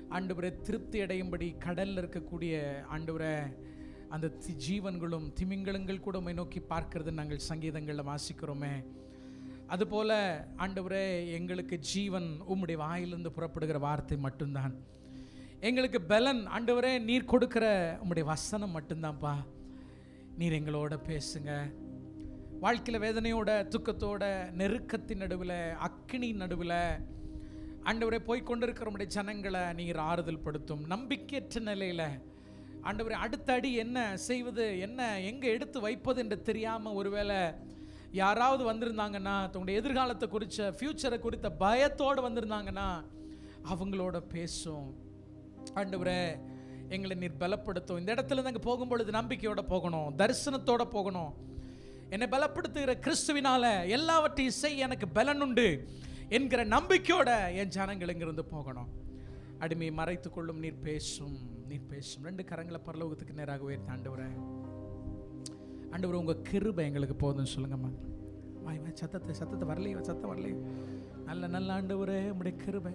ஆண்டவரை திருப்தி அடையும்படி கடல்ல இருக்கக்கூடிய ஆண்டவரை அந்த தி- ஜீவன்களும் திமிங்கலங்கள் கூட உம்மை நோக்கி பார்க்கிறது நாங்கள் சங்கீதங்களில் வாசிக்கிறோமே அதுபோல ஆண்டவரே எங்களுக்கு ஜீவன் உம்முடைய வாயிலிருந்து புறப்படுகிற வார்த்தை மட்டும்தான் எங்களுக்கு பலன் ஆண்டவரே நீர் கொடுக்கிற உம்முடைய வசனம் மட்டும்தான்ப்பா நீர் எங்களோட பேசுங்க வாழ்க்கையில் வேதனையோட துக்கத்தோட நெருக்கத்தின் நடுவில் அக்கினி நடுவில் ஆண்டவரே போய் கொண்டிருக்கிற உம்முடைய ஜனங்களை நீர் ஆறுதல் படுத்தும் நம்பிக்கையற்ற நிலையில் ஆண்டவரே அடுத்த அடி என்ன செய்வது என்ன எங்கே எடுத்து வைப்பது என்று தெரியாமல் ஒருவேளை யாராவது வந்திருந்தாங்கன்னா தங்களுடைய எதிர்காலத்தை குறித்த ஃப்யூச்சரை குறித்த பயத்தோடு வந்திருந்தாங்கன்னா அவங்களோட பேசும் ஆண்டவரே எங்களை நீர் பலப்படுத்தும் இந்த இடத்துல நாங்க போகும் பொழுது நம்பிக்கையோட போகணும் தரிசனத்தோட போகணும் என்னை பலப்படுத்துகிற கிறிஸ்துவினால எல்லாவற்றையும் செய்ய எனக்கு பலன் உண்டு என்கிற நம்பிக்கையோட என் ஜனங்கள் இங்கிருந்து போகணும் அடிமையை மறைத்துக் கொள்ளும் நீர் பேசும் நீர் பேசும் ரெண்டு கரங்களை பரலோகத்துக்கு நேராக உயர்த்தி ஆண்டவரே ஆண்டவர் உங்க கிருபை எங்களுக்கு போதும் சொல்லுங்கம்மா வாய் வாய் சத்தத்தை சத்தத்தை வரலையோ சத்தம் வரலையோ நல்ல நல்ல ஆண்டவரே உங்களுடைய கிருபை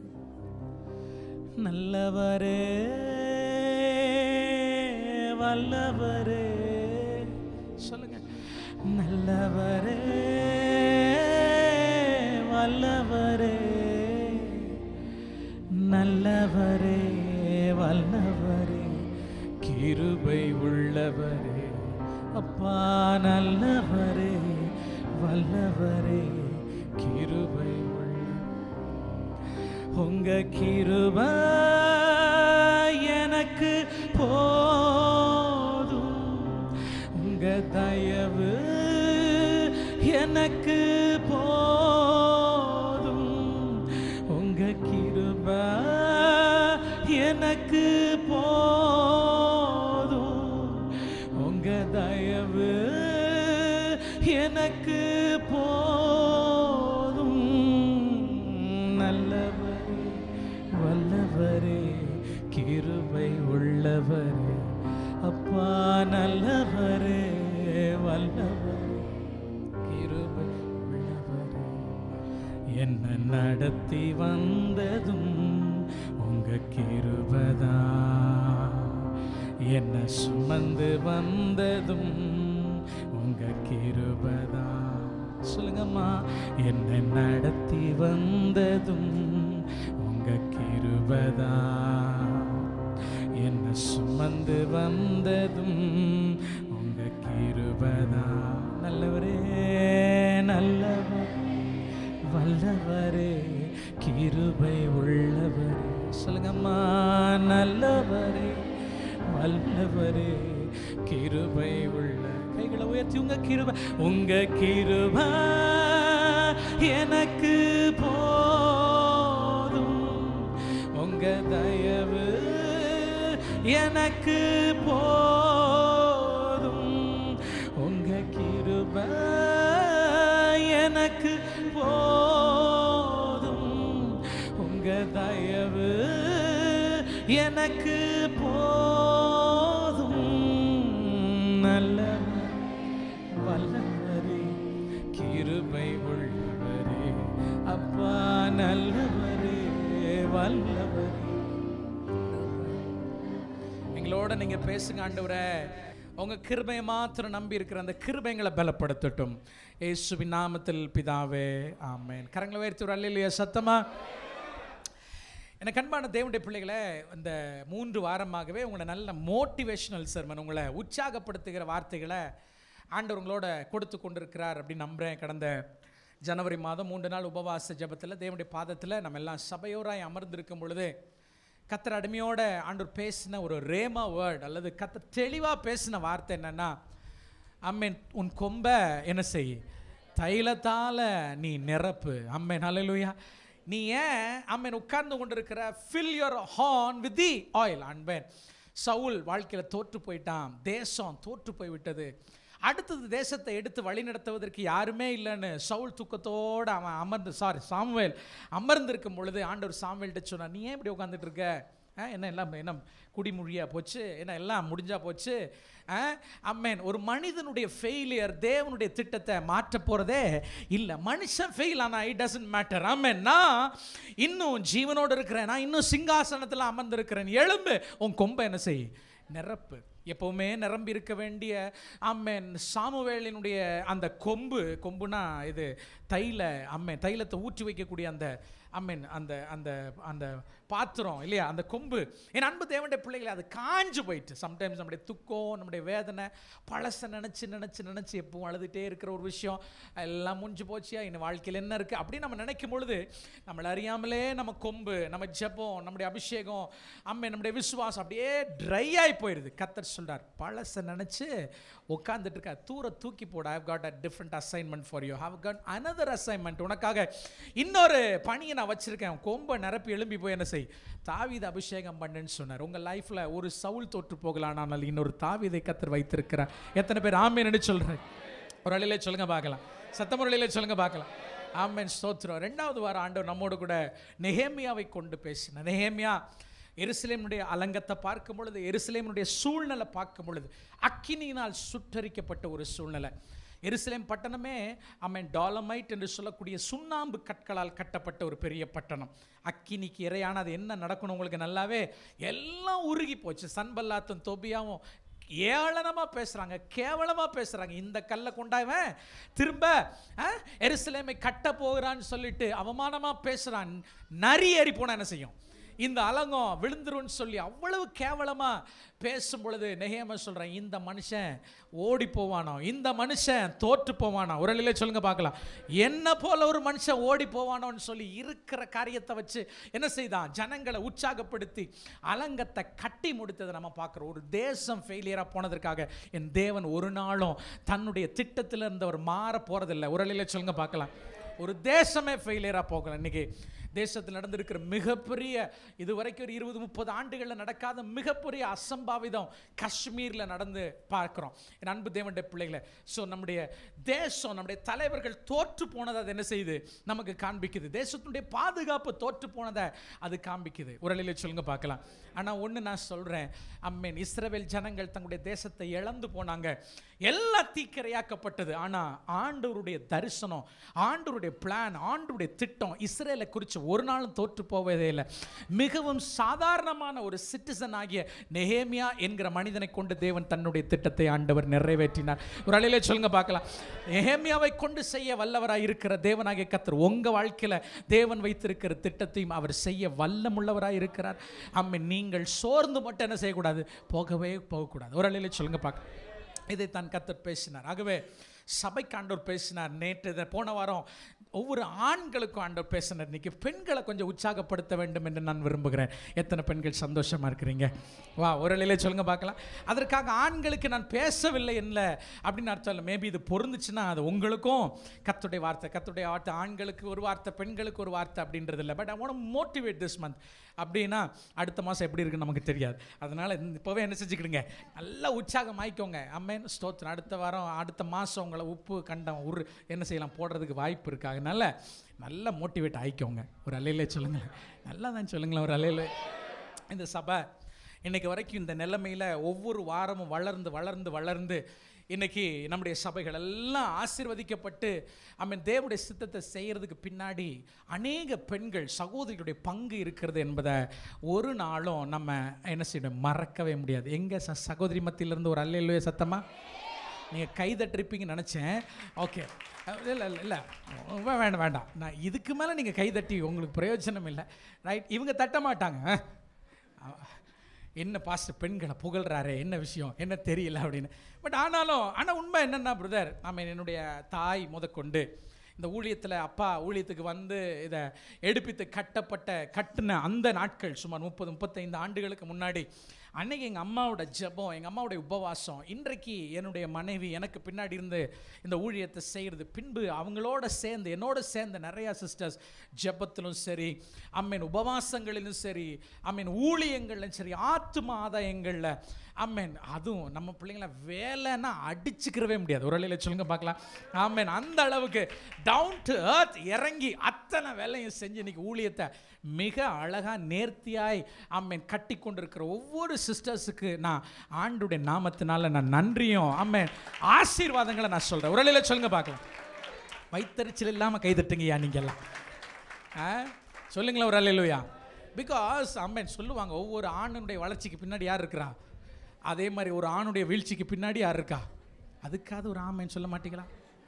நல்லவரே வல்லவரே சொல்லுங்க நல்லவரே வல்லவரே நல்லவரே வல்லவரே கிருபை உள்ளவரே அப்பா நல்லவரே வல்லவரே கிருபை உள்ளவரே உங்க கிருப எனக்கு போதும் உங்க தயவு எனக்கு போதும் உங்க கிருப எனக்கு போதும் உங்க தயவு எனக்கு போதும் நல்லவரே வல்லவரே கிருபை உள்ளவரே அப்பா நல்லவரே வல்லவரே கிருபை உள்ளவரே என்ன நடத்தி வந்ததும் உங்க கிருபதா என்ன சுமந்து வந்ததும் உங்க கிருபதா சொல்லுங்கம்மா என்னை நடத்தி வந்ததும் உங்க கிருபதா என்ன சுமந்து வந்ததும் உங்க கிருபதா நல்லவரே நல்லவர் வல்லவரே கிருபை உள்ளவரே சொல்லுங்கம்மா நல்லவரே வல்லவரே கிருபை உள்ள கைகளை உயர்த்தி உங்க கிருபை உங்க கிருபை எனக்கு போதும் உங்க தயவு எனக்கு போதும் உங்க கிருபை எனக்கு போதும் உங்க தயவு எனக்கு போதும் நல்லவர் வல்லவரே கிருபை உள்ளவரே அப்பா நல்லவரே வல்லவரே எங்களோட நீங்க பேசுங்க ஆண்டவரே உங்க கிருபையை மாத்திரம் நம்பி இருக்கிற அந்த கிருபைங்களை பலப்படுத்தட்டும் இயேசுவின் நாமத்தில் பிதாவே ஆமென் கரங்களை உயர்த்தி ஒரு அல்லையா சத்தமா எனக்கு அன்பான தேவனுடைய பிள்ளைகளை இந்த மூன்று வாரமாகவே உங்களை நல்ல மோட்டிவேஷனல் சர்மன் உங்களை உற்சாகப்படுத்துகிற வார்த்தைகளை ஆண்டவர் உங்களோட கொடுத்து கொண்டிருக்கிறார் அப்படின்னு நம்புகிறேன் கடந்த ஜனவரி மாதம் மூன்று நாள் உபவாச ஜெபத்தில் தேவனுடைய பாதத்தில் நம்ம எல்லாம் சபையோராய் அமர்ந்திருக்கும் பொழுது கத்தர் அடிமையோட ஆண்டவர் பேசின ஒரு ரேமா வேர்ட் அல்லது கத்தர் தெளிவாக பேசின வார்த்தை என்னன்னா அம்மேன் உன் கொம்பை என்ன செய் தைலத்தால் நீ நிரப்பு அம்மேன் ஹalleluya நீ ஏன் அம்மேன் உட்கார்ந்து கொண்டிருக்கிற fill your horn with the oil அன்பேன் சவுல் வாழ்க்கையில் தோற்று போயிட்டான் தேசம் தோற்று போய் விட்டது அடுத்தது தேசத்தை எடுத்து வழி நடத்துவதற்கு யாருமே இல்லைன்னு சவுல் தூக்கத்தோடு அவன் அமர்ந்து சாரி சாமுவேல் அமர்ந்திருக்கும் பொழுது ஆண்டவர் சாமுவேல்கிட்ட சொன்னார் நீ ஏன் இப்படி உட்காந்துட்டு இருக்க ஆ, என்ன எல்லாம் என்ன குடிமொழியா போச்சு என்ன எல்லாம் முடிஞ்சா போச்சு அம்மேன் ஒரு மனிதனுடைய ஃபெயிலியர் தேவனுடைய திட்டத்தை மாற்ற போகிறதே இல்லை மனுஷன் ஃபெயில் ஆனால் இட் டசன்ட் மேட்டர் அம்மேன் நான் இன்னும் ஜீவனோடு இருக்கிறேன் நான் இன்னும் சிங்காசனத்தில் அமர்ந்திருக்கிறேன் எழும்பு உன் கொம்பை என்ன செய் நிரப்பு எப்பவுமே நிரம்பி இருக்க வேண்டிய அம்மேன் சாமுவேலினுடைய அந்த கொம்பு கொம்புனா இது தைல அம்மேன் தைலத்தை ஊற்றி வைக்கக்கூடிய அந்த அம்மேன் அந்த அந்த அந்த பாத்திரம் இல்லையா அந்த கொம்பு என் அன்பு தேவனுடைய பிள்ளைகளை அது காஞ்சு போயிட்டு சம்டைம்ஸ் நம்முடைய துக்கம் நம்முடைய வேதனை பழசை நினச்சி நினச்சி நினச்சி எப்பவும் அழுதுகிட்டே இருக்கிற ஒரு விஷயம் எல்லாம் முடிஞ்சு போச்சியா இன்னும் வாழ்க்கையில் என்ன இருக்குது அப்படின்னு நம்ம நினைக்கும் பொழுது நம்மளை அறியாமலே நம்ம கொம்பு நம்ம ஜெபம் நம்முடைய அபிஷேகம் அம்மே நம்முடைய விசுவாசம் அப்படியே ட்ரை ஆகி போயிடுது கத்தர் சொல்றார் பழசை நினச்சி உட்காந்துட்டு இருக்கா தூர தூக்கி போட I've got a different assignment for you have got another assignment உனக்காக இன்னொரு பணியை நான் வச்சிருக்கேன் கொம்பை நிரப்பி எழும்பி போய் என்ன செய் தாவீது அபிஷேகம் பண்ணுன்னு சொன்னார் உங்கள் லைஃப்பில் ஒரு சவுல் தோற்று போகலாம் ஆனால் இன்னொரு தாவீதை கத்தர் வைத்திருக்கிறார் எத்தனை பேர் ஆமேன்னு சொல்கிறேன் ஒரு அழிலே சொல்லுங்க பார்க்கலாம் சத்தமுறையிலே சொல்லுங்க பார்க்கலாம் ஆமேன் ஸ்தோத்திரம் ரெண்டாவது வாரம் ஆண்டவர் நம்மோடு கூட நெஹேமியாவை கொண்டு பேசினார் நெஹேமியா எருசலேமுடைய அலங்கத்தை பார்க்கும் பொழுது எருசலேமுடைய சூழ்நிலை பார்க்கும் பொழுது அக்கினியினால் சுட்டரிக்கப்பட்ட ஒரு சூழ்நிலை எருசலேம் பட்டணமே அம்மன் டாலமைட் என்று சொல்லக்கூடிய சுண்ணாம்பு கற்களால் கட்டப்பட்ட ஒரு பெரிய பட்டணம் அக்கினிக்கு இறையான அது என்ன நடக்கணும் உங்களுக்கு நல்லாவே எல்லாம் உருகி போச்சு சன்பல்லாத்தும் தொபியாவும் ஏளனமா பேசுறாங்க கேவலமா பேசுறாங்க இந்த கல்லை கொண்டாவன் திரும்ப அஹ், எருசலேமை கட்ட போகிறான்னு சொல்லிட்டு அவமானமா பேசுறான் நரி ஏறி போனா என்ன செய்யும் இந்த அலங்கம் விழுந்துரும்னு சொல்லி அவ்வளவு கேவலமா பேசும் பொழுது நெகேம சொல்றேன் இந்த மனுஷன் ஓடி போவானோ இந்த மனுஷன் தோற்று போவானோ ஒரு நிலை சொல்லுங்க பார்க்கலாம் என்ன போல ஒரு மனுஷன் ஓடி போவானோன்னு சொல்லி இருக்கிற காரியத்தை வச்சு என்ன செய்தான் ஜனங்களை உற்சாகப்படுத்தி அலங்கத்தை கட்டி முடித்ததை நம்ம பார்க்குறோம் ஒரு தேசம் ஃபெயிலியராக போனதற்காக என் தேவன் ஒரு நாளும் தன்னுடைய திட்டத்தில் இருந்தவர் மாற போறதில்லை ஒரு நிலை சொல்லுங்க பார்க்கலாம் ஒரு தேசமே ஃபெயிலியராக போகலாம் இன்னைக்கு தேசத்தில் நடந்திருக்கிற மிகப்பெரிய இது வரைக்கும் ஒரு இருபது முப்பது ஆண்டுகளில் நடக்காத மிகப்பெரிய அசம்பாவிதம் காஷ்மீரில் நடந்து பார்க்குறோம் என் அன்பு தேவனுடைய பிள்ளைகளை ஸோ நம்முடைய தேசம் நம்முடைய தலைவர்கள் தோற்று போனதை அது என்ன செய்யுது நமக்கு காண்பிக்குது தேசத்தினுடைய பாதுகாப்பு தோற்று போனதை அது காண்பிக்குது ஒரு நிலையில சொல்லுங்க பார்க்கலாம் ஆனால் ஒன்று நான் சொல்கிறேன் அம்மேன் இஸ்ரவேல் ஜனங்கள் தங்களுடைய தேசத்தை இழந்து போனாங்க எல்லாம் தீக்கிரையாக்கப்பட்டது ஆனால் ஆண்டவருடைய தரிசனம் ஆண்டவருடைய பிளான் ஆண்டவருடைய திட்டம் இஸ்ரேலை குறித்து ஒரு நாளும் தோற்று போவதே இல்லை மிகவும் சாதாரணமான ஒரு சிட்டிசன் ஆகிய நெஹேமியா என்கிற மனிதனை கொண்டு தேவன் தன்னுடைய திட்டத்தை ஆண்டவர் நிறைவேற்றினார் ஒரு அலையில சொல்லுங்க பார்க்கலாம் நெஹேமியாவை கொண்டு செய்ய வல்லவராய் இருக்கிற தேவனாகிய கத்தர் உங்க வாழ்க்கையில தேவன் வைத்திருக்கிற திட்டத்தையும் அவர் செய்ய வல்லமுள்ளவராய் இருக்கிறார் அம்மே நீங்கள் சோர்ந்து மட்டும் என்ன செய்யக்கூடாது போகவே போகக்கூடாது ஒரு அலையில சொல்லுங்க பார்க்க இதை தான் கத்தர் பேசினார் ஆகவே சபைக்கு ஆண்டவர் பேசினார் நேற்று இதை போன வாரம் ஒவ்வொரு ஆண்களுக்கும் ஆண்டவர் பேசினார் இன்னைக்கு பெண்களை கொஞ்சம் உற்சாகப்படுத்த வேண்டும் என்று நான் விரும்புகிறேன் எத்தனை பெண்கள் சந்தோஷமா இருக்கிறீங்க வா ஒரு நிலையில சொல்லுங்க பார்க்கலாம் அதற்காக ஆண்களுக்கு நான் பேசவில்லை இல்லை அப்படின்னு அர்த்தம் இல்லை மேபி இது பொருந்துச்சுன்னா அது உங்களுக்கும் கத்துடைய வார்த்தை கத்துடைய வார்த்தை ஆண்களுக்கு ஒரு வார்த்தை பெண்களுக்கு ஒரு வார்த்தை அப்படின்றது இல்லை but I want motivate this month அப்படின்னா அடுத்த மாதம் எப்படி இருக்குன்னு நமக்கு தெரியாது அதனால் இப்போவே என்ன செஞ்சுக்கிடுங்க நல்லா உற்சாகம் ஆயிக்கோங்க அம்மேன் ஸ்தோத்திரம் அடுத்த வாரம் அடுத்த மாதம் உங்களை உப்பு கண்டம் உரு என்ன செய்யலாம் போடுறதுக்கு வாய்ப்பு இருக்கு அதனால நல்லா மோட்டிவேட் ஆயிக்கோங்க ஒரு அலையிலே சொல்லுங்களேன் நல்லா தான் சொல்லுங்களேன் ஒரு அலையில இந்த சபை இன்னைக்கு வரைக்கும் இந்த நிலைமையில் ஒவ்வொரு வாரமும் வளர்ந்து வளர்ந்து வளர்ந்து இன்னைக்கு நம்முடைய சபைகள் எல்லாம் ஆசீர்வதிக்கப்பட்டு அம்மன் தேவனுடைய சித்தத்தை செய்கிறதுக்கு பின்னாடி அநேக பெண்கள் சகோதரிகளுடைய பங்கு இருக்கிறது என்பதை ஒரு நாளும் நம்ம என்ன செய்யணும் மறக்கவே முடியாது எங்கே ச சகோதரி மத்தியிலேருந்து ஒரு அல்லையிலே சத்தமா நீங்கள் கைதட்டிருப்பீங்கன்னு நினச்சேன் ஓகே இல்லை இல்லை இல்லை வேண்டாம் வேண்டாம் நான் இதுக்கு மேலே நீங்கள் கைதட்டி உங்களுக்கு பிரயோஜனம் இல்லை ரைட் இவங்க தட்ட மாட்டாங்க அஹ், என்ன பாஸ்டர் பெண்களை புகழ்றாரே என்ன விஷயம் என்ன தெரியல அப்படின்னு பட் ஆனாலும் ஆனால் உண்மை என்னென்னா பிரதர் நாம என்னுடைய தாய் முதற்கொண்டு இந்த ஊழியத்தில் அப்பா ஊழியத்துக்கு வந்து இதை எடுப்பித்து கட்டப்பட்ட கட்டின அந்த நாட்கள் சுமார் முப்பது முப்பத்தைந்து ஆண்டுகளுக்கு முன்னாடி அன்னைக்கு எங்கள் அம்மாவோட ஜெபம் எங்கள் அம்மாவுடைய உபவாசம் இன்றைக்கு என்னுடைய மனைவி எனக்கு பின்னாடி இருந்து இந்த ஊழியத்தை செய்கிறது பின்பு அவங்களோட சேர்ந்து என்னோட சேர்ந்து நிறையா சிஸ்டர்ஸ் ஜெபத்திலும் சரி அம்மீன் உபவாசங்களிலும் சரி அம்மீன் ஊழியங்கள்லையும் சரி ஆத்தும ஆதாயங்களில் அம்மேன் அதுவும் நம்ம பிள்ளைங்கள வேலைன்னா அடிச்சுக்கிறவே முடியாது ஒரு வழியில் சொல்லுங்க பார்க்கலாம் ஆமேன் அந்த அளவுக்கு டவுன் டு earth இறங்கி அத்தனை வேலையும் செஞ்சு இன்னைக்கு ஊழியத்தை மிக அழகா நேர்த்தியாய் ஆமேன் கட்டி கொண்டிருக்கிற ஒவ்வொரு சிஸ்டர்ஸுக்கு நான் ஆண்டுடைய நாமத்தினால நான் நன்றியும் ஆமேன் ஆசீர்வாதங்களை நான் சொல்றேன் ஒரு வழியில் சொல்லுங்க பார்க்கலாம் வைத்தறிச்சல் இல்லாமல் கைதட்டுங்கய்யா நீங்கெல்லாம் ஆ சொல்லுங்களேன் ஒரு அல்லையா பிகாஸ் அம்மன் சொல்லுவாங்க ஒவ்வொரு ஆணுடைய வளர்ச்சிக்கு பின்னாடி யார் இருக்கிறா அதே மாதிரி ஒரு ஆணுடைய வீழ்ச்சிக்கு பின்னாடி யார் இருக்கா அதுக்காவது ஒரு ஆமைன்னு சொல்ல மாட்டீங்களா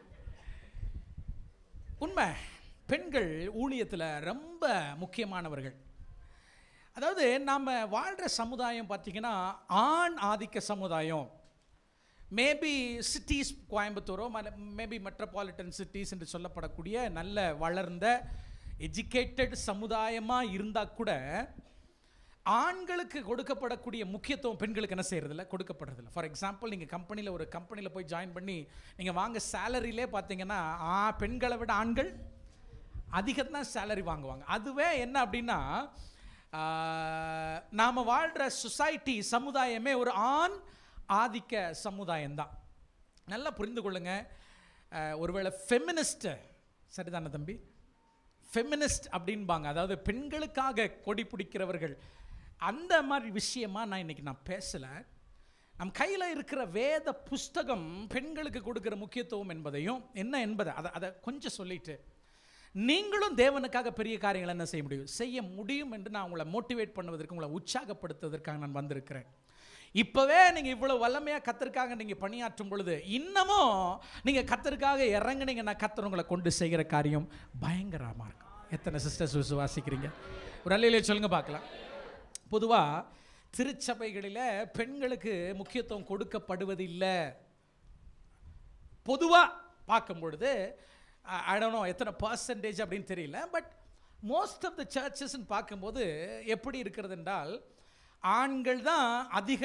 உண்மை பெண்கள் ஊழியத்தில் ரொம்ப முக்கியமானவர்கள் அதாவது நாம் வாழ்கிற சமுதாயம் பார்த்திங்கன்னா ஆண் ஆதிக்க சமுதாயம் மேபி சிட்டிஸ் கோயம்புத்தூரோ மேபி மெட்ரோபாலிட்டன் சிட்டிஸ் என்று சொல்லப்படக்கூடிய நல்ல வளர்ந்த எஜுகேட்டட் சமுதாயமாக இருந்தால் கூட ஆண்களுக்கு கொடுக்கப்படக்கூடிய முக்கியத்துவம் பெண்களுக்கு என்ன செய்யறதில்ல கொடுக்கப்படுறதில்ல ஃபார் எக்ஸாம்பிள் நீங்கள் கம்பெனியில் ஒரு கம்பெனியில் போய் ஜாயின் பண்ணி நீங்கள் வாங்க சேலரியிலே பார்த்தீங்கன்னா ஆ பெண்களை விட ஆண்கள் அதிகம் தான் சேலரி வாங்குவாங்க அதுவே என்ன அப்படின்னா நாம் வாழ்கிற சொசைட்டி சமுதாயமே ஒரு ஆண் ஆதிக்க சமுதாயம்தான் நல்லா புரிந்து கொள்ளுங்க ஆஹ், ஒருவேளை ஃபெமினிஸ்ட் சரிதானே தம்பி ஃபெமினிஸ்ட் அப்படின்பாங்க அதாவது பெண்களுக்காக கொடி பிடிக்கிறவர்கள் அந்த மாதிரி விஷயமா நான் இன்னைக்கு நான் பேசலை நம் கையில் இருக்கிற வேத புஸ்தகம் பெண்களுக்கு கொடுக்கிற முக்கியத்துவம் என்பதையும் என்ன என்பதை அதை அதை கொஞ்சம் சொல்லிட்டு நீங்களும் தேவனுக்காக பெரிய காரியங்களை என்ன செய்ய முடியும் செய்ய முடியும் என்று நான் உங்களை மோட்டிவேட் பண்ணுவதற்கு உங்களை உற்சாகப்படுத்துவதற்காக நான் வந்திருக்கிறேன் இப்போவே நீங்கள் இவ்வளோ வல்லமையாக கத்தருக்காக நீங்கள் பணியாற்றும் பொழுது இன்னமும் நீங்கள் கத்தருக்காக இறங்குனீங்கன்னா கத்தர் உங்களை கொண்டு செய்கிற காரியம் பயங்கரமாக இருக்கும் எத்தனை சிஸ்டர்ஸ் விசுவாசிக்கிறீங்க ஒரு அல்லையிலே சொல்லுங்க பார்க்கலாம் பொதுவாக திருச்சபைகளில் பெண்களுக்கு முக்கியத்துவம் கொடுக்கப்படுவதில்லை பொதுவாக பார்க்கும் பொழுது ஐடனோ எத்தனை பர்சன்டேஜ் அப்படின்னு தெரியல பட் மோஸ்ட் ஆஃப் த சர்ச்சஸ்ன்னு பார்க்கும்போது எப்படி இருக்கிறது என்றால் ஆண்கள் தான் அதிக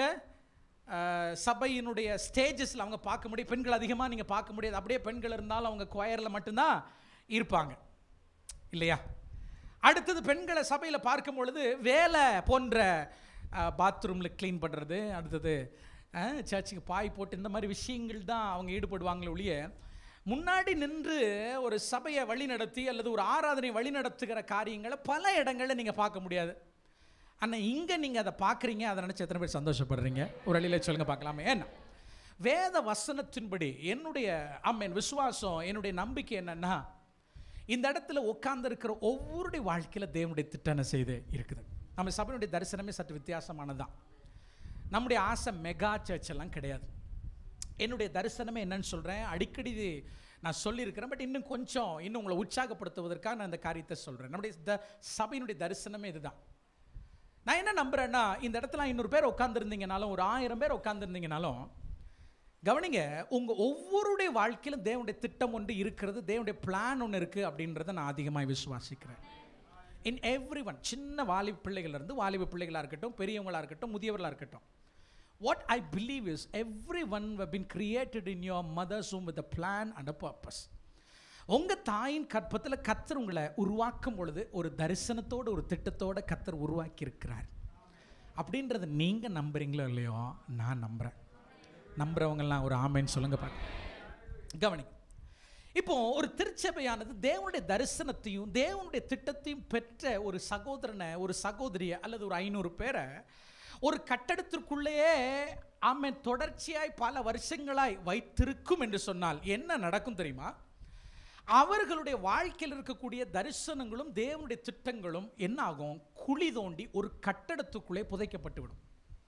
அஹ், சபையினுடைய ஸ்டேஜஸில் அவங்க பார்க்க முடியும் பெண்கள் அதிகமாக நீங்கள் பார்க்க முடியாது அப்படியே பெண்கள் இருந்தாலும் அவங்க குவயரில் மட்டும்தான் இருப்பாங்க இல்லையா அடுத்தது பெண்களை சபையில் பார்க்கும் பொழுது வேலை போன்ற பாத்ரூமில் க்ளீன் பண்ணுறது அடுத்தது அஹ், சர்ச்சுக்கு பாய் போட்டு இந்த மாதிரி விஷயங்கள் தான் அவங்க ஈடுபடுவாங்களே ஒழிய முன்னாடி நின்று ஒரு சபையை வழிநடத்தி அல்லது ஒரு ஆராதனை வழிநடத்துகிற காரியங்களை பல இடங்களில் நீங்கள் பார்க்க முடியாது ஆனால் இங்கே நீங்கள் அதை பார்க்குறீங்க அதை நினச்சி எத்தனை பேர் சந்தோஷப்படுறீங்க ஒரு வழியில் சொல்லுங்க பார்க்கலாமே ஏன்னா வேத வசனத்தின்படி என்னுடைய அம்மன் விசுவாசம் என்னுடைய நம்பிக்கை என்னன்னா இந்த இடத்துல உட்கார்ந்திருக்கிற ஒவ்வொருடைய வாழ்க்கையில் தேவனுடைய திட்டம் என்ன செய்து இருக்குது நம்ம சபையினுடைய தரிசனமே சற்று வித்தியாசமானதுதான் நம்முடைய ஆசை மெகா சர்ச் எல்லாம் கிடையாது என்னுடைய தரிசனமே என்னன்னு சொல்கிறேன் அடிக்கடி இது நான் சொல்லியிருக்கிறேன் பட் இன்னும் கொஞ்சம் இன்னும் உங்களை உற்சாகப்படுத்துவதற்காக நான் இந்த காரியத்தை சொல்கிறேன் நம்முடைய த சபையினுடைய தரிசனமே இதுதான் நான் என்ன நம்புறேன்னா இந்த இடத்துல ஐநூறு பேர் உட்காந்துருந்தீங்கனாலும் ஒரு ஆயிரம் பேர் உட்காந்துருந்தீங்கனாலும் கவனிங்க உங்க ஒவ்வொருடைய வாழ்க்கையிலும் தேவனுடைய திட்டம் ஒன்று இருக்கிறது தேவனுடைய பிளான் ஒன்று இருக்கு அப்படின்றத நான் அதிகமாக விசுவாசிக்கிறேன் இன் எவ்ரி ஒன் சின்ன வாலிப பிள்ளைகள்ல இருந்து வாலிப பிள்ளைகளாக இருக்கட்டும் பெரியவங்களா இருக்கட்டும் முதியவர்களாக இருக்கட்டும் what I believe is everyone been created in your mother's womb with a plan and a purpose உங்கள் தாயின் கற்பத்தில் கத்தர் உங்களை உருவாக்கும் பொழுது ஒரு தரிசனத்தோடு ஒரு திட்டத்தோட கத்தர் உருவாக்கி இருக்கிறார் அப்படின்றத நீங்கள் நம்புறீங்களோ இல்லையோ நான் நம்புகிறேன் நம்புறவங்கெல்லாம் ஒரு ஆமைன்னு சொல்லுங்க பாருங்க கவனி இப்போ ஒரு திருச்சபையானது தேவனுடைய தரிசனத்தையும் தேவனுடைய திட்டத்தையும் பெற்ற ஒரு சகோதரனை ஒரு சகோதரியை அல்லது ஒரு ஐநூறு பேரை ஒரு கட்டடத்திற்குள்ளேயே ஆமென் தொடர்ச்சியாய் பல வருஷங்களாய் வைத்திருக்கும் என்று சொன்னால் என்ன நடக்கும் தெரியுமா அவர்களுடைய வாழ்க்கையில் இருக்கக்கூடிய தரிசனங்களும் தேவனுடைய திட்டங்களும் என்ன ஆகும் குழி தோண்டி ஒரு கட்டடத்துக்குள்ளே புதைக்கப்பட்டு விடும்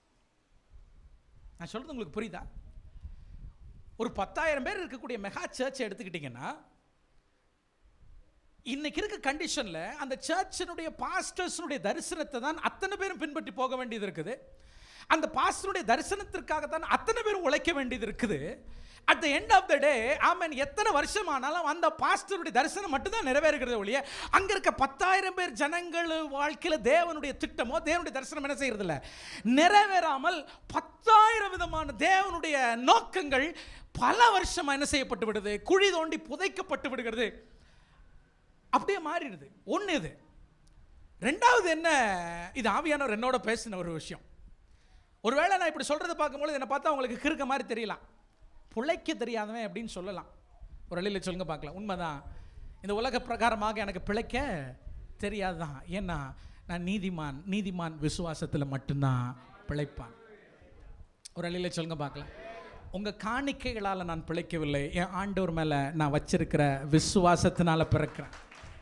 நான் சொல்றது உங்களுக்கு புரியுதா ஒரு பத்தாயிரம் பேர் இருக்கக்கூடிய மெகா சர்ச்சை எடுத்துக்கிட்டிங்கன்னா இன்னைக்கு இருக்க கண்டிஷன்ல அந்த சர்ச்சினுடைய பாஸ்டர்ஸினுடைய தரிசனத்தை தான் அத்தனை பேரும் பின்பற்றி போக வேண்டியது இருக்குது அந்த பாஸ்டருடைய தரிசனத்திற்காக தான் அத்தனை பேரும் உழைக்க வேண்டியது இருக்குது at the end of the day amen எத்தனை வருஷம் ஆனாலும் அந்த பாஸ்டருடைய தரிசனம் மட்டும்தான் நிறைவேறுகிறது ஒழிய அங்க இருக்க பத்தாயிரம் பேர் ஜனங்கள் வாழ்க்கையில தேவனுடைய திட்டமோ தேவனுடைய தரிசனம் என்ன செய்யறது இல்ல நிறைவேறாமல் பத்தாயிரம் விதமான தேவனுடைய நோக்கங்கள் பல வருஷமா என்ன செய்யப்பட்டு விடுது குழி தோண்டி புதைக்கப்பட்டு விடுகிறது அப்படியே மாறிடுது ஒன்று இது ரெண்டாவது என்ன இது ஆவியானவர் என்னோட பேசின ஒரு விஷயம் ஒருவேளை நான் இப்படி சொல்றதை பார்க்கும்போது என்னை பார்த்தா உங்களுக்கு கிறுக்க மாதிரி தெரியலாம் பிழைக்க தெரியாதவன் அப்படின்னு சொல்லலாம் ஒரு வழியில் சொல்லுங்க பார்க்கலாம் உண்மைதான் இந்த உலக பிரகாரமாக எனக்கு பிழைக்க தெரியாதுதான் ஏன்னா நான் நீதிமான் நீதிமான் விசுவாசத்தில் மட்டும்தான் பிழைப்பான் ஒரு வழியில் சொல்லுங்க பார்க்கலாம் உங்க காணிக்கைகளால் நான் பிழைக்கவில்லை என் ஆண்டவர் மேலே நான் வச்சிருக்கிற விசுவாசத்தினால பிறக்கிறேன்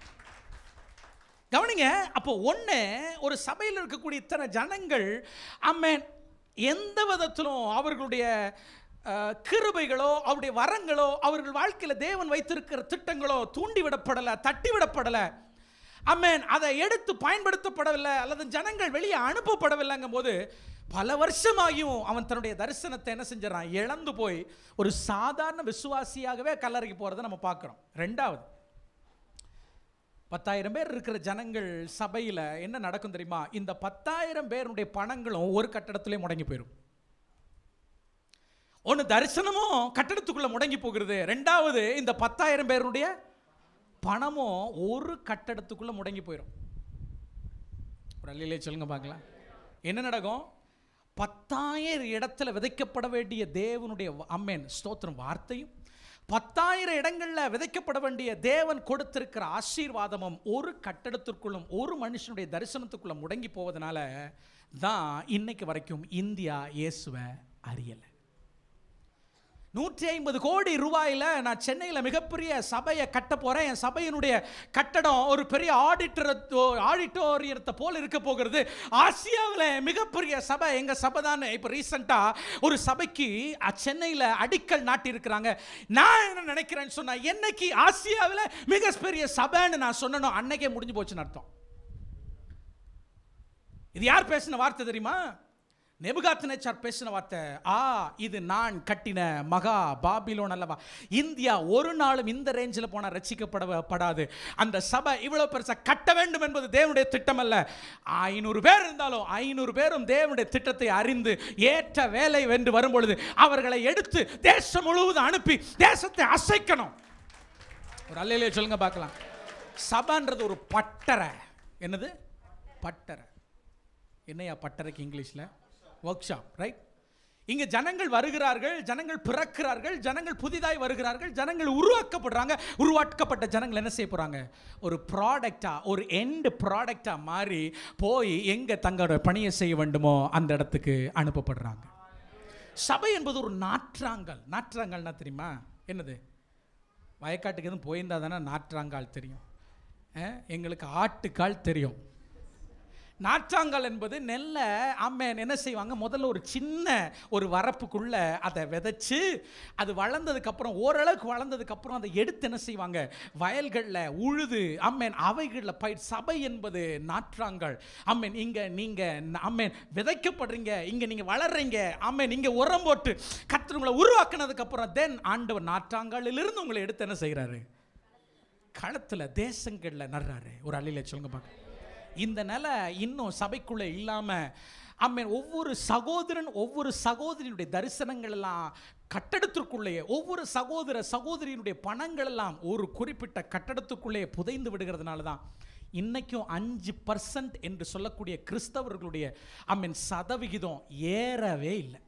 கவனிங்க அப்போ ஒன்று ஒரு சபையில் இருக்கக்கூடிய இத்தனை ஜனங்கள் அம்மேன் எந்த விதத்திலும் அவர்களுடைய அஹ், கிருபைகளோ அவருடைய வரங்களோ அவர்கள் வாழ்க்கையில் தேவன் வைத்திருக்கிற திட்டங்களோ தூண்டிவிடப்படலை தட்டிவிடப்படலை அம்மேன் அதை எடுத்து பயன்படுத்தப்படவில்லை அல்லது ஜனங்கள் வெளியே அனுப்பப்படவில்லைங்கும் போது பல வருஷமாகியும் அவன் தன்னுடைய தரிசனத்தை என்ன செஞ்சிடறான் இழந்து போய் ஒரு சாதாரண விசுவாசியாகவே கல்லறைக்கு போகிறத நம்ம பார்க்குறோம் ரெண்டாவது பத்தாயிரம் பேர் இருக்கிற ஜனங்கள் சபையில் என்ன நடக்கும் தெரியுமா இந்த பத்தாயிரம் பேருடைய பணங்களும் ஒரு கட்டடத்திலே முடங்கி போயிடும் ஒன்று தரிசனமும் கட்டடத்துக்குள்ள முடங்கி போகிறது ரெண்டாவது இந்த பத்தாயிரம் பேருடைய பணமும் ஒரு கட்டடத்துக்குள்ள முடங்கி போயிடும் ஒரு அல்லிலே சொல்லுங்க பார்க்கலாம் என்ன நடக்கும் பத்தாயிரம் இடத்துல விதைக்கப்பட வேண்டிய தேவனுடைய அம்மேன் ஸ்தோத்திரம் வார்த்தையும் பத்தாயிரம் இடங்கள்ல விதைக்கப்பட வேண்டிய தேவன் கொடுத்திருக்கிற ஆசீர்வாதமும் ஒரு கட்டடத்திற்குள்ளும் ஒரு மனுஷனுடைய தரிசனத்துக்குள்ள முடங்கி போவதனால தான் இன்னைக்கு வரைக்கும் இந்தியா இயேசுவை அறியலை நூற்றி ஐம்பது கோடி ரூபாயில் நான் சென்னையில் மிகப்பெரிய சபையை கட்ட போகிறேன் என் சபையினுடைய கட்டடம் ஒரு பெரிய ஆடிட்டர் ஆடிட்டோரியத்தை போல் இருக்க போகிறது ஆசியாவில் மிகப்பெரிய சபை எங்கள் சபை தான் இப்போ ரீசெண்டாக ஒரு சபைக்கு சென்னையில் அடிக்கல் நாட்டி இருக்கிறாங்க நான் என்ன நினைக்கிறேன்னு சொன்னால் என்னைக்கு ஆசியாவில் மிக பெரிய சபைன்னு நான் சொன்னனோ அன்னைக்கே முடிஞ்சு போச்சுன்னு அர்த்தம் இது யார் பேசின வார்த்தை தெரியுமா நெபுகாத் நேச்சார் பேசின வார்த்தை ஆ இது நான் கட்டின மகா பாபிலோன் அல்லவா இந்தியா ஒரு நாளும் இந்த ரேஞ்சில் போனால் ரசிக்கப்பட படாது அந்த சபை இவ்வளவு பெருசா கட்ட வேண்டும் என்பது தேவனுடைய திட்டம் அல்ல ஐநூறு பேர் இருந்தாலும் ஐநூறு பேரும் தேவனுடைய திட்டத்தை அறிந்து ஏற்ற வேலை வென்று வரும்பொழுது அவர்களை எடுத்து தேசம் முழுவதும் அனுப்பி தேசத்தை அசைக்கணும் ஒரு அல்லையிலே சொல்லுங்க பார்க்கலாம் சபைன்றது ஒரு பட்டறை என்னது பட்டறை என்னையா பட்டறைக்கு இங்கிலீஷில் ஒர்க் ஷாப் ரைட் இங்கே ஜனங்கள் வருகிறார்கள் ஜனங்கள் பிறக்கிறார்கள் ஜனங்கள் புதிதாய் வருகிறார்கள் ஜனங்கள் உருவாக்கப்படுறாங்க உருவாக்கப்பட்ட ஜனங்கள் என்ன செய்ய போகிறாங்க ஒரு ப்ராடக்டாக ஒரு எண்டு ப்ராடக்டாக மாறி போய் எங்கே தங்களோட பணியை செய்ய வேண்டுமோ அந்த இடத்துக்கு அனுப்பப்படுறாங்க சபை என்பது ஒரு நாற்றாங்கல் நாற்றாங்கல்னா தெரியுமா என்னது வயக்காட்டுக்கு எதுவும் போயிருந்தா தானே நாற்றாங்கால் தெரியும் அஹ், எங்களுக்கு ஆட்டுக்கால் தெரியும் நாற்றாங்கால் என்பது நெல்லை அம்மன் என்ன செய்வாங்க முதல்ல ஒரு சின்ன ஒரு வரப்புக்குள்ள அதை விதைச்சு அது வளர்ந்ததுக்கப்புறம் ஓரளவுக்கு வளர்ந்ததுக்கப்புறம் அதை எடுத்து என்ன செய்வாங்க வயல்களில் உழுது அம்மன் அவைகளில் பயிர் சபை என்பது நாற்றாங்கால் அம்மன் இங்கே நீங்கள் அம்மன் விதைக்கப்படுறீங்க இங்கே நீங்கள் வளர்றீங்க அம்மன் இங்கே உரம் போட்டு கர்த்தர் உங்களை உருவாக்குனதுக்கப்புறம் தென் ஆண்டவர் நாற்றாங்காலிலிருந்து உங்களை எடுத்து என்ன செய்கிறாரு களத்தில் தேசங்களில் நடுறாரு ஒரு அள்ளியில சொல்லுங்க பார்க்க இந்த நிலை இன்னும் சபைக்குள்ள இல்லாம அம்மன் ஒவ்வொரு சகோதரன் ஒவ்வொரு சகோதரியினுடைய தரிசனங்கள் எல்லாம் கட்டடத்திற்குள்ளேயே ஒவ்வொரு சகோதர சகோதரியினுடைய பணங்கள் எல்லாம் ஒரு குறிப்பிட்ட கட்டடத்துக்குள்ளேயே புதைந்து விடுகிறதுனால தான் இன்னைக்கும் அஞ்சு பர்சன்ட் என்று சொல்லக்கூடிய கிறிஸ்தவர்களுடைய அம்மன் சதவிகிதம் ஏறவே இல்லை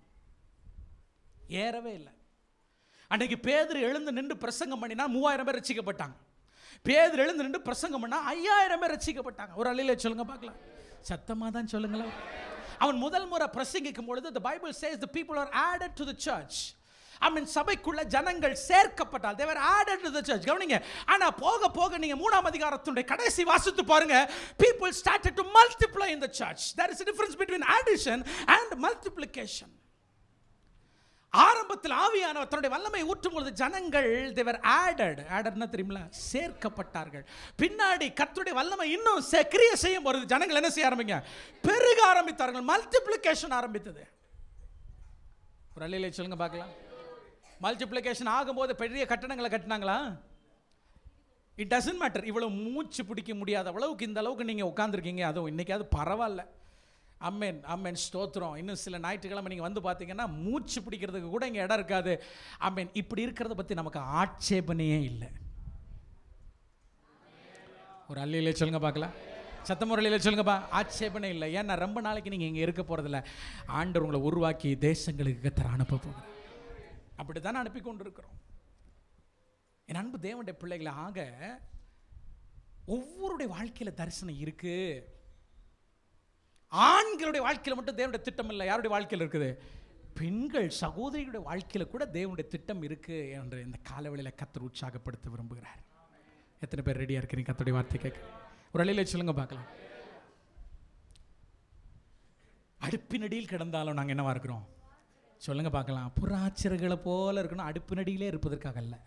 ஏறவே இல்லை அன்னைக்கு பேதர் எழுந்து நின்று பிரசங்கம் பண்ணினா மூவாயிரம் பேர் ரசிக்கப்பட்டாங்க பேதர் எழுந்து நின்று பிரசங்கம் பண்ணா ஐயாயிரம் பேர் ரசிக்கப்பட்டாங்க ஒரு அள்ளியில சொல்லுங்க பார்க்கலாம் சத்தமா தான் சொல்லுங்களேன் அவன் முதல் முறை பிரசங்கிக்கும் பொழுது the bible says the people are added to the church I mean சபைக்குள்ள ஜனங்கள் சேர்க்கப்பட்டால் தேவர் added to the church கவனிங்க ஆனா போக போக நீங்க மூணாம் அதிகாரத்தினுடைய கடைசி வாசித்து பாருங்க people started to multiply in the church there is a difference between addition and multiplication ஆரம்பத்தில் ஆவியானவர் தன்னுடைய வல்லமை ஊற்றும் பொழுது ஜனங்கள் தேவர் ஆடட் ஆடட்னா தெரியுமில சேர்க்கப்பட்டார்கள் பின்னாடி கர்த்தருடைய வல்லமை இன்னும் செ- கிரியை செய்யும் பொழுது ஜனங்கள் என்ன செய்ய ஆரம்பிங்க பெருக ஆரம்பித்தார்கள் மல்டிப்ளிகேஷன் ஆரம்பித்தது ஒரு அள்ளியில சொல்லுங்க பார்க்கலாம் மல்டிப்ளிகேஷன் ஆகும்போது பெரிய கட்டடங்களை கட்டினாங்களா இட் டசன்ட் மேட்டர் இவ்வளோ மூச்சு பிடிக்க முடியாத அளவுக்கு இந்த அளவுக்கு நீங்கள் உட்காந்துருக்கீங்க அதுவும் இன்னைக்காவது பரவாயில்ல அம்மேன் அம்மேன் ஸ்தோத்திரம் இன்னும் சில ஞாயிற்றுக்கிழமை நீங்கள் வந்து பார்த்தீங்கன்னா மூச்சு பிடிக்கிறதுக்கு கூட இங்கே இடம் இருக்காது அம்மேன் இப்படி இருக்கிறத பற்றி நமக்கு ஆட்சேபனையே இல்லை ஒரு அல்லையில சொல்லுங்க பார்க்கலாம் சத்தமுறையில் சொல்லுங்கப்பா ஆட்சேபனை இல்லை ஏன்னா ரொம்ப நாளைக்கு நீங்கள் இங்கே இருக்க போகிறதில்ல ஆண்டவர் உங்களை உருவாக்கி தேசங்களுக்கு கத்தர அனுப்ப போகிறார் அப்படி தானே அனுப்பி கொண்டு இருக்கிறோம் என் அன்பு தேவனுடைய பிள்ளைகளை ஆக ஒவ்வொருடைய வாழ்க்கையில் தரிசனம் இருக்கு ஆண்களுடைய வாழ்க்கையில் மட்டும் தேவனுடைய திட்டம் இல்லை யாருடைய வாழ்க்கையில் இருக்குது பெண்கள் சகோதரிகளுடைய வாழ்க்கையில் கூட தேவனுடைய திட்டம் இருக்கு என்று இந்த காலவெளியில் கத்தர் உற்சாகப்படுத்த விரும்புகிறார் எத்தனை பேர் ரெடியாக இருக்கிறீங்க கத்தருடைய வார்த்தை கேட்க ஒரு அலையில சொல்லுங்க பார்க்கலாம் அடுப்பினடியில் கிடந்தாலும் நாங்கள் என்னவா இருக்கிறோம் சொல்லுங்க பார்க்கலாம் புறாச்சிறகளை போல இருக்கணும் அடுப்பினடியிலே இருப்பதற்காக அல்ல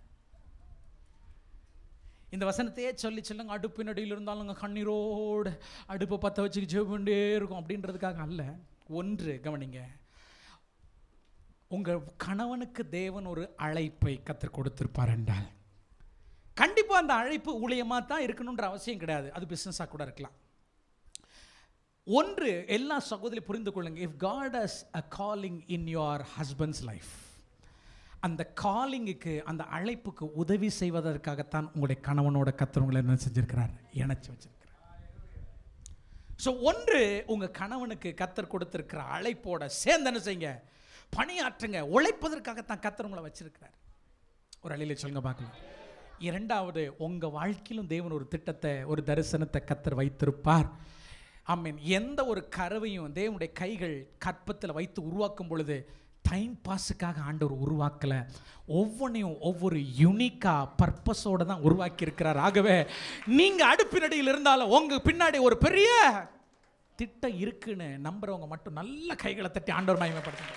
இந்த வசனத்தையே சொல்லி சொல்லுங்க அடுப்பினடியில் இருந்தாலும் அங்கே கண்ணீரோடு அடுப்பை பற்ற வச்சுக்கு ஜெபண்டே இருக்கும் அப்படின்றதுக்காக அல்ல ஒன்று கவனிங்க உங்கள் கணவனுக்கு தேவன் ஒரு அழைப்பை கத்தர் கொடுத்திருப்பார் என்றால் கண்டிப்பாக அந்த அழைப்பு ஊழியமாக தான் இருக்கணுன்ற அவசியம் கிடையாது அது பிஸ்னஸாக கூட இருக்கலாம் ஒன்று எல்லா சகோதரி புரிந்து கொள்ளுங்க if God has a calling in your husband's life அந்த காலிங்குக்கு அந்த அழைப்புக்கு உதவி செய்வதற்காகத்தான் உங்களுடைய கணவனோட கத்தர் என்ன செஞ்சிருக்கிறார் இணைச்சு வச்சிருக்கிறார் ஸோ ஒன்று உங்கள் கணவனுக்கு கத்தர் கொடுத்திருக்கிற அழைப்போட சேர்ந்து என்ன செய்யுங்க பணியாற்றுங்க உழைப்பதற்காகத்தான் கத்தர் உங்களை வச்சிருக்கிறார் ஒரு அழியில சொல்லுங்க பார்க்கலாம் இரண்டாவது உங்கள் வாழ்க்கையிலும் தேவன் ஒரு திட்டத்தை ஒரு தரிசனத்தை கத்தர் வைத்திருப்பார் ஆமீன் எந்த ஒரு கருவையும் தேவனுடைய கைகள் கற்பத்தில் வைத்து உருவாக்கும் பொழுது டைம் பாஸுக்காக ஆண்டவர் உருவாக்கலை ஒவ்வொன்றையும் ஒவ்வொரு யுனிக்காக பர்பஸோடு தான் உருவாக்கி இருக்கிறார் ஆகவே நீங்கள் அடுப்பினடியில் இருந்தாலும் உங்கள் பின்னாடி ஒரு பெரிய திட்டம் இருக்குன்னு நம்புறவங்க மட்டும் நல்ல கைகளை தட்டி ஆண்டவர் மகிமைப்படுத்துங்க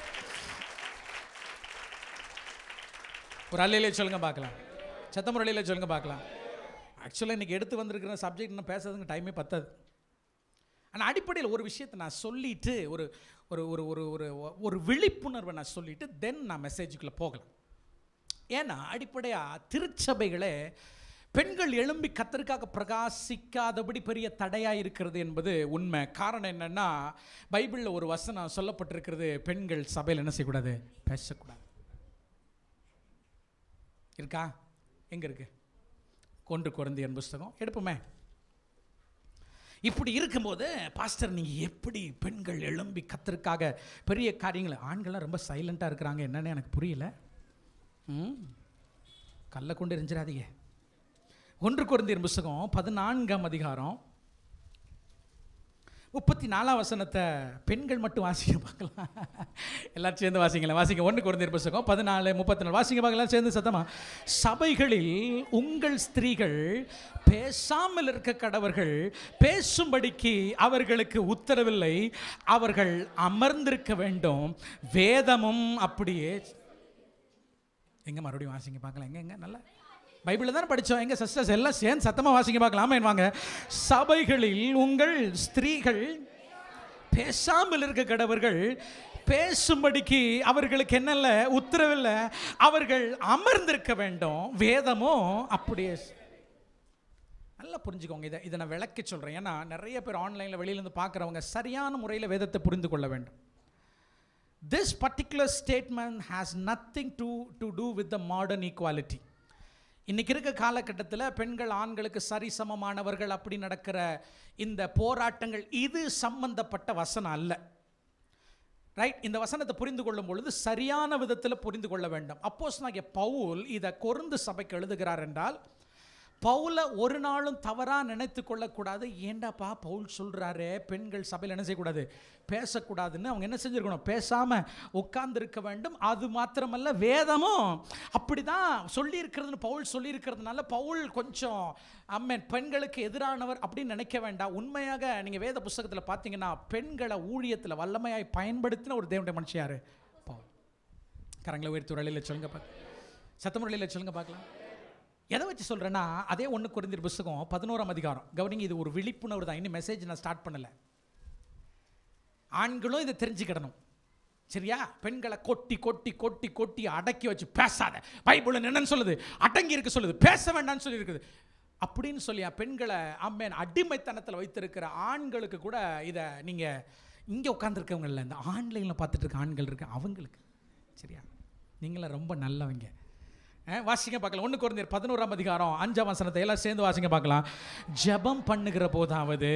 ஒரு அல்லையிலே சொல்லுங்க பார்க்கலாம் சத்தமுறையிலே சொல்லுங்க பார்க்கலாம் ஆக்சுவலாக இன்னைக்கு எடுத்து வந்திருக்கிற சப்ஜெக்ட் இன்னும் பேசுறதுக்கு டைமே பத்தாது ஆனால் அடிப்படையில் ஒரு விஷயத்தை நான் சொல்லிட்டு ஒரு ஒரு ஒரு ஒரு ஒரு ஒரு விழிப்புணர்வை நான் சொல்லிட்டு தென் நான் மெசேஜுக்குள்ளே போகலாம் ஏன்னா அடிப்படையாக திருச்சபைகளே பெண்கள் எழும்பி கத்தருக்காக பிரகாசிக்காதபடி பெரிய தடையாக இருக்கிறது என்பது உண்மை காரணம் என்னன்னா பைபிளில் ஒரு வசனம் சொல்லப்பட்டிருக்கிறது பெண்கள் சபையில் என்ன செய்யக்கூடாது பேசக்கூடாது இருக்கா எங்கே இருக்கு கொண்டு குறந்தியன் புஸ்தகம் எடுப்போமே இப்படி இருக்கும்போது பாஸ்டர் நீங்கள் எப்படி பெண்கள் எழும்பி கத்தருக்காக பெரிய காரியங்களை ஆண்கள்லாம் ரொம்ப சைலண்ட்டாக இருக்கிறாங்க என்னன்னு எனக்கு புரியல ம் கல்லை கொண்டு எரிஞ்சிடாதீங்க ஒன்று குருந்தியர் புஸ்தகம் பதினான்காம் அதிகாரம் முப்பத்தி நாலாம் வசனத்தை பெண்கள் மட்டும் வாசிக்க பார்க்கலாம் எல்லாரும் சேர்ந்து வாசிங்களேன் வாசிங்க ஒன்று குழந்தை புஸ்தகம் பதினாலு முப்பத்தி நாலு வாசிங்க பார்க்கலாம் சேர்ந்து சத்தமா சபைகளில் உங்கள் ஸ்திரீகள் பேசாமல் இருக்க கடவர்கள் பேசும்படிக்கு அவர்களுக்கு உத்தரவில்லை அவர்கள் அமர்ந்திருக்க வேண்டும் வேதமும் அப்படியே எங்க மறுபடியும் வாசிங்க பார்க்கலாம் எங்க எங்க நல்லா பைபிளில் தானே படித்தோம் எங்கள் சிஸ்டர்ஸ் எல்லாம் சேர்ந்து சத்தமாக வாசிங்க பார்க்கலாமா வாங்க சபைகளில் உங்கள் ஸ்திரீகள் பேசாமல் இருக்க கடவர்கள் பேசும்படிக்கு அவர்களுக்கு என்னல்ல உத்தரவில்ல அவர்கள் அமர்ந்திருக்க வேண்டும் வேதமும் அப்படியே நல்லா புரிஞ்சுக்கோங்க இதை இதை நான் விளக்கி சொல்கிறேன் ஏன்னா நிறைய பேர் ஆன்லைனில் வெளியிலேருந்து பார்க்குறவங்க சரியான முறையில் வேதத்தை புரிந்து கொள்ள வேண்டும் this particular statement has nothing to to do with the modern equality இன்னைக்கு இருக்க காலகட்டத்தில் பெண்கள் ஆண்களுக்கு சரிசமமானவர்கள் அப்படி நடக்கிற இந்த போராட்டங்கள் இது சம்பந்தப்பட்ட வசனம் அல்ல ரைட் இந்த வசனத்தை புரிந்து கொள்ளும் பொழுது சரியான விதத்தில் புரிந்து கொள்ள வேண்டும் அப்போஸ் நாங்கள் பவுல் இதை கொருந்து சபைக்கு எழுதுகிறார் என்றால் பவுலை ஒரு நாளும் தவறாக நினைத்து கொள்ளக்கூடாது ஏண்டாப்பா பவுல் சொல்கிறாரு பெண்கள் சபையில் என்ன செய்யக்கூடாது பேசக்கூடாதுன்னு அவங்க என்ன செஞ்சுருக்கணும் பேசாமல் உட்கார்ந்துருக்க வேண்டும் அது மாத்திரமல்ல வேதமும் அப்படி தான் சொல்லியிருக்கிறதுன்னு பவுல் சொல்லியிருக்கிறதுனால பவுல் கொஞ்சம் அம்மன் பெண்களுக்கு எதிரானவர் அப்படின்னு நினைக்க வேண்டாம் உண்மையாக நீங்கள் வேத புஸ்தகத்தில் பார்த்தீங்கன்னா பெண்களை ஊழியத்தில் வல்லமையாய் பயன்படுத்தின ஒரு தேவனுடைய மனுஷன் யாரு பவுல் கரங்களை உயர்த்தி உரலையில் சொல்லுங்க பார்க்க சத்தமுறையில் சொல்லுங்க பார்க்கலாம் எதை வச்சு சொல்கிறேன்னா அதே ஒன்று குறைந்த புஸ்தகம் பதினோராம் அதிகாரம் கவனிங்க இது ஒரு விழிப்புணர்வு தான் இன்னும் மெசேஜ் நான் ஸ்டார்ட் பண்ணலை ஆண்களும் இதை தெரிஞ்சுக்கிடணும் சரியா பெண்களை கொட்டி கொட்டி கொட்டி கொட்டி அடக்கி வச்சு பேசாத பைபிள் என்னன்னு சொல்லுது அடங்கி இருக்க சொல்லுது பேச வேண்டாம்னு சொல்லி இருக்குது அப்படின்னு சொல்லியா பெண்களை அம்மேன் அடிமைத்தனத்தில் வைத்திருக்கிற ஆண்களுக்கு கூட இதை நீங்கள் இங்கே உட்காந்துருக்கவங்க இல்லை இந்த ஆன்லைனில் பார்த்துட்டு இருக்க ஆண்கள் இருக்கு அவங்களுக்கு சரியா நீங்களாம் ரொம்ப நல்லவங்க அஹ், வாசிங்க பார்க்கலாம் ஒன்று குறைந்தர் பதினோராம் அதிகாரம் அஞ்சாம் வசனத்தை எல்லாம் சேர்ந்து வாசிங்க பார்க்கலாம் ஜெபம் பண்ணுகிற போதாவது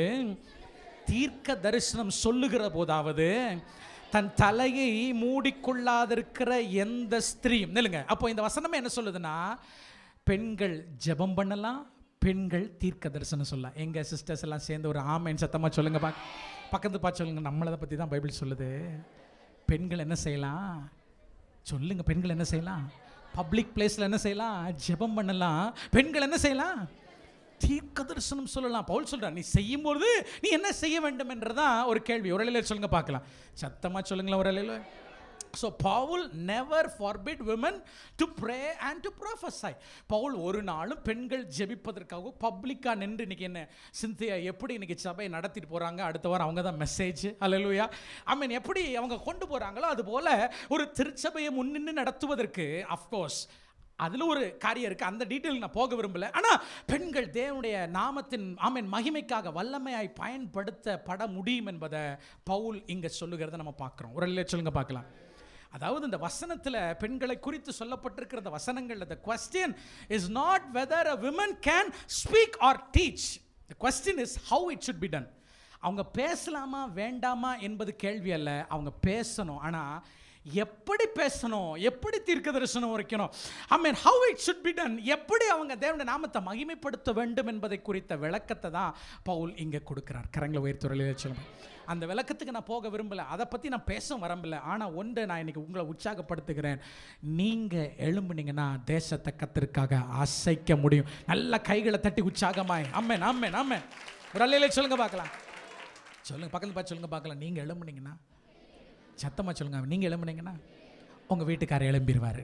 தீர்க்க தரிசனம் சொல்லுகிற போதாவது தன் தலையை மூடிக்கொள்ளாதிருக்கிற எந்த ஸ்திரீயும் நில்லுங்க அப்போ இந்த வசனமே என்ன சொல்லுதுன்னா பெண்கள் ஜெபம் பண்ணலாம் பெண்கள் தீர்க்க தரிசனம் சொல்லலாம் எங்க சிஸ்டர்ஸ் எல்லாம் சேர்ந்து ஒரு ஆமைன்னு சத்தமா சொல்லுங்க பா பக்கத்து பார்த்து சொல்லுங்க நம்மளதை பற்றி தான் பைபிள் சொல்லுது பெண்கள் என்ன செய்யலாம் சொல்லுங்க பெண்கள் என்ன செய்யலாம் பப்ளிக் பிளேஸில் என்ன செய்யலாம் ஜெபம் பண்ணலாம் பெண்கள் என்ன செய்யலாம் தீர்க்க தரிசனம் சொல்லலாம் பவுல் சொல்றான் நீ செய்யும்போது நீ என்ன செய்ய வேண்டும் என்றதான் ஒரு கேள்வி ஒரு அலையில சொல்லுங்க பார்க்கலாம் சத்தமா சொல்லுங்களேன் ஒரு அலையில so Paul never forbid women to pray and to ப்ரொஃபஸை பவுல் ஒரு நாளும் பெண்கள் ஜெபிப்பதற்காக பப்ளிக்காக நின்று இன்னைக்கு என்ன சிந்தியா எப்படி இன்னைக்கு சபையை நடத்திட்டு போகிறாங்க அடுத்த வாரம் அவங்க தான் மெசேஜ் அல்லையா ஐ மீன் எப்படி அவங்க கொண்டு போகிறாங்களோ அது போல ஒரு திருச்சபையை முன்னின்று நடத்துவதற்கு அஃப்கோர்ஸ் அதில் ஒரு காரியம் இருக்குது அந்த டீட்டெயில் நான் போக விரும்பல ஆனால் பெண்கள் தேவனுடைய நாமத்தின் ஆமீன் மகிமைக்காக வல்லமையாய் பயன்படுத்தப்பட முடியும் என்பதை பவுல் இங்கே சொல்லுகிறத நம்ம பார்க்குறோம் ஒரு இல்லை சொல்லுங்க பார்க்கலாம் அதாவது இந்த வசனத்தில் பெண்களை குறித்து சொல்லப்பட்டிருக்கிற இந்த வசனங்கள் the question is not whether a woman can speak or teach the question is how it should be done அவங்க பேசலாமா வேண்டாமா என்பது கேள்வி அல்ல அவங்க பேசணும் ஆனால் எப்படி பேசணும் எப்படி தீர்க்க தரிசனம் வைக்கணும் I mean how it should be done எப்படி அவங்க தேவனுடைய நாமத்தை மகிமைப்படுத்த வேண்டும் என்பதை குறித்த விளக்கத்தை தான் பவுல் இங்கே கொடுக்கிறார் கரங்களை உயர்த்துறையில் சொல்லுங்கள் அந்த விளக்கத்துக்கு நான் போக விரும்பல அதை பற்றி நான் பேச வரம்பில்ல ஆனால் ஒன்று நான் இன்னைக்கு உங்களை உற்சாகப்படுத்துகிறேன் நீங்கள் எழும்புனீங்கன்னா தேசத்தை கத்திற்காக அசைக்க முடியும் நல்ல கைகளை தட்டி உற்சாகமாய் அம்மேன் அம்மேன் அம்மேன் ஒரு அல்லையில சொல்லுங்க பார்க்கலாம் சொல்லுங்க பக்கத்துல பார்த்து சொல்லுங்க பார்க்கலாம் நீங்கள் எழும்புனீங்கன்னா சத்தமாக சொல்லுங்க நீங்கள் எழும்புனீங்கன்னா உங்கள் வீட்டுக்காரர் எழும்பிடுவார்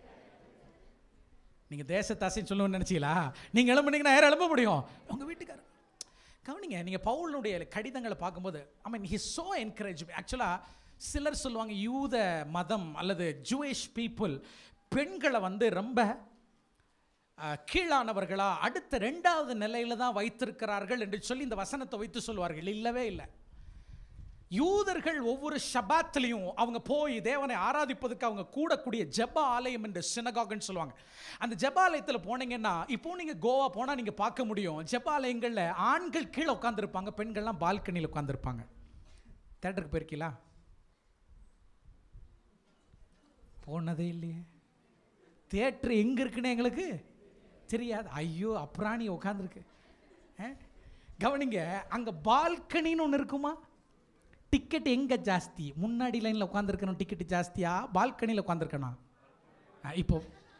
நீங்கள் தேசத்தாசின்னு சொல்லணும்னு நினச்சிங்களா நீங்கள் எழும்புனீங்கன்னா யார் எழும்ப முடியும் உங்கள் வீட்டுக்காரர் கவனிங்க நீங்கள் பவுலுடைய கடிதங்களை பார்க்கும்போது I mean he so encourage ஆக்சுவலாக சிலர் சொல்லுவாங்க யூத மதம் அல்லது ஜூயிஷ் பீப்புள் பெண்களை வந்து ரொம்ப அஹ், கீழானவர்களா அடுத்த ரெண்டாவது நிலையில தான் வைத்திருக்கிறார்கள் என்று சொல்லி இந்த வசனத்தை வைத்து சொல்வார்கள் இல்லவே இல்லை யூதர்கள் ஒவ்வொரு ஷபாத்திலையும் அவங்க போய் தேவனை ஆராதிப்பதற்கு அவங்க கூடக்கூடிய ஜெப ஆலயம் என்று சினகாகன்னு சொல்லுவாங்க அந்த ஜெப ஆலயத்தில் போனீங்கன்னா இப்போ நீங்கள் கோவா போனால் நீங்கள் பார்க்க முடியும் ஜெப ஆலயங்களில் ஆண்கள் கீழே உட்காந்துருப்பாங்க பெண்கள்லாம் பால்கனியில் உட்காந்துருப்பாங்க தேட்டருக்கு போயிருக்கீங்களா போனதே இல்லையே தேட்ரு எங்கே இருக்குன்னு எங்களுக்கு தெரியாது ஐயோ அப்ராணி உட்காந்துருக்கு கவனிங்க அங்கே பால்கனின்னு ஒன்று இருக்குமா டிக்கெட் எங்கே ஜாஸ்தி முன்னாடி லைனில் உட்காந்துருக்கணும் டிக்கெட் ஜாஸ்தியா பால்கனியில் உட்காந்துருக்கணும் இப்போ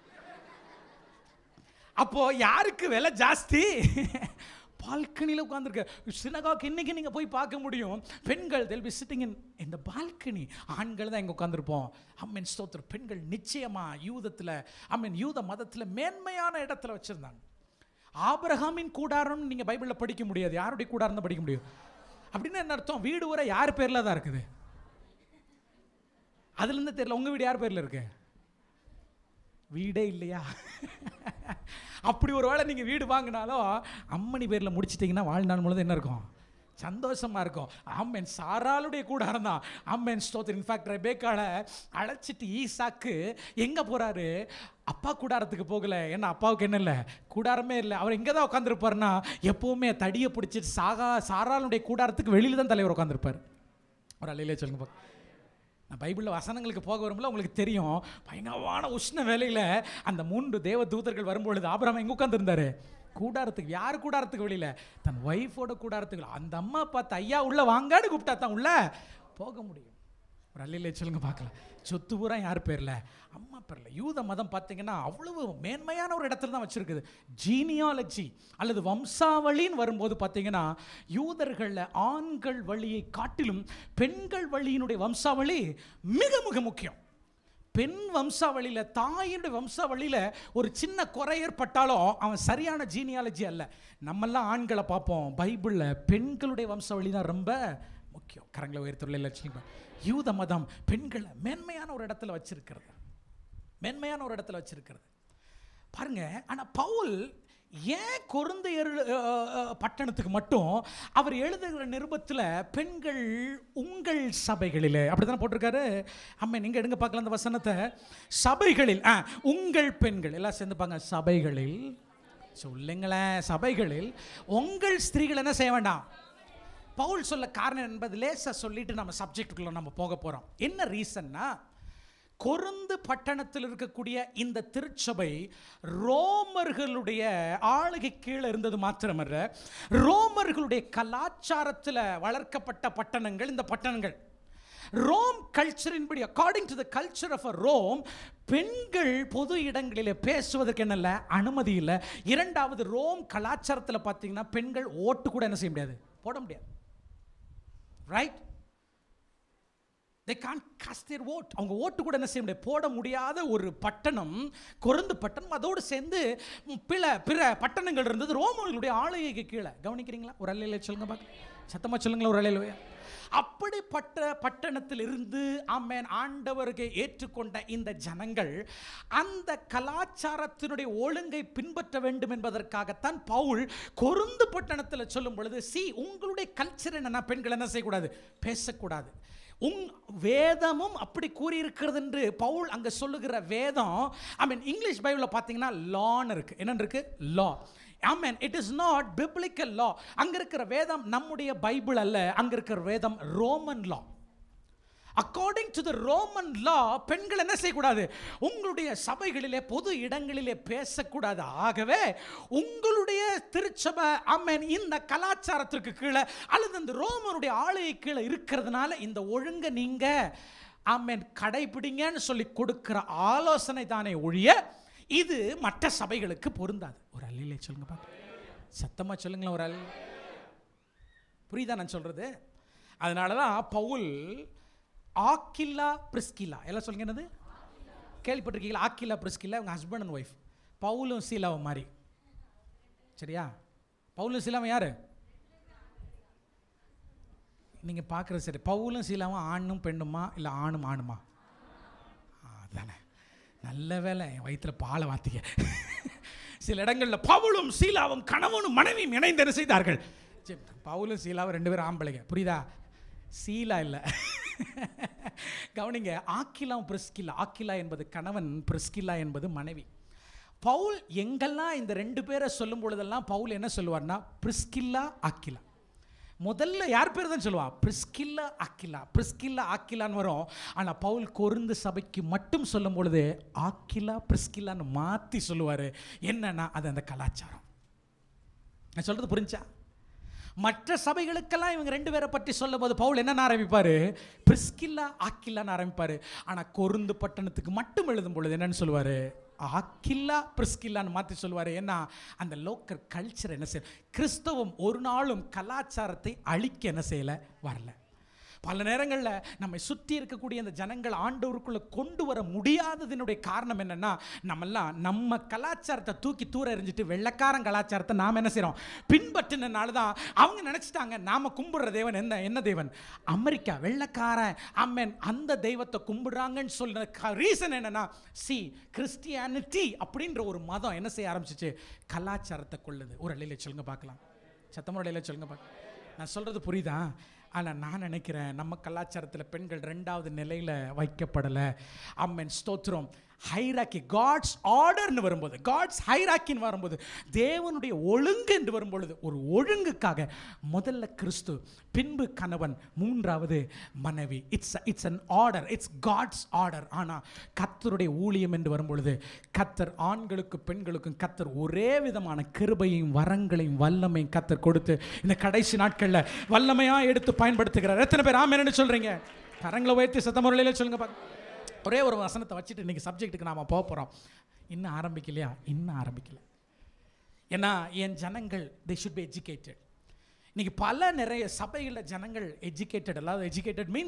அப்போ யாருக்கு விலை ஜாஸ்தி பால்கனியில் உட்காந்துருக்க சினகாக்கு இன்னைக்கு நீங்கள் போய் பார்க்க முடியும் பெண்கள் தெல் பி சிட்டிங் இன் இந்த பால்கனி ஆண்கள் தான் இங்கே உட்காந்துருப்போம் அம்மன் ஸ்தோத்திரம் பெண்கள் நிச்சயமாக யூதத்தில் அம்மன் யூத மதத்தில் மேன்மையான இடத்துல வச்சுருந்தாங்க ஆபிரகாமின் கூடாரம்னு நீங்கள் பைபிளில் படிக்க முடியாது யாருடைய கூடாரம் தான் படிக்க முடியும் அப்படின்னு என்ன அர்த்தம் வீடு ஊரை யார் பேரில் தான் இருக்குது அதுலேருந்து தெரியல உங்கள் வீடு யார் பேரில் இருக்கு வீடே இல்லையா அப்படி ஒரு வேளை நீங்கள் வீடு வாங்கினாலும் அம்மணி பேரில் முடிச்சிட்டிங்கன்னா வாழ்நாள் முழுதும் என்ன இருக்கும் சந்தோஷமா இருக்கும் ஆமென் சாராளுடைய கூடாரம் தான் ஆமென் ஸ்தோத்திரம் இன்ஃபேக்ட் ரெபேக்கால அழைச்சிட்டு ஈசாக்கு எங்கே போறாரு அப்பா கூடாரத்துக்கு போகல ஏன்னா அப்பாவுக்கு என்ன இல்லை கூடாரமே இல்லை அவர் எங்கே தான் உட்காந்துருப்பாருன்னா எப்பவுமே தடியை பிடிச்சிட்டு சாகா சாராளுடைய கூடாரத்துக்கு வெளியில தான் தலைவர் உட்காந்துருப்பார் ஒரு அலையிலே சொல்லுங்க பாக்க. நான் பைபிளில் வசனங்களுக்கு போக வரும்போது உங்களுக்கு தெரியும் பயங்கரமான உஷ்ண வேலையில் அந்த மூன்று தேவ தூதர்கள் வரும்பொழுது ஆபிரகாம் எங்கே உட்காந்துருந்தாரு கூடாரத்துக்கு யார் கூடாரத்துக்கு வெளியில் தன் ஒய்ஃபோட கூடாரத்துக்கு வெளியில. அந்த அம்மா பார்த்து ஐயா உள்ள வாங்கான்னு கூப்பிட்டா தான் உள்ள போக முடியும் ஒரு அல்லையிலே சொல்லுங்க பார்க்கலாம் சொத்து பூரா யார் பேரில் அம்மா பேரில் யூத மதம் பார்த்தீங்கன்னா அவ்வளவு மேன்மையான ஒரு இடத்துல தான் வச்சிருக்குது ஜீனியாலஜி அல்லது வம்சாவளின்னு வரும்போது பார்த்தீங்கன்னா யூதர்களில் ஆண்கள் வழியை காட்டிலும் பெண்கள் வழியினுடைய வம்சாவளி மிக மிக முக்கியம் பெண் வம்சாவளியில தாயினுடைய வம்சாவளியில ஒரு சின்ன குறை ஏற்பட்டாலும் அவன் சரியான ஜீனியாலஜி அல்ல நம்மெல்லாம் ஆண்களை பார்ப்போம் பைபிள்ல பெண்களுடைய வம்சாவளி தான் ரொம்ப முக்கியம் கரங்களை உயர்த்துள்ள லட்சியம் யூத மதம் பெண்களை மேன்மையான ஒரு இடத்துல வச்சிருக்கிறது மேன்மையான ஒரு இடத்துல வச்சிருக்கிறது பாருங்க ஆனா பவுல் ஏன் கொருந்தையர் அஹ், அஹ், பட்டணத்துக்கு மட்டும் அவர் எழுதுகிற நிருபத்தில் பெண்கள் உங்கள் சபைகளிலே அப்படித்தானே போட்டிருக்காரு அம்மா நீங்க எடுங்க பார்க்கலாம் அந்த வசனத்தை சபைகளில் ஆ உங்கள் பெண்கள் எல்லாம் சேர்ந்துப்பாங்க சபைகளில் சொல்லுங்களேன் சபைகளில் உங்கள் ஸ்திரீகள் என்ன செய்ய வேண்டாம் பவுல் சொல்ல காரணம் என்பது லேசா சொல்லிட்டு நம்ம சப்ஜெக்டுக்குள்ள நம்ம போக போறோம் என்ன ரீசன்னா கொருந்து பட்டணத்தில் இருக்கக்கூடிய இந்த திருச்சபை ரோமர்களுடைய ஆளுகை கீழே இருந்தது மாத்திரமல்ல ரோமர்களுடைய கலாச்சாரத்தில் வளர்க்கப்பட்ட பட்டணங்கள் இந்த பட்டணங்கள் ரோம் கல்ச்சரின்படி according to the culture of a Rome பெண்கள் பொது இடங்களிலே பேசுவதற்கு என்னல்ல அனுமதி இல்லை இரண்டாவது ரோம் கலாச்சாரத்தில் பார்த்தீங்கன்னா பெண்கள் ஓட்டு கூட என்ன செய்ய முடியாது போட முடியாது right they can't cast their vote அவங்க ஓட்டு கூட என்ன செய்ய முடியாது போட முடியாத ஒரு பட்டணம் கொருந்து பட்டணம் அதோடு சேர்ந்து ம், பிற பிற பட்டணங்கள் இருந்தது ரோமர்களுடைய ஆளுகைக்கு கீழே கவனிக்கிறீங்களா ஒரு அல்லையில சொல்லுங்க பார்க்க சத்தமாக சொல்லுங்களேன் ஒரு அல்லையில அப்படிப்பட்ட பட்டணத்தில் இருந்து ஆமேன் ஆண்டவருக்கு ஏற்றுக்கொண்ட இந்த ஜனங்கள் அந்த கலாச்சாரத்தினுடைய ஒழுங்கை பின்பற்ற வேண்டும் என்பதற்காகத்தான் பவுல் கொருந்து பட்டணத்தில் சொல்லும் பொழுது சி உங்களுடைய கல்ச்சர் என்னன்னா பெண்கள் என்ன செய்யக்கூடாது பேசக்கூடாது உங் வேதமும் அப்படி கூறியிருக்கிறது என்று பவுல் அங்கே சொல்லுகிற வேதம் ஐ மீன் இங்கிலீஷ் பைபிளில் பார்த்தீங்கன்னா லான்னு இருக்கு என்ன இருக்கு law amen it is not biblical law அங்கே இருக்கிற வேதம் நம்முடைய பைபிள் அல்ல அங்கே இருக்கிற வேதம் Roman law according to the Roman law பெண்கள் என்ன செய்யக்கூடாது உங்களுடைய சபைகளிலே பொது இடங்களிலே பேசக்கூடாது ஆகவே உங்களுடைய திருச்சபை அம்மன் இந்த கலாச்சாரத்திற்கு கீழே அல்லது இந்த ரோமனுடைய ஆளுகை கீழே இருக்கிறதுனால இந்த ஒழுங்கை நீங்க ஆமேன் கடைபிடிங்கன்னு சொல்லி கொடுக்கிற ஆலோசனை தானே ஒழிய இது மற்ற சபைகளுக்கு பொருந்தாது ஒரு அல்லிலே சொல்லுங்க பாக்க சத்தமா சொல்லுங்களேன் ஒரு அல் புரியுதா நான் சொல்றது அதனால தான் பவுல் ஆக்கில்லா பிரிஸ்கில்லா எல்லாம் சொல்லுங்க என்னது கேள்விப்பட்டிருக்கீங்களா ஆக்கில்லா பிரிஸ்கில்லா அவங்க ஹஸ்பண்ட் அண்ட் ஒய்ஃப் பவுலும் சீலாவும் மாதிரி சரியா பவுலும் சீலாவும் யாரு நீங்க பார்க்குறது சரி பவுலும் சீலாவும் ஆணும் பெண்ணுமா இல்லை ஆணும் ஆணுமா ஆ, அதானே நல்ல வேலை என் வயிற்றுல பாலை வாத்திக்க சில இடங்களில் பவுலும் சீலாவும் கணவனும் மனைவியும் இணைந்து என்ன செய்தார்கள் சரி, பவுலும் சீலாவும் ரெண்டு பேரும் ஆம்பளைங்க புரியுதா சீலா இல்லை கவனிங்க ஆக்கிலா பிரிஸ்கில்லா ஆக்கிலா என்பது கணவன் பிரிஸ்கில்லா என்பது மனைவி பவுல் எங்கெல்லாம் இந்த ரெண்டு பேரை சொல்லும் பொழுதெல்லாம் பவுல் என்ன சொல்லுவார்னா பிரிஸ்கில்லா ஆக்கிலா முதல்ல யார் பேர் தான் சொல்லுவா பிரிஸ்கில்லா ஆக்கிலா பிரிஸ்கில்லா ஆக்கிலான்னு வரும் ஆனால் பவுல் கொருந்து சபைக்கு மட்டும் சொல்லும் பொழுது ஆக்கிலா பிரிஸ்கில்லான்னு மாற்றி சொல்லுவார் என்னன்னா அது அந்த கலாச்சாரம் நான் சொல்றது புரிஞ்சா மற்ற சபைகளுக்கெல்லாம் இவங்க ரெண்டு பேரை பற்றி சொல்லும் போது பவுல் என்னன்னு ஆரம்பிப்பாரு பிரிஸ்கில்லா ஆக்கில்லான்னு ஆரம்பிப்பாரு ஆனா கொருந்து பட்டணத்துக்கு மட்டும் எழுதும் பொழுது என்னன்னு சொல்லுவாரு ஆக்கில்லா பிரிஸ்கில்லான்னு மாற்றி சொல்லுவாரு ஏன்னா அந்த லோக்கல் கல்ச்சர் என்ன செய்ய கிறிஸ்தவம் ஒரு நாளும் கலாச்சாரத்தை அழிக்க என்ன செய்யல வரல பல நேரங்களில் நம்மை சுற்றி இருக்கக்கூடிய அந்த ஜனங்கள் ஆண்டவருக்குள்ள கொண்டு வர முடியாததினுடைய காரணம் என்னன்னா நம்மெல்லாம் நம்ம கலாச்சாரத்தை தூக்கி தூர எறிஞ்சிட்டு வெள்ளக்காரன் கலாச்சாரத்தை நாம் என்ன செய்கிறோம் பின்பற்றினால தான் அவங்க நினச்சிட்டாங்க நாம கும்பிடுற தேவன் என்ன என்ன தேவன் அமெரிக்கா வெள்ளக்காரன் அம்மன் அந்த தெய்வத்தை கும்பிடுறாங்கன்னு சொல்ற ரீசன் என்னன்னா சி கிறிஸ்டியானிட்டி அப்படின்ற ஒரு மதம் என்ன செய்ய ஆரம்பிச்சிச்சு கலாச்சாரத்தை கொள்ளுது ஒரு அலையில சொல்லுங்க பார்க்கலாம் சத்தமோட அலையில சொல்லுங்க பார்க்கலாம் நான் சொல்றது புரியுதா ஆனால் நான் நினைக்கிறேன் நம்ம கலாச்சாரத்தில் பெண்கள் ரெண்டாவது நிலையில் வைக்கப்படலை அம்மன் ஸ்தோத்திரம் ஹைராக்கி காட்ஸ் ஆர்டர்னு வரும்போது காட்ஸ் ஹைராக்கின்னு வரும்போது தேவனுடைய ஒழுங்கு என்று வரும்பொழுது ஒரு ஒழுங்குக்காக முதல்ல கிறிஸ்து பின்பு கணவன் மூன்றாவது மனைவி it's it's an order it's God's order ஆனால் கத்தருடைய ஊழியம் என்று வரும்பொழுது கத்தர் ஆண்களுக்கும் பெண்களுக்கும் கத்தர் ஒரே விதமான கிருபையும் வரங்களையும் வல்லமையும் கத்தர் கொடுத்து இந்த கடைசி நாட்களில் வல்லமையாக எடுத்து பயன்படுத்துகிறார் எத்தனை பேர் ஆமேன்னு சொல்கிறீங்க கரங்களை உயர்த்தி சத்தமுறையில் சொல்லுங்க பாக்க ஒரே ஒரு வசனத்தை வச்சுட்டு இன்னைக்கு சப்ஜெக்ட்டுக்கு நாம போக போகிறோம் இன்னும் ஆரம்பிக்கலையா இன்னும் ஆரம்பிக்கல ஏன்னா என் ஜனங்கள் தே ஷுட் பி எஜுகேட்டட் இன்னைக்கு பல நிறைய சபைகளில் ஜனங்கள் எஜுகேட்டட் அதாவது எஜுகேட்டட் மீன்ஸ்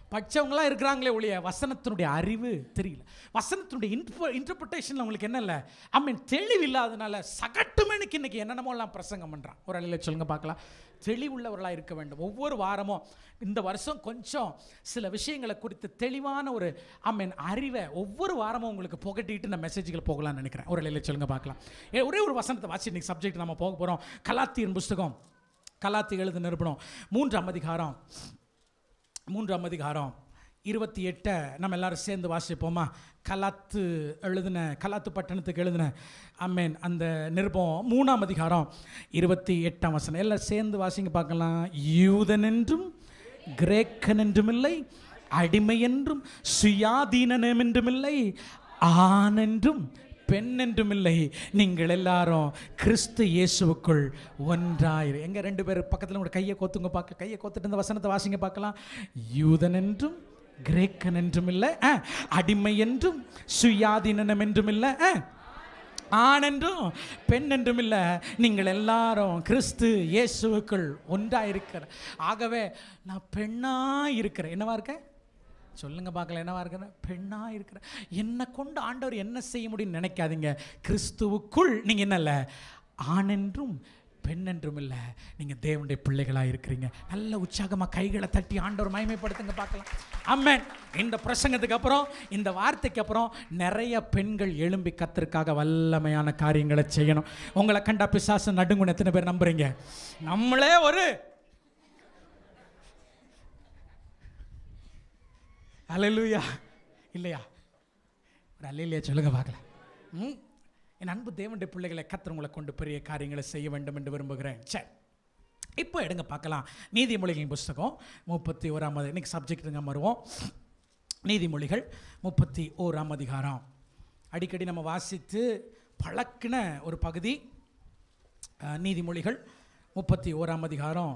படிச்சவங்களாம் இருக்கிறாங்களே ஒழிய வசனத்தினுடைய அறிவு தெரியல வசனத்தினுடைய இன்டர்பிரிட்டேஷனில் உங்களுக்கு என்ன இல்லை ஐ மீன் தெளிவு இல்லாதனால சகட்டுமேனுக்கு இன்னைக்கு என்னென்னமோலாம் பிரசங்கம் பண்ணுறான் ஒரு அலையில் சொல்லுங்க பார்க்கலாம் தெளிவுள்ளவர்களாக இருக்க வேண்டும் ஒவ்வொரு வாரமும் இந்த வருஷம் கொஞ்சம் சில விஷயங்களை குறித்து தெளிவான ஒரு ஐ மீன் அறிவை ஒவ்வொரு வாரமும் உங்களுக்கு புகட்டிட்டு நான் மெசேஜ்கள் போகலாம்னு நினைக்கிறேன் ஒரு அலையில் சொல்லுங்க பார்க்கலாம் ஏ, ஒரே ஒரு வசனத்தை வாசி இன்னைக்கு சப்ஜெக்ட் நம்ம போக போகிறோம் கலாத்தியின் புஸ்தகம் கலாத்தி எழுத நிருபணம் மூன்றாம் அதிகாரம் மூன்றாம் அதிகாரம் இருபத்தி எட்டை நம்ம எல்லாரும் சேர்ந்து வாசிப்போமா கலாத்து எழுதின கலாத்து பட்டணத்துக்கு எழுதின அம்மேன் அந்த நிருபம் மூணாம் அதிகாரம் இருபத்தி எட்டாம் வசனம் எல்லாம் சேர்ந்து வாசிங்க பார்க்கலாம் யூதன் என்றும் கிரேக்கன் என்றும் இல்லை அடிமை என்றும் சுயாதீனம் என்றும் இல்லை ஆண் என்றும் பெண் என்றும் இல்லை நீங்கள் எல்லாரும் கிறிஸ்து இயேசுவுக்குள் ஒன்றாயிரு எங்க ரெண்டு பேர் பக்கத்தில் கூட கையை கோத்துங்க பார்க்க கையை கோத்துட்டு இந்த வசனத்தை வாசிங்க பார்க்கலாம் யூதன் என்றும் கிரேக்கன் என்றும் இல்லை ஆ, அடிமை என்றும் சுயாதீனம் என்றும் இல்லை ஆ, ஆண் என்றும் பெண் என்றும் இல்லை நீங்கள் எல்லாரும் கிறிஸ்து இயேசுவுக்குள் ஒன்றாயிருக்கிற ஆகவே நான் பெண்ணா இருக்கிறேன் என்னவா இருக்கேன் சொல்லுங்க பார்க்கல என்னவா இருக்கிறேன் பெண்ணா இருக்கிறேன் என்னை கொண்டு ஆண்டவர் என்ன செய்ய முடியும்னு நினைக்காதீங்க கிறிஸ்துவுக்குள் நீங்க என்ன இல்லை ஆண் என்றும் பெண் என்றும் இல்லை நீங்க தேவனுடைய பிள்ளைகளா இருக்கிறீங்க நல்ல உற்சாகமா கைகளை தட்டி ஆண்டவர் மகிமைப்படுத்துங்க பார்க்கலாம் அம்மேன் இந்த பிரசங்கத்துக்கு அப்புறம் இந்த வார்த்தைக்கு அப்புறம் நிறைய பெண்கள் எழும்பி கத்திற்காக வல்லமையான காரியங்களை செய்யணும் உங்களை கண்டா பிசாசு நடுங்குன்னு எத்தனை பேர் நம்புறீங்க நம்மளே ஒரு அலலுயா இல்லையா ஒரு அல்லையா சொல்லுங்க பார்க்கலாம் ம் என் அன்பு தேவனுடைய பிள்ளைகளை கத்தர் உங்களை கொண்டு பெரிய காரியங்களை செய்ய வேண்டும் என்று விரும்புகிறேன் சரி இப்போ எடுங்க பார்க்கலாம் நீதிமொழிகளின் புஸ்தகம் முப்பத்தி ஓராம் அதி- இன்னைக்கு சப்ஜெக்ட்டுங்க வருவோம் நீதிமொழிகள் முப்பத்தி ஓராம் அதிகாரம் அடிக்கடி நம்ம வாசித்து பழக்கின ஒரு பகுதி அஹ், நீதிமொழிகள் முப்பத்தி ஓராம் அதிகாரம்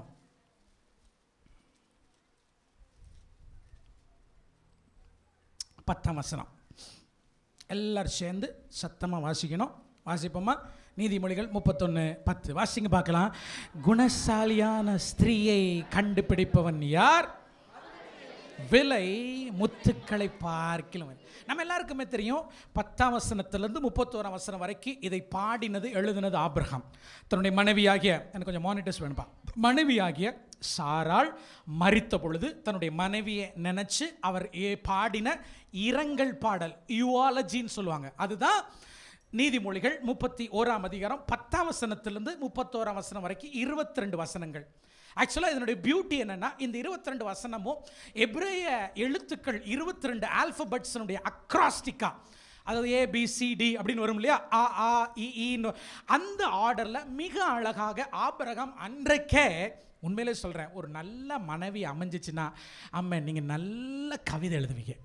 பத்தாம் வசனம் எல்லாரும் சேர்ந்து சத்தமாக வாசிக்கணும் வாசிப்போமா நீதிமொழிகள் முப்பத்தொன்று பத்து வாசிங்க பார்க்கலாம் குணசாலியான ஸ்திரீயை கண்டுபிடிப்பவன் யார் விலை முத்துக்களை பார்க்கிலும் நம்ம எல்லாருக்குமே தெரியும் பத்தாம் வசனத்திலிருந்து முப்பத்தோராம் வசனம் வரைக்கும் இதை பாடினது எழுதினது ஆபிரகாம் தன்னுடைய மனைவியாகிய எனக்கு கொஞ்சம் மானிட்டர்ஸ் வேணும்பா மனைவியாகிய சாராள் மரித்த பொழுது தன்னுடைய மனைவியை நினைச்சு அவர் ஏ பாடின இரங்கல் பாடல் யுவாலஜின்னு சொல்லுவாங்க அதுதான் நீதிமொழிகள் முப்பத்தி ஓராம் அதிகாரம் பத்தாம் வசனத்திலிருந்து முப்பத்தோராம் வசனம் வரைக்கும் இருபத்தி ரெண்டு வசனங்கள் ஆக்சுவலாக இதனுடைய பியூட்டி என்னன்னா இந்த இருபத்தி ரெண்டு வசனமும் எப்ரேய எழுத்துக்கள் இருபத்தி ரெண்டு ஆல்பபெட்ஸினுடைய அக்ராஸ்டிக்கா அதாவது ஏ பி சி டி அப்படின்னு வரும் இல்லையா ஆ ஆ இ ஈன்னு அந்த ஆர்டரில் மிக அழகாக ஆபிரகாம் அன்றைக்கே உண்மையிலே சொல்கிறேன் ஒரு நல்ல மனைவி அமைஞ்சிச்சுன்னா அம்மா நீங்கள் நல்ல கவிதை எழுதுவீங்க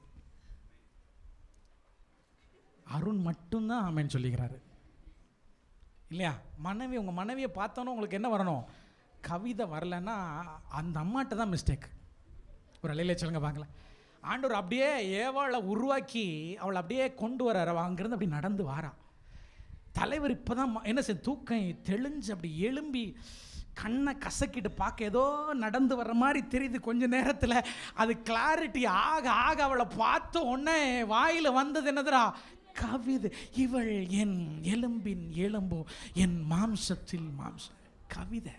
அருண் மட்டும்தான் ஆமேன்னு சொல்லிக்கிறாரு இல்லையா மனைவி உங்கள் மனைவியை பார்த்தோன்னே உங்களுக்கு என்ன வரணும் கவிதை வரலன்னா அந்த அம்மாட்ட தான் மிஸ்டேக் ஒரு அலையில சொல்லுங்க பார்க்கலாம் ஆண்டவர் அப்படியே ஏவாளை உருவாக்கி அவளை அப்படியே கொண்டு வரார் அவள் அங்கேருந்து அப்படி நடந்து வாரா தலைவர் இப்போ தான் என்ன செய்ய தூக்கம் தெளிஞ்சு அப்படி எழும்பி கண்ணை கசக்கிட்டு பார்க்க ஏதோ நடந்து வர்ற மாதிரி தெரியுது கொஞ்ச நேரத்தில் அது கிளாரிட்டி ஆக ஆக அவளை பார்த்த உடனே வாயில் வந்தது என்னதுடா கவிதை இவள் என் எலும்பின் எலும்போ என் மாம்சத்தில் மாம்சம் கவிதை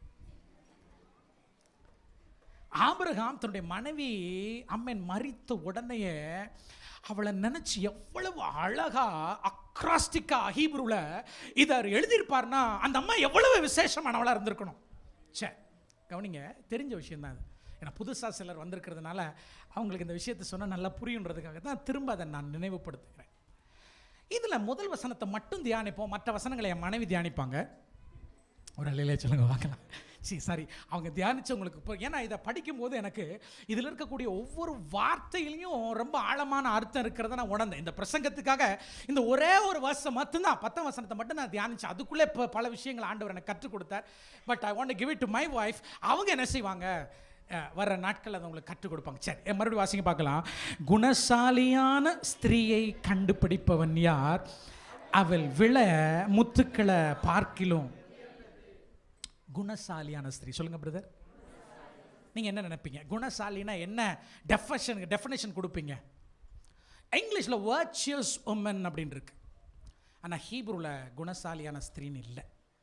ஆபிரகாம் தன்னுடைய மனைவி அம்மன் மறித்த உடனேயே அவளை நினைச்சு எவ்வளவு அழகா அக்ராஸ்டிக்கா ஹீப்ருல இதை அவர் எழுதியிருப்பார்னா அந்த அம்மா எவ்வளவு விசேஷமானவளா இருந்திருக்கணும் சே கவனிங்க தெரிஞ்ச விஷயம் தான் அது ஏன்னா புதுசாக சிலர் வந்திருக்கிறதுனால அவங்களுக்கு இந்த விஷயத்தை சொன்னால் நல்லா புரியுன்றதுக்காக தான் திரும்ப அதை நான் நினைவுபடுத்துகிறேன் இதில் முதல் வசனத்தை மட்டும் தியானிப்போம் மற்ற வசனங்களை என் மனைவி தியானிப்பாங்க ஒரு அலையிலே சொல்லுங்க பார்க்கலாம் சி சாரி அவங்க தியானிச்சவங்களுக்கு இப்போ ஏன்னா இதை படிக்கும்போது எனக்கு இதில் இருக்கக்கூடிய ஒவ்வொரு வார்த்தையிலையும் ரொம்ப ஆழமான அர்த்தம் இருக்கிறத நான் உணர்ந்தேன் இந்த பிரசங்கத்துக்காக இந்த ஒரே ஒரு வருஷம் மட்டும்தான் பத்தாம் வசனத்தை மட்டும் நான் தியானிச்சேன் அதுக்குள்ளே இப்போ பல விஷயங்கள் ஆண்டவர் எனக்கு கற்றுக் கொடுத்தார் but I want give it to my wife அவங்க என்ன செய்வாங்க அஹ், வர்ற நாட்கள் அதை உங்களுக்கு கற்றுக் கொடுப்பாங்க சரி என் மறுபடியும் வாசிங்க பார்க்கலாம் குணசாலியான ஸ்திரீயை கண்டுபிடிப்பவன் யார் அவள் விழ முத்துக்களை பார்க்கிலும் குணசாலியான ஸ்திரீ சொல்லுங்க பிரதர் நீங்கள் என்ன நினைப்பீங்க குணசாலினா என்ன டெஃபஷன் டெஃபினேஷன் கொடுப்பீங்க இங்கிலீஷில் வர்ச்சியஸ் உமன் அப்படின்னு இருக்கு ஆனால் ஹீப்ரூவில் குணசாலியான ஸ்திரீன்னு இல்லை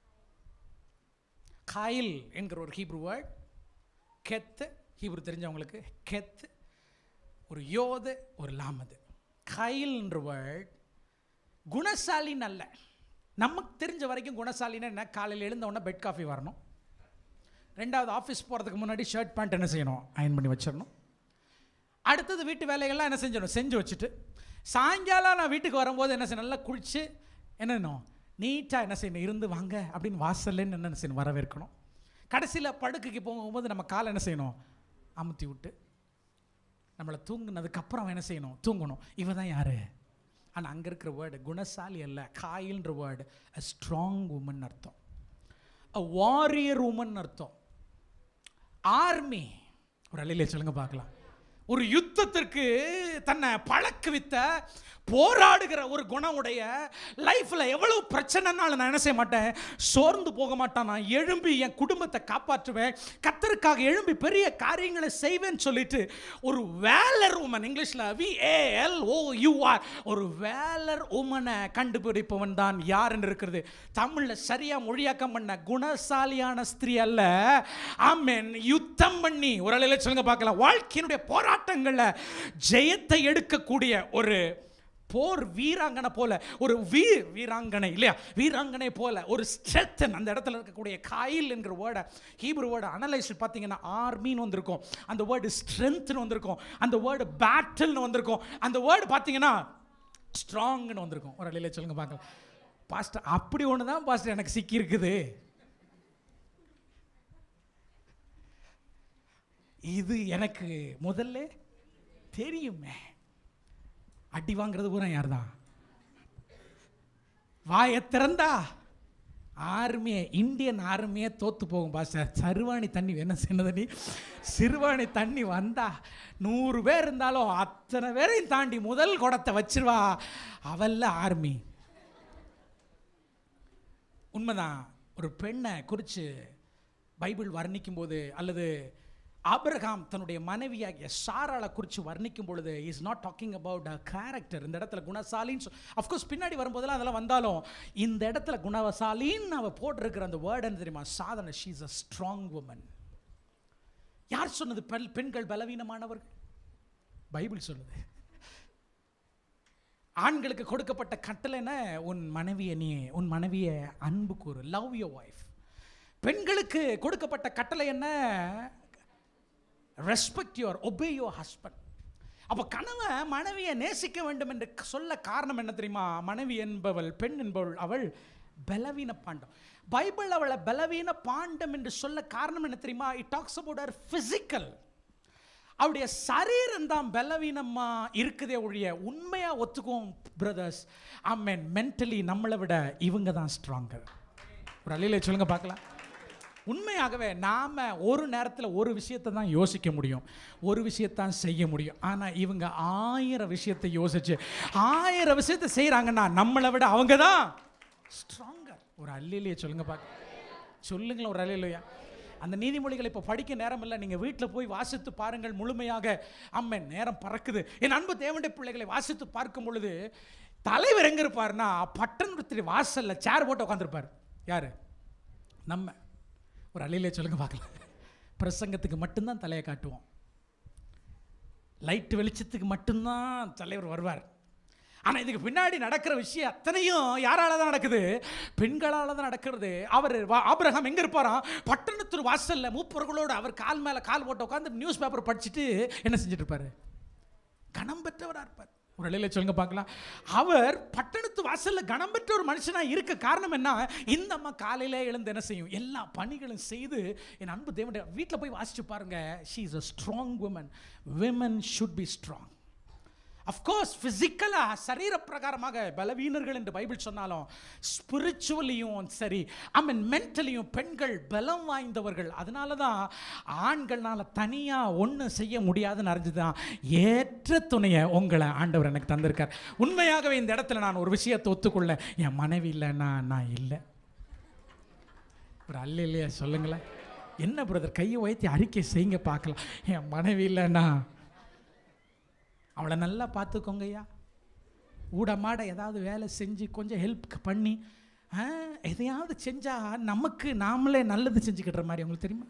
காயில் என்கிற ஒரு ஹீப்ரு வேர்ட் கெத்து ஹீப்ரு தெரிஞ்சவங்களுக்கு கெத்து ஒரு யோது ஒரு லாமது கைல்ன்ற வேர்ட் குணசாலின்னு அல்ல நமக்கு தெரிஞ்ச வரைக்கும் குணசாலின்னா என்ன காலையில் எழுந்த உடனே பெட் காஃபி வரணும் ரெண்டாவது ஆஃபீஸ் போகிறதுக்கு முன்னாடி ஷர்ட் பேண்ட் என்ன செய்யணும் அயன் பண்ணி வச்சிடணும் அடுத்தது வீட்டு வேலைகள்லாம் என்ன செஞ்சிடணும் செஞ்சு வச்சுட்டு சாயங்காலம் நான் வீட்டுக்கு வரும்போது என்ன செய்யணும் நல்லா குளிச்சு என்ன செய்யணும் நீட்டாக என்ன செய்யணும் இருந்து வாங்க அப்படின்னு வாசல்லேன்னு என்ன செய்யணும் வரவேற்கணும் கடைசியில் படுக்கைக்கு போகும்போது நம்ம காலை என்ன செய்யணும் அமுத்தி விட்டு நம்மளை தூங்குனதுக்கப்புறம் அவன் என்ன செய்யணும் தூங்கணும் இவ தான் யார் ஆனால் அங்கே இருக்கிற வேர்டு குணசாலி அல்ல காயில்ன்ற வேர்டு அ ஸ்ட்ராங் உமன் அர்த்தம் அ வாரியர் உமன் அர்த்தம் ஆர்மி ஒரு அலையிலே சொல்லுங்க பார்க்கலாம் ஒரு யுத்தத்திற்கு தன்னை பழக்குவித்த போராடுகிற ஒரு குணமுடைய லைஃப்பில் எவ்வளவு பிரச்சனைனாலும் நான் என்ன செய்ய மாட்டேன் சோர்ந்து போக மாட்டான் நான் எழும்பி என் குடும்பத்தை காப்பாற்றுவேன் கத்தருக்காக எழும்பி பெரிய காரியங்களை செய்வேன்னு சொல்லிட்டு ஒரு வேலர் உமன் இங்கிலீஷில் விஏஎல் ஓ யூஆர் ஒரு வேலர் உமனை கண்டுபிடிப்பவன் தான் யாருன்னு இருக்கிறது தமிழில் சரியாக மொழியாக்கம் பண்ண குணசாலியான ஸ்திரீ அல்ல ஆமென் யுத்தம் பண்ணி ஒரு அலையில சொல்லுங்க பார்க்கலாம் வாழ்க்கையினுடைய போராட்டங்களில் ஜெயத்தை எடுக்கக்கூடிய ஒரு போர் வீராங்கனை போல ஒரு வீர் வீராங்கனை இல்லையா வீராங்கனை போல ஒரு ஸ்ட்ரெத்தன் அந்த இடத்துல இருக்கக்கூடிய காயில் என்கிற வேர்டை ஹீப்ரு வேர்டை அனலைஸ் பார்த்தீங்கன்னா ஆர்மின்னு வந்திருக்கும் அந்த வேர்டு ஸ்ட்ரென்த்னு வந்திருக்கும் அந்த வேர்டு பேட்டில்னு வந்திருக்கும் அந்த வேர்டு பார்த்தீங்கன்னா ஸ்ட்ராங்னு வந்திருக்கும் ஒரு அலையில சொல்லுங்க பார்க்கலாம் பாஸ்டர் அப்படி ஒன்று தான் பாஸ்டர் எனக்கு சிக்கி இருக்குது இது எனக்கு முதல்ல தெரியுமே அடி வாங்குறது பூரா யார் தான் வாயை திறந்தா ஆர்மியே இந்தியன் ஆர்மியே தோத்து போகும் பாஸ்டர் சருவாணி தண்ணி என்ன சின்ன தண்ணி சிறுவாணி தண்ணி வந்தா நூறு பேர் இருந்தாலும் அத்தனை பேரையும் தாண்டி முதல் குடத்தை வச்சிருவா அவல்ல ஆர்மி உண்மைதான் ஒரு பெண்ணை குறித்து பைபிள் வர்ணிக்கும் போது அல்லது ஆபிரகாம் தன்னுடைய மனைவியாகிய சாராளை குறித்து வர்ணிக்கும் பொழுது is not talking about a character இந்த இடத்துல குணசாலின்னு அஃப்கோர்ஸ் பின்னாடி வரும்போதெல்லாம் அதெல்லாம் வந்தாலும் இந்த இடத்துல குணசாலின்னு அவ போட்டிருக்கிற அந்த வேர்டு என்ன தெரியுமா சாதனை ஷீஸ் அ ஸ்ட்ராங் உமன் யார் சொன்னது பெண் பெண்கள் பலவீனமானவர்கள் பைபிள் சொல்லுது ஆண்களுக்கு கொடுக்கப்பட்ட கட்டளைன உன் மனைவியை நீ உன் மனைவியை அன்பு கூறு லவ் யோர் ஒய்ஃப் பெண்களுக்கு கொடுக்கப்பட்ட கட்டளை என்ன respect your obey your husband அப்போ கணவன் மனைவியை நேசிக்க வேண்டும் என்று சொல்ல காரணம் என்ன தெரியுமா மனைவி என்பவள் பெண் என்பவள் அவள் பலவீன பாண்டம் பைபிள் அவளை பலவீன பாண்டம் என்று சொல்ல காரணம் என்ன தெரியுமா இட் டாக்ஸ் அபவுட் அவர் ஃபிசிக்கல் அவருடைய சரீரம் தான் பலவீனமா இருக்குதே ஒழிய உண்மையா ஒத்துக்குவோம் பிரதர்ஸ் ஆமேன் மென்டலி நம்மளை விட இவங்க தான் ஸ்ட்ராங்கர் ஒரு அலையில சொல்லுங்க பார்க்கலாம் உண்மையாகவே நாம் ஒரு நேரத்தில் ஒரு விஷயத்தை தான் யோசிக்க முடியும் ஒரு விஷயத்தான் செய்ய முடியும் ஆனால் இவங்க ஆயிரம் விஷயத்தை யோசிச்சு ஆயிரம் விஷயத்தை செய்கிறாங்கன்னா நம்மளை விட அவங்க தான் ஸ்ட்ராங்கர் ஒரு அல்லிலேயே சொல்லுங்க பார்க்க சொல்லுங்களேன் ஒரு அல்லையா அந்த நீதிமொழிகளை இப்போ படிக்க நேரம் இல்லை நீங்கள் வீட்டில் போய் வாசித்து பாருங்கள் முழுமையாக அம்மன் நேரம் பறக்குது என் அன்பு தேவண்ட பிள்ளைகளை வாசித்து பார்க்கும் பொழுது தலைவர் எங்கே இருப்பார்னா பட்டணத்தின் வாசலில் சேர் போட்டு உட்காந்துருப்பார் யார் நம்ம ஒரு அலையிலே சொல்லுங்க பார்க்கலாம் பிரசங்கத்துக்கு மட்டும்தான் தலையை காட்டுவோம் லைட் வெளிச்சத்துக்கு மட்டும்தான் தலைவர் வருவார் ஆனால் இதுக்கு பின்னாடி நடக்கிற விஷயம் அத்தனையும் யாரால தான் நடக்குது பெண்களால் தான் நடக்கிறது அவர் ஆபிரகாம் எங்கே இருப்பாராம் பட்டணத்து வாசலில் மூப்பர்களோடு அவர் கால் மேலே கால் போட்டு உட்காந்து நியூஸ் பேப்பர் படிச்சுட்டு என்ன செஞ்சுட்டு இருப்பார் கணம் பெற்றவராக இருப்பார் ஒரு இடையில சொல்லுங்க பார்க்கலாம் அவர் பட்டணத்து வாசல்ல கணம் பெற்ற ஒரு மனுஷனா இருக்க காரணம் என்ன இந்த அம்மா காலையில எழுந்து என்ன செய்யும் எல்லா பணிகளும் செய்து என் அன்பு தேவனுடைய வீட்டில் போய் வாசிச்சு பாருங்க she is a strong woman women should be strong of course ஃபிசிக்கலாக சரீர பிரகாரமாக பலவீனர்கள் என்று பைபிள் சொன்னாலும் ஸ்பிரிச்சுவலியும் சரி ஐ மீன் மென்டலியும் பெண்கள் பலம் வாய்ந்தவர்கள் அதனால தான் ஆண்கள்னால தனியாக ஒன்றும் செய்ய முடியாதுன்னு அறிஞ்சுதான் ஏற்ற துணையை உங்களை ஆண்டவர் எனக்கு தந்திருக்கார் உண்மையாகவே இந்த இடத்துல நான் ஒரு விஷயத்தை ஒத்துக்கொள்ள என் மனைவி இல்லைன்னா நான் இல்லை ஒரு அல்ல இல்லையா சொல்லுங்களேன் என்ன பிரதர் கையை உயர்த்தி அறிக்கை செய்யுங்க பார்க்கலாம் என் மனைவி இல்லைன்னா அவளை நல்லா பார்த்துக்கோங்கய்யா ஊடமாட ஏதாவது வேலை செஞ்சு கொஞ்சம் ஹெல்ப் பண்ணி ஆ, எதையாவது செஞ்சா நமக்கு நாமளே நல்லது செஞ்சுக்கிற மாதிரி உங்களுக்கு தெரியுமா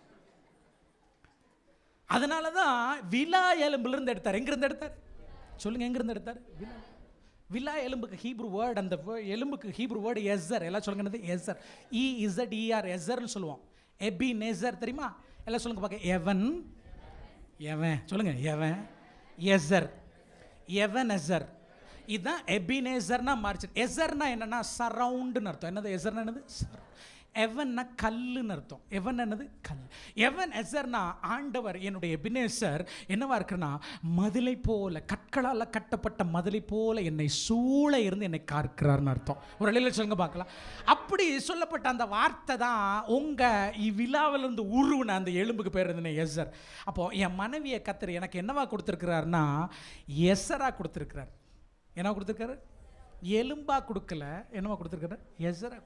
அதனால தான் விலா எலும்புலேருந்து எடுத்தார் எங்கேருந்து எடுத்தார் சொல்லுங்க எங்கேருந்து எடுத்தார் விலா விலா எலும்புக்கு ஹீப்ரு வேர்ட் அந்த word- எலும்புக்கு ஹீப்ரு வேர்டு எஸ்ஸர் எல்லாம் சொல்லுங்க என்னது எஸ்ஸர் இ இசட் இஆர் எஸ்ஸர்னு சொல்லுவோம் எபி நெசர் தெரியுமா எல்லாம் சொல்லுங்க பார்க்க எவன் எவன் சொல்லுங்க எவன் எசர் எவன் எசர் இதுதான் எபினேசர்னா மாறிச்சு எசர்னா என்னன்னா சரவுண்டுன்னு அர்த்தம் என்னது எசர்னா என்னது எவன்னா கல்லுன்னு அர்த்தம் எவன் என்னது கல் எவன் எசர்னா ஆண்டவர் என்னுடைய எபினேசர் என்னவா இருக்குன்னா மதிலை போல கற்களால் கட்டப்பட்ட மதிலை போல என்னை சூழ இருந்து என்னை காக்கிறார்னு அர்த்தம் ஒரு இடையில சொல்லுங்க பார்க்கலாம் அப்படி சொல்லப்பட்ட அந்த வார்த்தை தான் உங்க இவ்விழாவிலிருந்து உருவின அந்த எலும்புக்கு பேர் இருந்தன எசர் அப்போ என் மனைவியை கத்தர் எனக்கு என்னவா கொடுத்துருக்கிறாருன்னா எசரா கொடுத்துருக்கிறார் என்ன கொடுத்துருக்காரு எலும்பா கொடுக்கல என்னவா கொடுத்துருக்காரு எசரா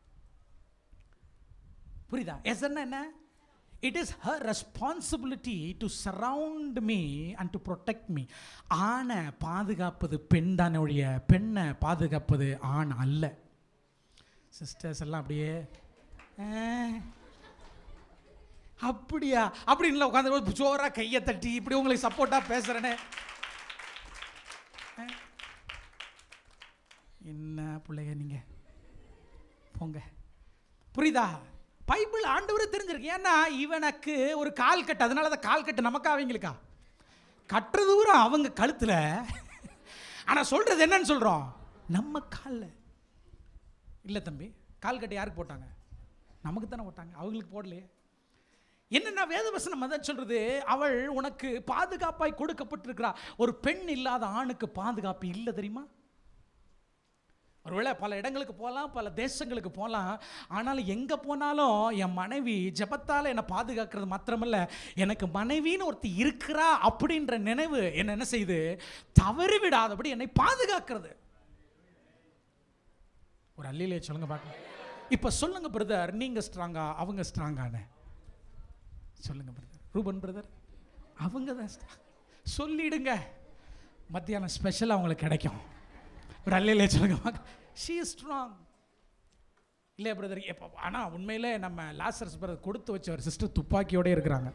புரியுதா எசர்னா என்ன it is her responsibility to surround me and to protect me ஆணை பாதுகாப்பது பெண் தானே ஒழிய பெண்ணை பாதுகாப்பது ஆண் அல்ல சிஸ்டர்ஸ் எல்லாம் அப்படியே ஆ, அப்படியா அப்படின்னு உட்காந்து ஜோரா கையை தட்டி இப்படி உங்களுக்கு சப்போர்ட்டாக பேசுகிறேனே என்ன பிள்ளைங்க நீங்கள் போங்க புரியுதா பைபிள் ஆண்டவரே தெரிஞ்சிருக்கு ஏன்னா இவனுக்கு ஒரு கால் கட்டு அதனால தான் கால் கட்டு நமக்கா அவங்களுக்கா கட்டுறது பூரா அவங்க கழுத்தில் ஆனால் சொல்கிறது என்னன்னு சொல்கிறோம் நம்ம காலில் இல்லை தம்பி கால் கட்டு யாருக்கு போட்டாங்க நமக்கு தானே போட்டாங்க அவங்களுக்கு போடலையே என்னன்னா வேதவசனம் அதான் சொல்றது அவள் உனக்கு பாதுகாப்பாய் கொடுக்கப்பட்டிருக்கிறா ஒரு பெண் இல்லாத ஆணுக்கு பாதுகாப்பு இல்லை தெரியுமா ஒருவேளை பல இடங்களுக்கு போகலாம் பல தேசங்களுக்கு போகலாம் ஆனாலும் எங்கே போனாலும் என் மனைவி ஜெபத்தால் என்னை பாதுகாக்கிறது மாத்திரமல்ல எனக்கு மனைவின்னு ஒருத்தி இருக்கிறா அப்படின்ற நினைவு என்ன என்ன செய்யுது தவறி விடாதபடி என்னை பாதுகாக்கிறது ஒரு அல்லிலே சொல்லுங்க பார்க்கலாம் இப்போ சொல்லுங்க பிரதர் நீங்கள் ஸ்ட்ராங்கா அவங்க ஸ்ட்ராங்கான சொல்லுங்க பிரதர் ரூபன் பிரதர் அவங்க தான் strong. சொல்லிடுங்க மத்தியானம் ஸ்பெஷலாக அவங்களுக்கு கிடைக்கும் ஒரு அல்லையிலே சொல்லுங்க ஷீ இஸ் ஸ்ட்ராங் இல்லையா பிரதர் எப்போ ஆனால் உண்மையிலே நம்ம லாசர்ஸ் பிரதர் கொடுத்து வச்ச ஒரு சிஸ்டர் துப்பாக்கியோடே இருக்கிறாங்க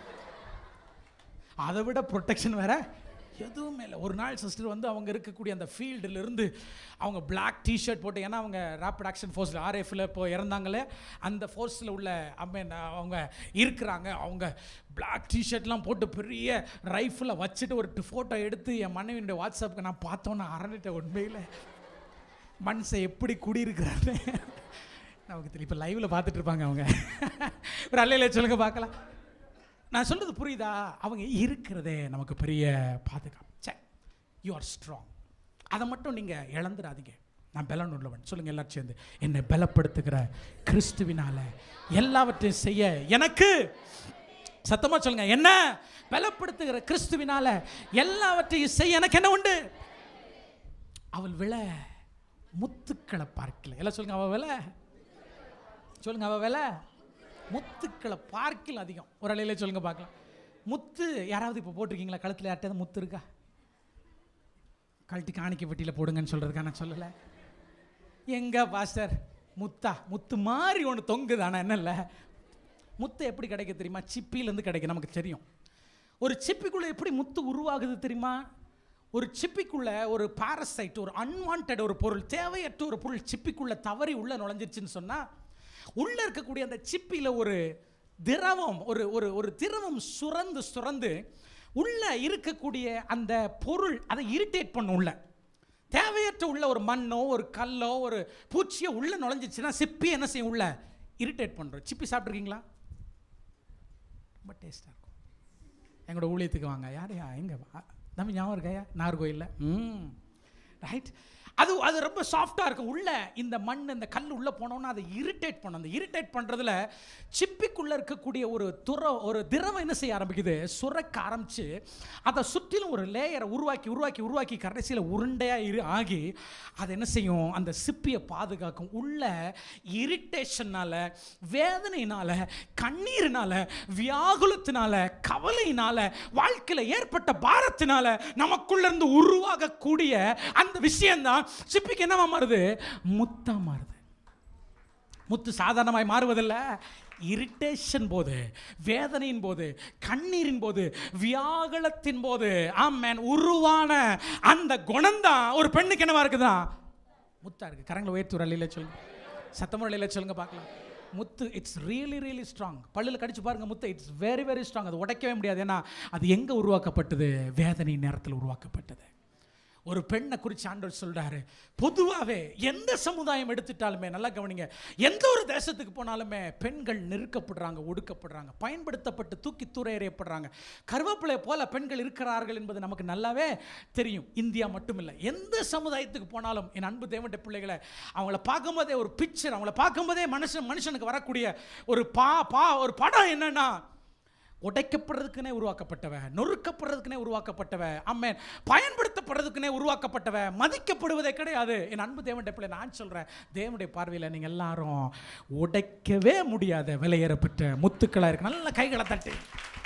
அதை விட ப்ரொடெக்ஷன் வேற எதுவுமே இல்லை ஒரு நாள் சிஸ்டர் வந்து அவங்க இருக்கக்கூடிய அந்த ஃபீல்டுல இருந்து அவங்க Black டிஷர்ட் போட்டு ஏன்னா அவங்க ரேப்பிட் ஆக்ஷன் ஃபோர்ஸில் ஆர்எஃப்ல இப்போ இறந்தாங்களே அந்த ஃபோர்ஸில் உள்ள அம்மன் அவங்க இருக்கிறாங்க அவங்க Black டிஷர்ட்லாம் போட்டு பெரிய ரைஃபிளை வச்சுட்டு ஒரு ஃபோட்டோ எடுத்து என் மனைவியுடைய வாட்ஸ்அப்புக்கு நான் பார்த்தோன்னே அரண்டிட்டேன் உண்மையில் மனுஷன் எப்படி குடியிருக்கிறாரு நமக்கு தெரியும் இப்போ லைவில் பார்த்துட்டு இருப்பாங்க அவங்க ஒரு அல்லையில சொல்லுங்க பார்க்கலாம் நான் சொல்றது புரியுதா அவங்க இருக்கிறதே நமக்கு பெரிய பாதுகாப்பு சே யூ ஆர் ஸ்ட்ராங் அதை மட்டும் நீங்கள் இழந்துடாதீங்க நான் பலன் உள்ளவன் சொல்லுங்க எல்லாரும் சேர்ந்து என்னை பலப்படுத்துகிற கிறிஸ்துவினால எல்லாவற்றையும் செய்ய எனக்கு சத்தமா சொல்லுங்க என்ன பலப்படுத்துகிற கிறிஸ்துவினால எல்லாவற்றையும் செய்ய எனக்கு என்ன உண்டு அவள் விழ முத்துக்களை பார்க்கல எல்லாம் சொல்லுங்க அவள் விலை சொல்லுங்க அவள் விலை முத்துக்களை பார்க்கல அதிகம் ஒரு அலையில சொல்லுங்க பார்க்கலாம் முத்து யாராவது இப்போ போட்டிருக்கீங்களா கழுத்தில் யார்கிட்ட முத்து இருக்கா கழட்டி காணிக்க பெட்டியில் போடுங்கன்னு சொல்கிறதுக்கா நான் சொல்லலை எங்க பாஸ்டர் முத்தா முத்து மாதிரி ஒன்று தொங்குது ஆனால் என்ன இல்லை முத்து எப்படி கிடைக்க தெரியுமா சிப்பிலேருந்து கிடைக்கும் நமக்கு தெரியும் ஒரு சிப்பிக்குள்ளே எப்படி முத்து உருவாகுது தெரியுமா ஒரு சிப்பிக்குள்ள ஒரு பாரசைட் ஒரு அன்வான்ட் ஒரு பொருள் தேவையற்ற ஒரு பொருள் சிப்பிக்குள்ள தவறி உள்ள நுழைஞ்சிருச்சுன்னு சொன்னா உள்ள இருக்கக்கூடிய அந்த சிப்பில ஒரு திரவம் ஒரு ஒரு ஒரு திரவம் சுரந்து சுரந்து உள்ள இருக்கக்கூடிய அந்த பொருள் அதை இரிட்டேட் பண்ணும் உள்ள தேவையற்ற உள்ள ஒரு மண்ணோ ஒரு கல்லோ ஒரு பூச்சியோ உள்ள நுழைஞ்சிச்சுன்னா சிப்பி என்ன செய்யும் உள்ள இரிட்டேட் பண்ணுறோம் சிப்பி சாப்பிட்ருக்கீங்களா ரொம்ப டேஸ்ட்டாக இருக்கும் எங்களோட ஊழியத்துக்கு வாங்க யாரையா எங்கே தம்பி ஞாபகம் இருக்காயா நாகர்கோயிலில் ம் ரைட் அது அது ரொம்ப சாஃப்டாக இருக்கும் உள்ள இந்த மண் இந்த கல் உள்ளே போனோன்னா அதை இரிட்டேட் பண்ணும் அந்த இரிட்டேட் பண்ணுறதுல சிப்பிக்குள்ளே இருக்கக்கூடிய ஒரு துற ஒரு திரவம் என்ன செய்ய ஆரம்பிக்குது சுரக்க ஆரம்பிச்சு அதை சுற்றிலும் ஒரு லேயரை உருவாக்கி உருவாக்கி உருவாக்கி கடைசியில் உருண்டையாக இரு ஆகி அது என்ன செய்யும் அந்த சிப்பியை பாதுகாக்கும் உள்ள இரிட்டேஷனால் வேதனையினால கண்ணீரினால வியாகுலத்தினால கவலையினால வாழ்க்கையில் ஏற்பட்ட பாரத்தினால நமக்குள்ள இருந்து உருவாகக்கூடிய அந்த விஷயம்தான் சிப்பிக்கு என்னவா மாறுது முத்தா மாறுது முத்து சாதாரணமாய் மாறுவதில்ல இரிட்டேஷன் போது வேதனையின் போது கண்ணீரின் போது வியாகுலத்தின் போது ஆமேன் உருவான அந்த குணம்தான் ஒரு பெண்ணுக்கு என்னவா இருக்குதா முத்தா இருக்கு கரங்களை உயர்த்து ஒரு அள்ளியில் சொல்லுங்க சத்தமுறையில் சொல்லுங்க பார்க்கலாம் முத்து இட்ஸ் ரியலி ரியலி ஸ்ட்ராங் பல்லில் கடிச்சு பாருங்க முத்து இட்ஸ் வெரி வெரி ஸ்ட்ராங் அது உடைக்கவே முடியாது ஏன்னா அது எங்கே உருவாக்கப்பட்டது வேதனை நேரத்தில் உருவாக்கப்பட்டது ஒரு பெண்ணை குறித்து ஆண்டவர் சொல்றாரு பொதுவாகவே எந்த சமுதாயம் எடுத்துட்டாலுமே நல்லா கவனிங்க எந்த ஒரு தேசத்துக்கு போனாலுமே பெண்கள் நெருக்கப்படுறாங்க ஒடுக்கப்படுறாங்க பயன்படுத்தப்பட்டு தூக்கி தூர எறியப்படுறாங்க கருவேப்பிலை போல பெண்கள் இருக்கிறார்கள் என்பது நமக்கு நல்லாவே தெரியும் இந்தியா மட்டும் இல்லை எந்த சமுதாயத்துக்கு போனாலும் என் அன்பு தேவண்ட பிள்ளைகளை அவங்கள பார்க்கும்போதே ஒரு பிக்சர் அவங்கள பார்க்கும்போதே மனுஷன் மனுஷனுக்கு வரக்கூடிய ஒரு பா பா ஒரு படம் என்னன்னா உடைக்கப்படுறதுக்குனே உருவாக்கப்பட்டவ நொறுக்கப்படுறதுக்குனே உருவாக்கப்பட்டவ அம்மேன் பயன்படுத்தப்படுறதுக்குனே உருவாக்கப்பட்டவ மதிக்கப்படுவதே கிடையாது என் அன்பு தேவனுடைய பிள்ளை நான் சொல்கிறேன் தேவனுடைய பார்வையில் நீங்கள் எல்லாரும் உடைக்கவே முடியாத விலையேறப்பட்ட முத்துக்களாக இருக்கு நல்ல கைகளை தட்டி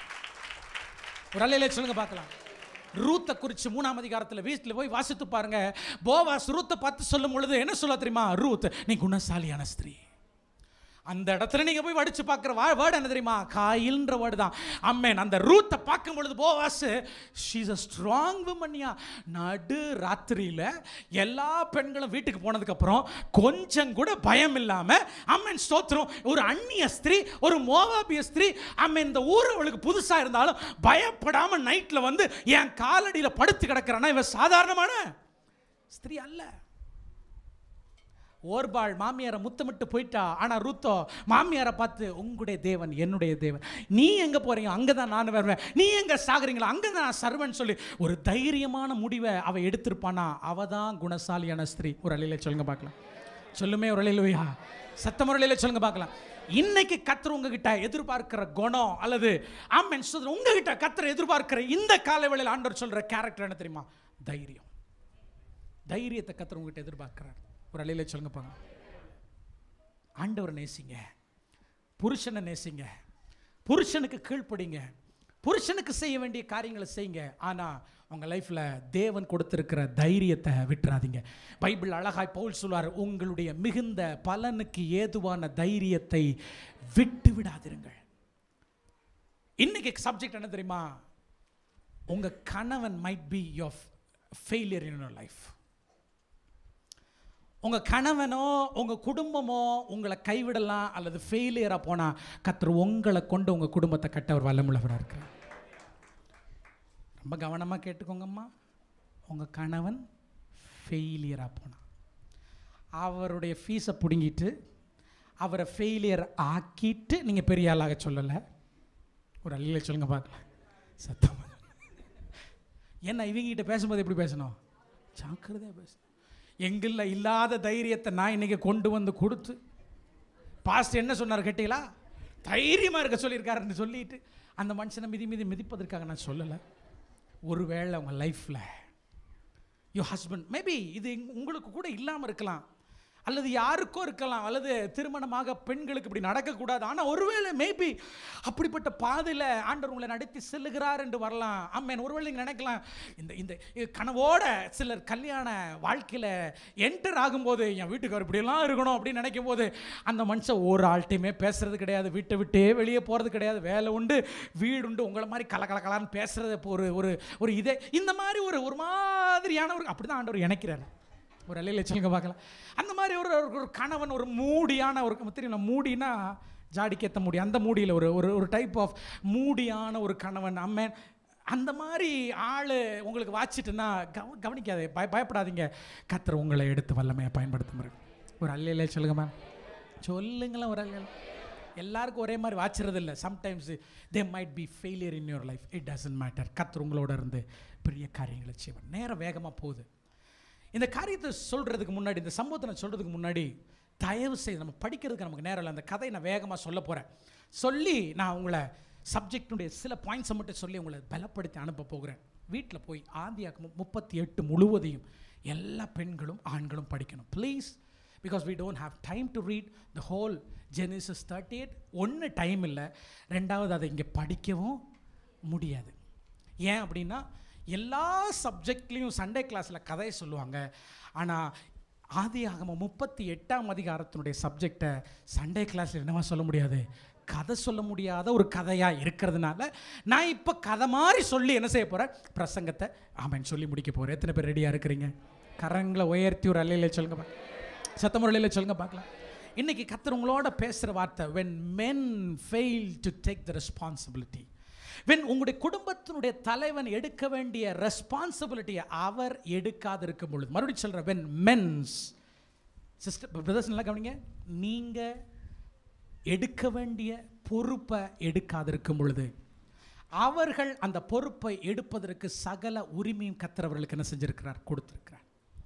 ஒரு அலையில சொல்லுங்க பார்க்கலாம் ரூத்தை குறித்து மூணாம் அதிகாரத்தில் வீட்டில் போய் வாசித்து பாருங்க போவாஸ் ரூத்தை பார்த்து சொல்லும் பொழுது என்ன சொல்ல தெரியுமா ரூத் நீ குணசாலியான ஸ்திரீ அந்த இடத்துல நீங்க போய் வடிச்சு பார்க்குற வா வேர்டு என்ன தெரியுமா காயில்ன்ற வேர்டு தான் அம்மேன் அந்த ரூத்தை பார்க்கும் பொழுது போவாஸ் ஷீஸ் அ ஸ்ட்ராங் விமன்யா நடு ராத்திரியில் எல்லா பெண்களும் வீட்டுக்கு போனதுக்கப்புறம் கொஞ்சம் கூட பயம் இல்லாமல் அம்மன் ஸ்தோத்திரம் ஒரு அந்நிய ஸ்திரீ ஒரு மோவாபிய ஸ்திரீ அம்மன் இந்த ஊர் அவளுக்கு புதுசாக இருந்தாலும் பயப்படாமல் நைட்டில் வந்து என் காலடியில் படுத்து கிடக்கிறானா இவன் சாதாரணமான ஸ்திரீ அல்ல ஓர்பாள் மாமியாரை முத்தமிட்டு போயிட்டா ஆனால் ரூத்தோ மாமியாரை பார்த்து உங்களுடைய தேவன் என்னுடைய தேவன் நீ எங்கே போகிறீங்க அங்கே தான் நான் வருவேன் நீ எங்கே சாகுறீங்களா அங்கே தான் நான் சர்வன் சொல்லி ஒரு தைரியமான முடிவை அவள் எடுத்திருப்பானா அவ தான் குணசாலியான ஸ்திரீ ஒரு அலையில சொல்லுங்க பார்க்கலாம் சொல்லுமே ஒரு அலையிலுயா சத்தம் ஒரு அலையில சொல்லுங்க பார்க்கலாம் இன்னைக்கு கத்தர் உங்ககிட்ட எதிர்பார்க்கிற குணம் அல்லது ஆமென் சொல்ற உங்ககிட்ட கத்தர் எதிர்பார்க்கிற இந்த காலவேளையில் ஆண்டவர் சொல்ற கேரக்டர் என்ன தெரியுமா தைரியம் தைரியத்தை கத்தர் உங்ககிட்ட எதிர்பார்க்கிறார் ஒரு அலையில சொல்லுங்க பாங்க ஆண்டவரை நேசிங்க புருஷனை நேசிங்க புருஷனுக்கு கீழ்ப்படிங்க புருஷனுக்கு செய்ய வேண்டிய காரியங்களை செய்யுங்க ஆனால் உங்கள் லைஃப்பில் தேவன் கொடுத்திருக்கிற தைரியத்தை விட்டுறாதீங்க பைபிள் அழகாய் பவுல் சொல்வார் உங்களுடைய மிகுந்த பலனுக்கு ஏதுவான தைரியத்தை விட்டு விடாதிருங்கள் இன்னைக்கு சப்ஜெக்ட் என்ன தெரியுமா உங்கள் கணவன் might be your failure in life உங்கள் கணவனோ உங்கள் குடும்பமோ உங்களை கைவிடலாம் அல்லது ஃபெயிலியராக போனால் கத்தர் உங்களை கொண்டு உங்கள் குடும்பத்தை கட்ட ஒரு வல்லமுள்ளவராக இருக்கிறார் ரொம்ப கவனமாக கேட்டுக்கோங்கம்மா உங்கள் கணவன் ஃபெயிலியராக போனான் அவருடைய ஃபீஸை பிடுங்கிட்டு அவரை ஃபெயிலியர் ஆக்கிட்டு நீங்கள் பெரிய ஆளாக சொல்லலை ஒரு அள்ளியில் சொல்லுங்க பார்க்கலாம் சத்தம் என்ன இவங்ககிட்ட பேசும்போது எப்படி பேசணும் ஜாக்கிரதையாக பேசணும் எங்களில் இல்லாத தைரியத்தை நான் இன்னைக்கு கொண்டு வந்து கொடுத்து பாஸ்ட் என்ன சொன்னார் கேட்டீங்களா தைரியமாக இருக்க சொல்லியிருக்காருன்னு சொல்லிட்டு அந்த மனுஷனை மிதி மிதி மிதிப்பதற்காக நான் சொல்லலை ஒருவேளை உங்கள் லைஃப்பில் யோ ஹஸ்பண்ட் மேபி இது உங்களுக்கு கூட இல்லாமல் இருக்கலாம் அல்லது யாருக்கோ இருக்கலாம் அல்லது திருமணமாக பெண்களுக்கு இப்படி நடக்கக்கூடாது ஆனால் ஒருவேளை மேபி அப்படிப்பட்ட பாதையில் ஆண்டவர் உங்களை நடத்தி செல்லுகிறார் என்று வரலாம் ஆமேன் ஒருவேளை நீங்கள் நினைக்கலாம் இந்த இந்த கனவோட சிலர் கல்யாண வாழ்க்கையில் என்டர் ஆகும்போது என் வீட்டுக்கார் இப்படியெல்லாம் இருக்கணும் அப்படின்னு நினைக்கும் போது அந்த மனுஷன் ஒரு ஆள்கிட்டையுமே பேசுறது கிடையாது வீட்டை விட்டே வெளியே போகிறது கிடையாது வேலை உண்டு வீடு உண்டு உங்களை மாதிரி கல கல கலான்னு பேசுறது இப்போ ஒரு ஒரு ஒரு இதே இந்த மாதிரி ஒரு ஒரு மாதிரியானவர் அப்படி தான் ஆண்டவர் இணைக்கிறார் ஒரு அலையில் சொல்லுங்க பார்க்கலாம் அந்த மாதிரி ஒரு ஒரு கணவன் ஒரு மூடியான ஒரு தெரியும் மூடினா ஜாடிக்கேற்ற மூடி அந்த மூடியில் ஒரு ஒரு ஒரு டைப் ஆஃப் மூடியான ஒரு கணவன் அம்மன் அந்த மாதிரி ஆள் உங்களுக்கு வாச்சிட்டுன்னா கவ கவனிக்காதே பய பயப்படாதீங்க கத்தர் உங்களை எடுத்து வல்லமையை பயன்படுத்த முடியும் ஒரு அல்லையில சொல்லுங்க மேம் சொல்லுங்களேன் ஒரு அல்லையில எல்லாருக்கும் ஒரே மாதிரி வாச்சுறது இல்லை sometimes they might be failure in your life it doesn't matter கத்தர் உங்களோட இருந்து பெரிய காரியங்களை செய்வார் நேரம் வேகமாக போகுது இந்த காரியத்தை சொல்கிறதுக்கு முன்னாடி இந்த சம்பவத்தை நான் சொல்கிறதுக்கு முன்னாடி தயவு செய்து நம்ம படிக்கிறதுக்கு நமக்கு நேரம் இல்லை அந்த கதையை நான் வேகமாக சொல்ல போகிறேன் சொல்லி நான் உங்களை சப்ஜெக்டினுடைய சில பாயிண்ட்ஸை மட்டும் சொல்லி உங்களை பலப்படுத்தி அனுப்ப போகிறேன் வீட்டில் போய் ஆந்தியாக்கு முப்பத்தி எட்டு முழுவதையும் எல்லா பெண்களும் ஆண்களும் படிக்கணும் please because we don't have time to read the whole Genesis thirty eight ஒன்று டைம் இல்லை ரெண்டாவது அதை இங்கே படிக்கவும் முடியாது ஏன் அப்படின்னா எல்லா சப்ஜெக்ட்லேயும் சண்டே கிளாஸில் கதையை சொல்லுவாங்க ஆனால் ஆதி ஆகமம் முப்பத்தி எட்டாம் அதிகாரத்தினுடைய சப்ஜெக்டை சண்டே கிளாஸில் என்னவா சொல்ல முடியாது கதை சொல்ல முடியாத ஒரு கதையாக இருக்கிறதுனால நான் இப்போ கதை மாதிரி சொல்லி என்ன செய்ய போகிறேன் பிரசங்கத்தை ஆமாம் சொல்லி முடிக்க போகிறேன் எத்தனை பேர் ரெடியாக இருக்கிறீங்க கரங்களை உயர்த்தி ஒரு அல்லையில் சொல்லுங்க பார்க்கலாம் சத்தமுறையில் சொல்லுங்க பார்க்கலாம் இன்னைக்கு கத்தர் உங்களோட பேசுகிற வார்த்தை when men fail to take the responsibility when உங்களுடைய குடும்பத்தினுடைய தலைவன் எடுக்க வேண்டிய ரெஸ்பான்சிபிலிட்டியை அவர் எடுக்காதிருக்கும் பொழுது மறுபடியும் சொல்கிறேன் when men's சிஸ்டர் பிரதர்ஸ் நல்லா கவனிங்க நீங்கள் எடுக்க வேண்டிய பொறுப்பை எடுக்காதிருக்கும் பொழுது அவர்கள் அந்த பொறுப்பை எடுப்பதற்கு சகல உரிமையும் கத்திரவர்களுக்கு என்ன செஞ்சிருக்கிறார் கொடுத்திருக்கிறார்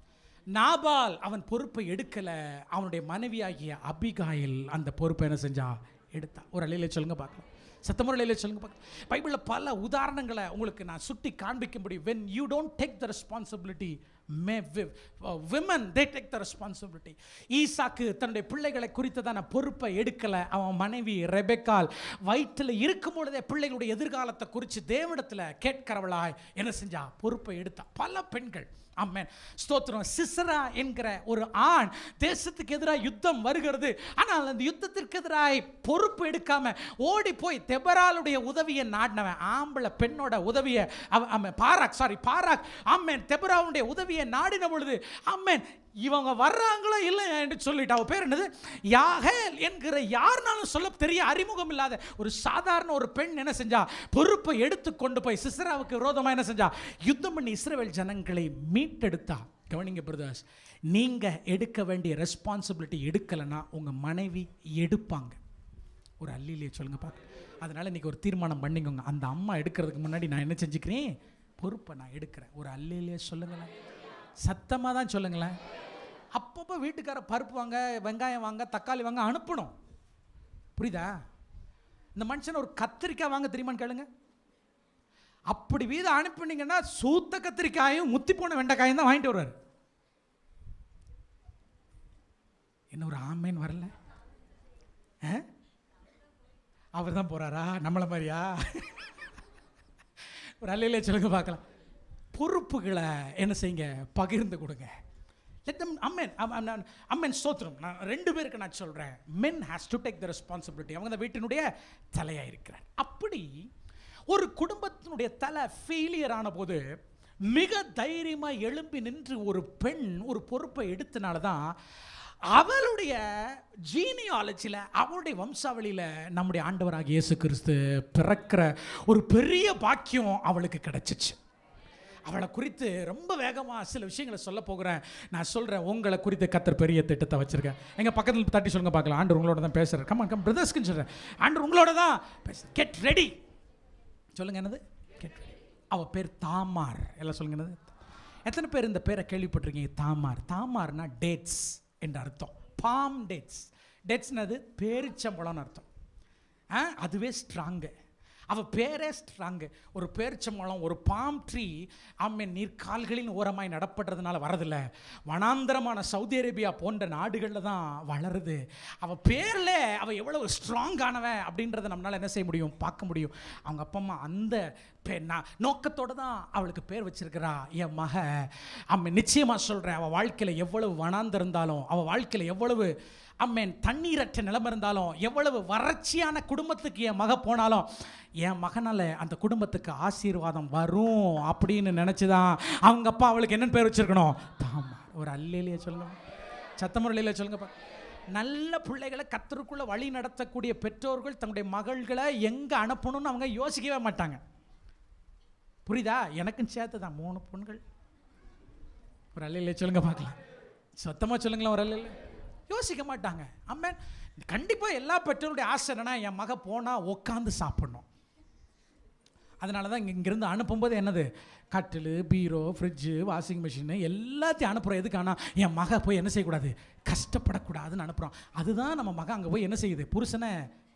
நாபால் அவன் பொறுப்பை எடுக்கல அவனுடைய மனைவியாகிய அபிகாயில் அந்த பொறுப்பை என்ன செஞ்சா எடுத்தா ஒரு அலையில சொல்லுங்க பார்க்கலாம் சத்தமுறையில் சொல்லுங்க பார்க்கலாம் பைபிளில் பல உதாரணங்களை உங்களுக்கு நான் சுட்டி காண்பிக்கும்படி when you don't take the responsibility may women they take the responsibility ஈசாக்கு தன்னுடைய பிள்ளைகளை குறித்ததான பொறுப்பை எடுக்கலை அவன் மனைவி ரெபெக்கால் வயிற்றில் இருக்கும் பொழுதே பிள்ளைகளுடைய எதிர்காலத்தை குறித்து தேவனிடத்தில் கேட்கிறவளாய் என்ன செஞ்சா பொறுப்பை எடுத்தா பல பெண்கள் ஆமென் ஸ்தோத்திரம் சிசரா என்கிற ஒரு ஆண் தேசத்துக்கு எதிராக யுத்தம் வருகிறது ஆனால் அந்த யுத்தத்திற்கு எதிராக பொறுப்பு எடுக்காம ஓடி போய் தெபராலுடைய உதவியை நாடினவன் ஆம்பளை பெண்ணோட உதவியை அவ அவன் பாராக் சாரி பாராக் ஆமேன் தெபராவுடைய உதவியை நாடின பொழுது ஆமேன் இவங்க வர்றாங்களோ இல்லை என்று சொல்லிட்டு அவ பேர் என்னது யாகேல் என்கிற யாருனாலும் சொல்ல தெரிய அறிமுகம் இல்லாத ஒரு சாதாரண ஒரு பெண் என்ன செஞ்சா பொறுப்பை எடுத்து கொண்டு போய் சிஸ்ராவுக்கு விரோதமாக என்ன செஞ்சா யுத்தம் பண்ணி இஸ்ரவேல் ஜனங்களை மீட்டெடுத்தா கவனிங்க பிரதர்ஸ் நீங்கள் எடுக்க வேண்டிய ரெஸ்பான்சிபிலிட்டி எடுக்கலைன்னா உங்கள் மனைவி எடுப்பாங்க ஒரு அல்லிலே சொல்லுங்க பார்க்க அதனால் இன்றைக்கி ஒரு தீர்மானம் பண்ணிக்கோங்க அந்த அம்மா எடுக்கிறதுக்கு முன்னாடி நான் என்ன செஞ்சுக்கிறேன் பொறுப்பை நான் எடுக்கிறேன் ஒரு அல்லிலே சொல்லுங்களேன் சத்தமாக தான் சொல்லுங்களேன் அப்பப்போ வீட்டுக்கார பருப்பு வாங்க வெங்காயம் வாங்க தக்காளி வாங்க அனுப்பணும் புரியுதா இந்த மனுஷன் ஒரு கத்திரிக்காய் வாங்க தெரியுமான்னு கேளுங்க அப்படி வீதம் அனுப்புனீங்கன்னா சூத்த கத்திரிக்காயும் முத்தி போன வெண்டைக்காயும் தான் வாங்கிட்டு வருவார் என்ன ஒரு ஆமேன் வரல அவர் தான் போறாரா நம்மளை மாதிரியா ஒரு அல்லையிலே சொல்லுங்க பார்க்கலாம் பொறுப்புகளை என்ன செய்யுங்க பகிர்ந்து கொடுங்க லெட் தம் அம்மன் அம்மன் ஸ்தோத்திரம் நான் ரெண்டு பேருக்கு நான் சொல்கிறேன் men has to take the responsibility அவங்க அந்த வீட்டினுடைய தலையாக இருக்கிறார் அப்படி ஒரு குடும்பத்தினுடைய தலை ஃபெயிலியர் ஆன போது மிக தைரியமாக எழும்பி நின்று ஒரு பெண் ஒரு பொறுப்பை எடுத்தனால தான் அவளுடைய ஜீனியாலஜியில் அவளுடைய வம்சாவளியில் நம்முடைய ஆண்டவராக இயேசு கிறிஸ்து பிறக்கிற ஒரு பெரிய பாக்கியம் அவளுக்கு கிடைச்சிச்சு அவளை குறித்து ரொம்ப வேகமாக சில விஷயங்களை சொல்ல போகிறேன் நான் சொல்கிறேன் உங்களை குறித்து கத்தர் பெரிய திட்டத்தை வச்சுருக்கேன் எங்கள் பக்கத்தில் தட்டி சொல்லுங்க பார்க்கலாம் ஆண்டு உங்களோட தான் பேசுகிறேன் கம்மா கம் பிரதர்ஸ்க்குன்னு சொல்கிறேன் ஆண்டு உங்களோட தான் பேச கெட் ரெடி சொல்லுங்க என்னது கெட் ரெடி அவள் பேர் தாமார் எல்லாம் சொல்லுங்க என்னது எத்தனை பேர் இந்த பேரை கேள்விப்பட்டிருக்கீங்க தாமார் தாமார்னா டேட்ஸ் என்ற அர்த்தம் பாம் டேட்ஸ் டேட்ஸ்னது பேரிச்சம்பழம்னு அர்த்தம் ஆ அதுவே ஸ்ட்ராங்கு அவள் பேரே ஸ்ட்ராங்கு ஒரு பேரிச்சம்பழம் ஒரு பாம் ட்ரீ ஆமே நீர் கால்களின் ஓரமாய் நடப்படுறதுனால வரதில்ல வனாந்தரமான சவுதி அரேபியா போன்ற நாடுகளில் தான் வளருது அவள் பேரில் அவள் எவ்வளவு ஸ்ட்ராங்கானவன் அப்படின்றத நம்மளால் என்ன செய்ய முடியும் பார்க்க முடியும் அவங்க அப்பா அம்மா அந்த பே நான் நோக்கத்தோடு தான் அவளுக்கு பேர் வச்சிருக்கிறா என் மக அம்மா நிச்சயமாக சொல்கிறேன் அவள் வாழ்க்கையில் எவ்வளவு வனாந்திருந்தாலும் அவள் வாழ்க்கையில் எவ்வளவு அம்மேன் தண்ணீரற்ற நிலம் இருந்தாலும் எவ்வளவு வறட்சியான குடும்பத்துக்கு என் மக போனாலும் என் மகனால் அந்த குடும்பத்துக்கு ஆசீர்வாதம் வரும் அப்படின்னு நினச்சி தான் அவங்க அப்பா அவளுக்கு என்னென்னு பேர் வச்சிருக்கணும் தாமா ஒரு அல்லையிலேயே சொல்லுங்க சத்தமுறையிலே சொல்லுங்கப்பா நல்ல பிள்ளைகளை கத்தருக்குள்ள வழி நடத்தக்கூடிய பெற்றோர்கள் தங்களுடைய மகள்களை எங்கே அனுப்பணும்னு அவங்க யோசிக்கவே மாட்டாங்க புரியுதா எனக்கும் சேர்த்து தான் மூணு பொண்கள் ஒரு அல்லையிலே சொல்லுங்க பார்க்கலாம் சத்தமாக சொல்லுங்களேன் ஒரு அல்லையில் யோசிக்க மாட்டாங்க அம்மன் கண்டிப்பாக எல்லா பெற்றோருடைய ஆசை என்னன்னா என் மக போனால் உட்காந்து சாப்பிடணும் அதனால தான் இங்கே இங்கேருந்து அனுப்பும்போது என்னது கட்டில் பீரோ ஃப்ரிட்ஜு வாஷிங் மிஷினு எல்லாத்தையும் அனுப்புகிறோம் எதுக்கானா என் மக போய் என்ன செய்யக்கூடாது கஷ்டப்படக்கூடாதுன்னு அனுப்புகிறோம் அதுதான் நம்ம மக அங்கே போய் என்ன செய்யுது புருஷனை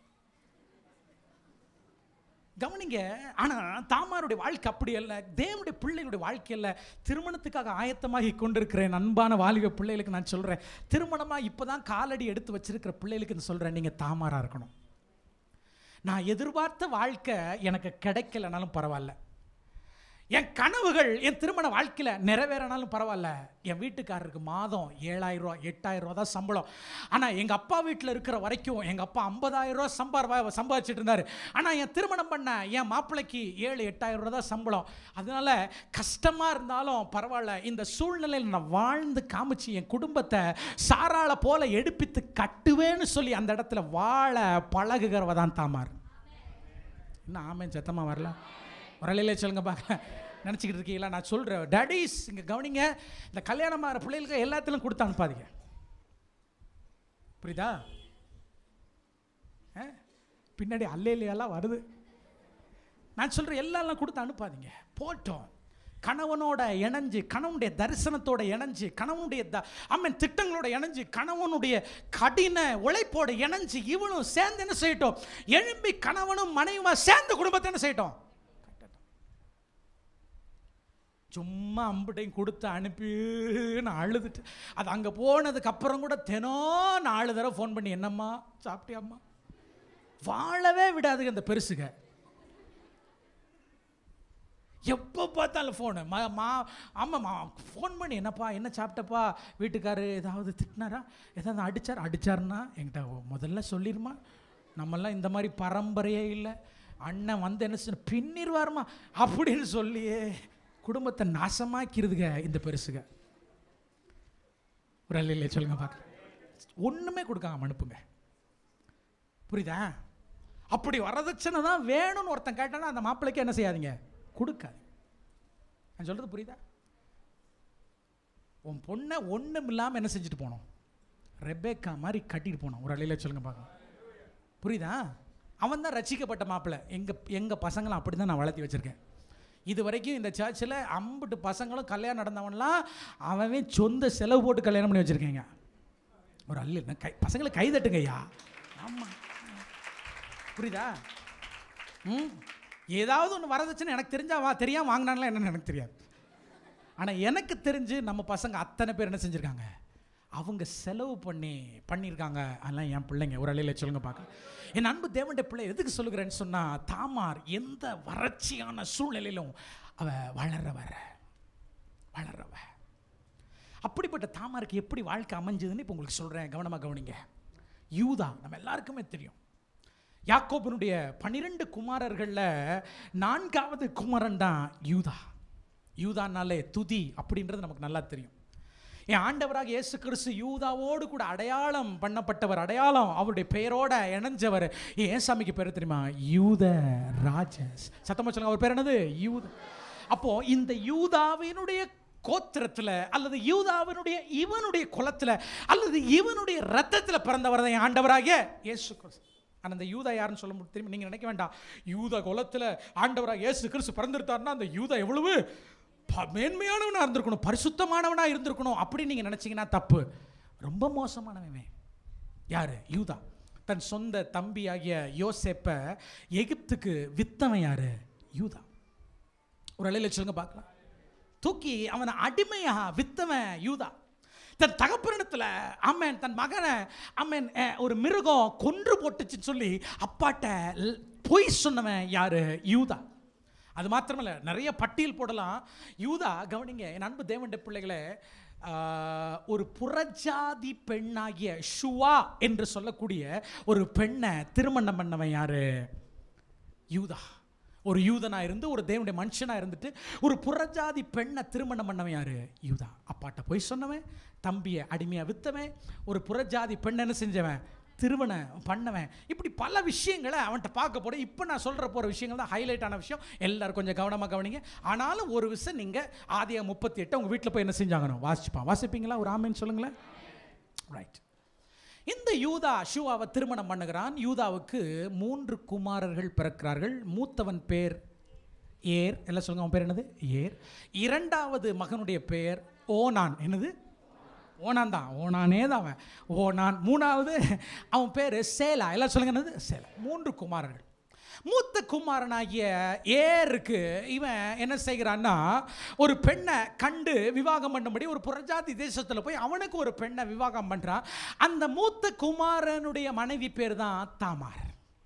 கவனிங்க ஆனால் தாமாருடைய வாழ்க்கை அப்படி அல்ல தேவனுடைய பிள்ளைகளுடைய வாழ்க்கையில் திருமணத்துக்காக ஆயத்தமாகி கொண்டிருக்கிறேன் அன்பான வாலிப பிள்ளைகளுக்கு நான் சொல்கிறேன் திருமணமாக இப்போ தான் காலடி எடுத்து வச்சிருக்கிற பிள்ளைகளுக்கு நான் சொல்கிறேன் நீங்கள் தாமாராக இருக்கணும் நான் எதிர்பார்த்த வாழ்க்கை எனக்கு கிடைக்கலனாலும் பரவாயில்ல என் கனவுகள் என் திருமண வாழ்க்கையில் நிறைவேறினாலும் பரவாயில்ல என் வீட்டுக்காரருக்கு மாதம் ஏழாயிரம் ரூபா எட்டாயிரம் ரூபா தான் சம்பளம் ஆனால் எங்கள் அப்பா வீட்டில் இருக்கிற வரைக்கும் எங்கள் அப்பா ஐம்பதாயிரம் ரூபா சம்பார் சம்பாதிச்சிட்டு இருந்தார் ஆனால் என் திருமணம் பண்ண என் மாப்பிள்ளைக்கு ஏழு எட்டாயிரம் ரூபா தான் சம்பளம் அதனால கஷ்டமாக இருந்தாலும் பரவாயில்ல இந்த சூழ்நிலையில் நான் வாழ்ந்து காமிச்சு என் குடும்பத்தை சாராள போல எடுப்பித்து கட்டுவேன்னு சொல்லி அந்த இடத்துல வாழ பழகுகிறவ தான் தாமார் என்ன ஆமேன் சத்தமாக வரல வரலையிலே சொல்லுங்க பார்க்கலாம் நினச்சிக்கிட்டு இருக்கீங்களா நான் சொல்கிறேன் டேடிஸ் இங்கே கவனிங்க இந்த கல்யாணம் ஆகிற பிள்ளைகளுக்கு எல்லாத்திலும் கொடுத்து அனுப்பாதீங்க புரியுதா ஆ? பின்னாடி அல்லையிலையெல்லாம் வருது நான் சொல்கிறேன் எல்லாம் கொடுத்து அனுப்பாதீங்க போட்டோம் கணவனோட இணைஞ்சு கணவனுடைய தரிசனத்தோட இணைஞ்சு கணவனுடைய த அம்மன் திட்டங்களோட இணைஞ்சு கணவனுடைய கடின உழைப்போட இணைஞ்சு இவனும் சேர்ந்து என்ன செய்யட்டும் எழும்பி கணவனும் மனைவியுமா சேர்ந்து குடும்பத்தை என்ன செய்யட்டும் சும்மா அம்புட்டையும் கொடுத்து அனுப்பி நான் அழுதுட்டு அது அங்கே போனதுக்கு அப்புறம் கூட தினம் நாலு தடவை ஃபோன் பண்ணி என்னம்மா சாப்பிட்டியாம்மா வாழவே விடாதுங்க அந்த பெருசுக எப்போ பார்த்தாலும் ஃபோனு மா மா ஆமாம்மா ஃபோன் பண்ணி என்னப்பா என்ன சாப்பிட்டப்பா வீட்டுக்காரு ஏதாவது திட்டினாரா ஏதாவது அடிச்சார் அடிச்சாருன்னா என்கிட்ட முதல்ல சொல்லிருமா நம்மெல்லாம் இந்த மாதிரி பரம்பரையே இல்லை அண்ணன் வந்து என்ன செய்ய பின்னிருவாருமா அப்படின்னு சொல்லியே குடும்பத்தை நாசமாக்கிறதுங்க இந்த பெருசுக ஒரு அல்லையிலே சொல்லுங்க பார்க்க ஒன்றுமே கொடுக்காம அனுப்புங்க புரியுதா அப்படி வரதட்சணை தான் வேணும்னு ஒருத்தன் கேட்டானா அந்த மாப்பிள்ளைக்கு என்ன செய்யாதீங்க கொடுக்காது நான் சொல்கிறது புரியுதா உன் பொண்ணை ஒன்றும் இல்லாமல் என்ன செஞ்சுட்டு போனோம் ரெபேக்கா மாதிரி கட்டிட்டு போனோம் ஒரு அலையில சொல்லுங்க பார்க்கலாம் புரியுதா அவன் தான் ரசிக்கப்பட்ட மாப்பிள்ளை எங்கள் எங்கள் பசங்களும் அப்படி தான் நான் வளர்த்தி வச்சுருக்கேன் இது வரைக்கும் இந்த சர்ச்சில் அம்புட்டு பசங்களும் கல்யாணம் நடந்தவன்லாம் அவன் சொந்த செலவு போட்டு கல்யாணம் பண்ணி வச்சுருக்கேங்க ஒரு அல்ல நான் கை பசங்களை கை தட்டுங்க ஐயா ஆமாம் புரியுதா ம் ஏதாவது ஒன்று வரதட்சணை எனக்கு தெரிஞ்சா வா தெரியாம வாங்கினாங்களா என்னன்னு எனக்கு தெரியாது ஆனால் எனக்கு தெரிஞ்சு நம்ம பசங்க அத்தனை பேர் என்ன செஞ்சுருக்காங்க அவங்க செலவு பண்ணி பண்ணியிருக்காங்க அதெல்லாம் என் பிள்ளைங்க ஒரு அலையில சொல்லுங்க பார்க்க என் அன்பு தேவண்ட பிள்ளை எதுக்கு சொல்லுகிறேன்னு சொன்னால் தாமார் எந்த வறட்சியான சூழ்நிலையிலும் அவ வளர்றவ வளர்றவ அப்படிப்பட்ட தாமாருக்கு எப்படி வாழ்க்கை அமைஞ்சதுன்னு இப்போ உங்களுக்கு சொல்கிறேன் கவனமாக கவனிங்க யூதா நம்ம எல்லாருக்குமே தெரியும் யாக்கோபனுடைய பன்னிரெண்டு குமாரர்களில் நான்காவது குமாரன் தான் யூதா யூதானாலே துதி அப்படின்றது நமக்கு நல்லா தெரியும் என் ஆண்டவராக இயேசு கிறிஸ்து யூதாவோடு கூட அடையாளம் பண்ணப்பட்டவர் அடையாளம் அவருடைய பெயரோட இணைஞ்சவர் ஏன் சாமிக்கு பேர் தெரியுமா யூத ராஜஸ் சத்தமா சொல்லுங்க அவர் பேர் என்னது யூத அப்போ இந்த யூதாவினுடைய கோத்திரத்தில் அல்லது யூதாவினுடைய இவனுடைய குலத்தில் அல்லது இவனுடைய ரத்தத்தில் பிறந்தவர் தான் என் ஆண்டவராகிய இயேசு கிறிஸ்து ஆனால் அந்த யூதா யாருன்னு சொல்ல முடியும் திரும்பி நீங்கள் நினைக்க வேண்டாம் யூதா குலத்தில் ஆண்டவராக இயேசு கிறிஸ்து பிறந்திருத்தாருன்னா அந்த யூதா எவ்வளவு ப- மேன்மையானவனா இருந்திருக்கணும் பரிசுத்தமானவனா இருந்திருக்கணும் அப்படின்னு நீங்கள் நினச்சிங்கன்னா தப்பு ரொம்ப மோசமானவன் யார் யூதா தன் சொந்த தம்பியாகிய யோசேப்பை எகிப்துக்கு வித்தவன் யாரு யூதா ஒரு அலையில சொல்லுங்க பார்க்கலாம் தூக்கி அவனை அடிமையாக வித்தவன் யூதா தன் தகப்பனிடத்தில் அம்மன் தன் மகனை அம்மன் அஹ், ஒரு மிருகம் கொன்று போட்டுச்சுன்னு சொல்லி அப்பாட்ட ல்- பொய் சொன்னவன் யாரு யூதா அது மாத்திரமல்ல நிறைய பட்டியல் போடலாம் யூதா கவனிங்க என் அன்பு தேவண்ட பிள்ளைகளே ஆஹ், ஒரு புறஜாதி பெண்ணாகிய ஷுவா என்று சொல்லக்கூடிய ஒரு பெண்ணை திருமணம் பண்ணவன் யாரு யூதா ஒரு யூதனா இருந்து ஒரு தேவனுடைய மனுஷனா இருந்துட்டு ஒரு புறஜாதி பெண்ணை திருமணம் பண்ணவன் யாரு யூதா அப்பாட்ட போய் சொன்னவன் தம்பியை அடிமையா வித்தவன் ஒரு புறஜாதி பெண்ணை என்ன செஞ்சவன் திருமணம் பண்ணவன் இப்படி பல விஷயங்களை அவன்கிட்ட பார்க்க போட இப்போ நான் சொல்கிற போகிற விஷயங்கள் தான் ஹைலைட் ஆன விஷயம் எல்லாரும் கொஞ்சம் கவனமாக கவனிங்க ஆனாலும் ஒரு விஷயம் நீங்கள் ஆதியா முப்பத்தி எட்டு உங்கள் வீட்டில் போய் என்ன செஞ்சாங்கணும் வாசிப்பான் வாசிப்பீங்களா ஒரு ஆமேன்னு சொல்லுங்களேன் ரைட் இந்த யூதா ஷூவாவை திருமணம் பண்ணுகிறான் யூதாவுக்கு மூன்று குமாரர்கள் பிறக்கிறார்கள் மூத்தவன் பேர் ஏர் எல்லாம் சொல்லுங்க அவன் பேர் என்னது ஏர் இரண்டாவது மகனுடைய பெயர் ஓனான் என்னது ஓனான் தான் ஓனானே தான் அவன் ஓனான் மூணாவது அவன் பேர் சேலா எல்லாம் சொல்லுங்க என்னது சேலா மூன்று குமாரர்கள் மூத்த குமாரனாகிய ஏருக்கு இவன் என்ன செய்கிறான்னா ஒரு பெண்ணை கண்டு விவாகம் பண்ணும்படி ஒரு புறஜாதி தேசத்தில் போய் அவனுக்கு ஒரு பெண்ணை விவாகம் பண்ணுறான் அந்த மூத்த குமாரனுடைய மனைவி பேர் தான் தாமார்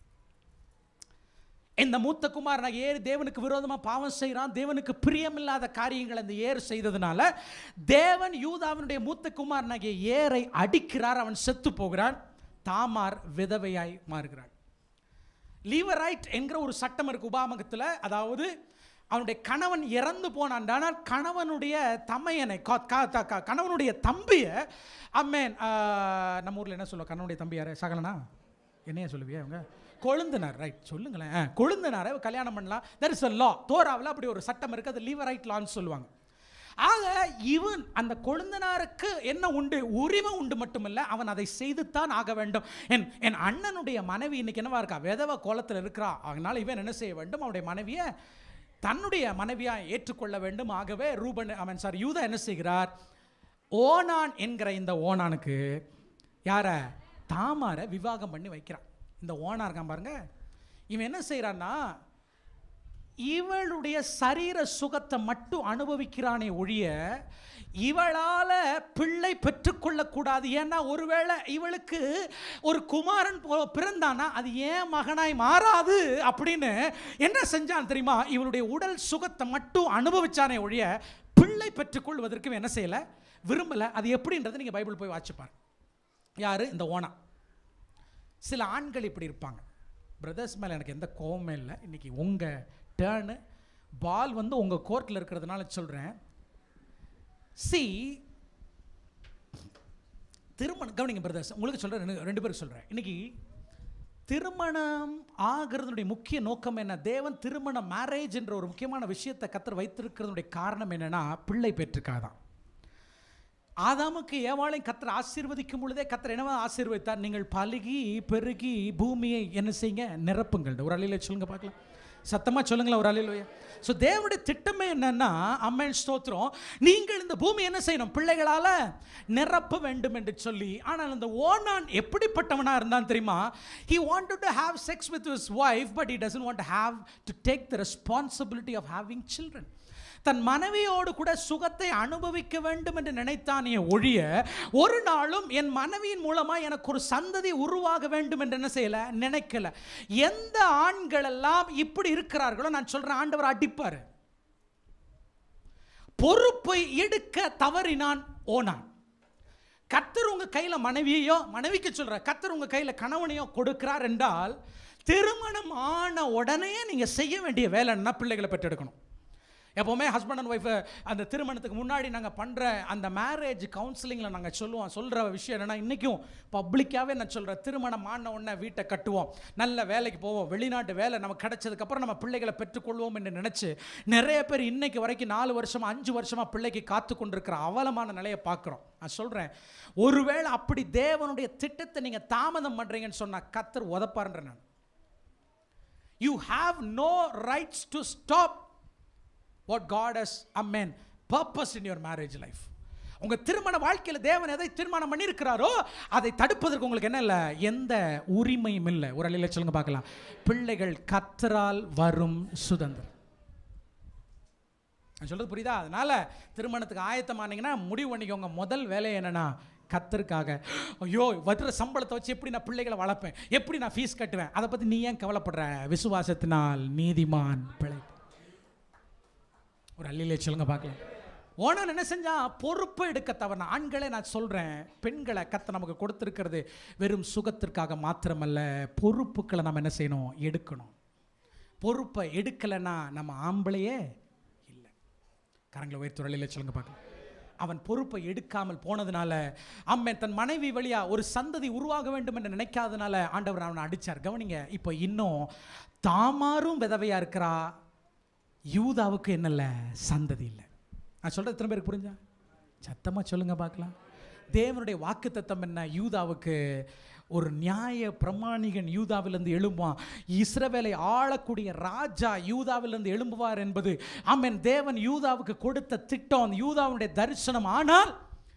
இந்த மூத்த குமாரன் ஏறு தேவனுக்கு விரோதமாக பாவம் செய்கிறான் தேவனுக்கு பிரியமில்லாத காரியங்கள் அந்த ஏர் செய்ததுனால தேவன் யூதாவினுடைய மூத்த குமாரனாகிய ஏரை அடிக்கிறார் அவன் செத்து போகிறான் தாமார் விதவையாய் மாறுகிறாள் லீவரைட் என்கிற ஒரு சட்டம் இருக்கு உபாமகத்தில் அதாவது அவனுடைய கணவன் இறந்து போனான் ஆனால் கணவனுடைய தமையனை கா- கா- த- க- கணவனுடைய தம்பியை அம்மேன் நம்ம ஊரில் என்ன சொல்லுவோம் கணவனுடைய தம்பி யாரு சகலனா என்னைய சொல்லுவியா அவங்க கொழுந்தனார் ரைட் சொல்லுங்களேன் ஆ, கொழுந்தனாரை கல்யாணம் பண்ணலாம் தெர் இஸ் அ லா தோராவில் அப்படி ஒரு சட்டம் இருக்குது அது லீவர் ரைட் லான்னு சொல்லுவாங்க ஆக இவன் அந்த கொழுந்தனாருக்கு என்ன உண்டு உரிமை உண்டு மட்டுமல்ல அவன் அதை செய்துத்தான் ஆக வேண்டும் என் என் அண்ணனுடைய மனைவி இன்னைக்கு என்னவா இருக்கா விதவ கோலத்தில் இருக்கிறா அதனால இவன் என்ன செய்ய வேண்டும் அவனுடைய மனைவியை தன்னுடைய மனைவியா ஏற்றுக்கொள்ள வேண்டும் ஆகவே ரூபன் அவன் சார் யூதா என்ன செய்கிறார் ஓனான் என்கிற இந்த ஓனானுக்கு யார தாமாரை விவாகம் பண்ணி வைக்கிறான் இந்த ஓனா இருக்கான் பாருங்க இவன் என்ன செய்கிறான்னா இவளுடைய சரீர சுகத்தை மட்டும் அனுபவிக்கிறானே ஒழிய இவளால் பிள்ளை பெற்றுக்கொள்ளக்கூடாது ஏன்னா ஒருவேளை இவளுக்கு ஒரு குமாரன் போ- பிறந்தானா அது ஏன் மகனாய் மாறாது அப்படின்னு என்ன செஞ்சான் தெரியுமா இவளுடைய உடல் சுகத்தை மட்டும் அனுபவிச்சானே ஒழிய பிள்ளை பெற்றுக்கொள்வதற்கு இவன் என்ன செய்யலை விரும்பலை அது எப்படின்றத நீங்கள் பைபிள் போய் வாசிப்பார் யார் இந்த ஓனா சில ஆண்கள் இப்படி இருப்பாங்க பிரதர்ஸ் மேலே எனக்கு எந்த கோவமே இல்லை இன்னைக்கு உங்கள் டேர்னு பால் வந்து உங்கள் கோர்ட்டில் இருக்கிறதுனால சொல்கிறேன் சி திருமணம் கவனிங்க பிரதர்ஸ் உங்களுக்கு சொல்கிறேன் ரெண்டு பேருக்கு சொல்கிறேன் இன்னைக்கு திருமணம் ஆகிறதுனுடைய முக்கிய நோக்கம் என்ன தேவன் திருமண மேரேஜ் என்ற ஒரு முக்கியமான விஷயத்தை கத்தர் வைத்திருக்கிறதுனுடைய காரணம் என்னன்னா பிள்ளை பெற்றுக்காதான் ஆதாமுக்கு ஏவாளையும் கத்தர் ஆசீர்வதிக்கும் பொழுதே கத்தர் என்னவா ஆசீர்வதித்தார் நீங்கள் பலுகி பெருகி பூமியை என்ன செய்யுங்க நிரப்புங்கள் ஒரு அலையில சொல்லுங்க பார்க்கலாம் சத்தமா சொல்லுங்களேன் ஒரு அலையில ஸோ தேவனுடைய திட்டமே என்னன்னா அம்மன் ஸ்தோத்திரம் நீங்கள் இந்த பூமி என்ன செய்யணும் பிள்ளைகளால நிரப்ப வேண்டும் என்று சொல்லி ஆனால் இந்த ஓனான் எப்படிப்பட்டவனா இருந்தான் தெரியுமா he wanted to have sex with his wife but he doesn't want to have to take the responsibility of having children தன் மனைவியோடு கூட சுகத்தை அனுபவிக்க வேண்டும் என்று நினைத்தானே ஒழிய ஒரு நாளும் என் மனைவியின் மூலமா எனக்கு ஒரு சந்ததி உருவாக வேண்டும் என்று என்ன செய்யல நினைக்கல எந்த ஆண்கள் எல்லாம் இப்படி இருக்கிறார்களோ நான் சொல்றேன் ஆண்டவர் அடிப்பாரு பொறுப்பை எடுக்க தவறினான் ஓனான் கத்தர் உங்க கையில மனைவியையோ மனைவிக்கு சொல்ற கத்தர் உங்க கையில கணவனையோ கொடுக்கிறார் என்றால் திருமணம் ஆன உடனே நீங்க செய்ய வேண்டிய வேலைன்னா பிள்ளைகளை பெற்றெடுக்கணும் எப்போவுமே ஹஸ்பண்ட் அண்ட் ஒய்ஃபை அந்த திருமணத்துக்கு முன்னாடி நாங்கள் பண்ணுற அந்த மேரேஜ் கவுன்சிலிங்கில் நாங்கள் சொல்லுவோம் சொல்கிற விஷயம் என்னென்னா இன்றைக்கும் பப்ளிக்காகவே நான் சொல்கிறேன் திருமணம் ஆன உடனே வீட்டை கட்டுவோம் நல்ல வேலைக்கு போவோம் வெளிநாட்டு வேலை நமக்கு கிடைச்சதுக்கப்புறம் நம்ம பிள்ளைகளை பெற்றுக்கொள்வோம் என்று நினச்சி நிறைய பேர் இன்னைக்கு வரைக்கும் நாலு வருஷமாக அஞ்சு வருஷமாக பிள்ளைக்கு காத்து கொண்டிருக்கிற அவலமான நிலையை பார்க்குறோம் நான் சொல்கிறேன் ஒருவேளை அப்படி தேவனுடைய திட்டத்தை நீங்கள் தாமதம் பண்ணுறீங்கன்னு சொன்னால் கத்தர் உதப்பாருன்ற நான் you have no rights to stop what God has amen purpose in your marriage life உங்க திருமண வாழ்க்கையில் தேவன் எதை தீர்மானம் பண்ணியிருக்கிறாரோ அதை தடுப்பதற்கு உங்களுக்கு என்ன இல்லை எந்த உரிமையும் இல்லை ஒரு அலையில சொல்லுங்க பார்க்கலாம் பிள்ளைகள் கத்தரால் வரும் சுதந்திரம் நான் சொல்றது புரியுதா அதனால திருமணத்துக்கு ஆயத்தமானீங்கன்னா முடிவு பண்ணிக்கோங்க முதல் வேலை என்னன்னா கத்தருக்காக ஐயோ வர்ற சம்பளத்தை வச்சு எப்படி நான் பிள்ளைகளை வளர்ப்பேன் எப்படி நான் ஃபீஸ் கட்டுவேன் அதை பற்றி நீ ஏன் கவலைப்படுற விசுவாசத்தினால் நீதிமான் பிழை ஒரு அள்ளிலே சொல்லுங்க பார்க்கலாம் ஓனான் என்ன செஞ்சா பொறுப்பு எடுக்க தவறு ஆண்களே நான் சொல்கிறேன் பெண்களை கத்த நமக்கு கொடுத்துருக்கிறது வெறும் சுகத்திற்காக மாத்திரமல்ல பொறுப்புகளை நம்ம என்ன செய்யணும் எடுக்கணும் பொறுப்பை எடுக்கலைன்னா நம்ம ஆம்பளையே இல்லை கரங்களை உயர்த்துறையில சொல்லுங்க பார்க்கலாம் அவன் பொறுப்பை எடுக்காமல் போனதுனால அம்மன் தன் மனைவி வழியா ஒரு சந்ததி உருவாக வேண்டும் என்று நினைக்காதனால ஆண்டவர் அவனை அடிச்சார் கவனிங்க இப்போ இன்னும் தாமாரும் விதவையா இருக்கிறா யூதாவுக்கு என்னல்ல சந்ததி இல்லை நான் சொல்றது எத்தனை பேருக்கு புரிஞ்சா சத்தமா சொல்லுங்க பார்க்கலாம் தேவனுடைய வாக்கு தத்தம் என்ன யூதாவுக்கு ஒரு நியாய பிரமாணிகன் யூதாவிலிருந்து எழும்புவான் இஸ்ரவேலை ஆளக்கூடிய ராஜா யூதாவிலிருந்து எழும்புவார் என்பது ஆமென் தேவன் யூதாவுக்கு கொடுத்த திட்டம் யூதாவுடைய தரிசனம் ஆனால்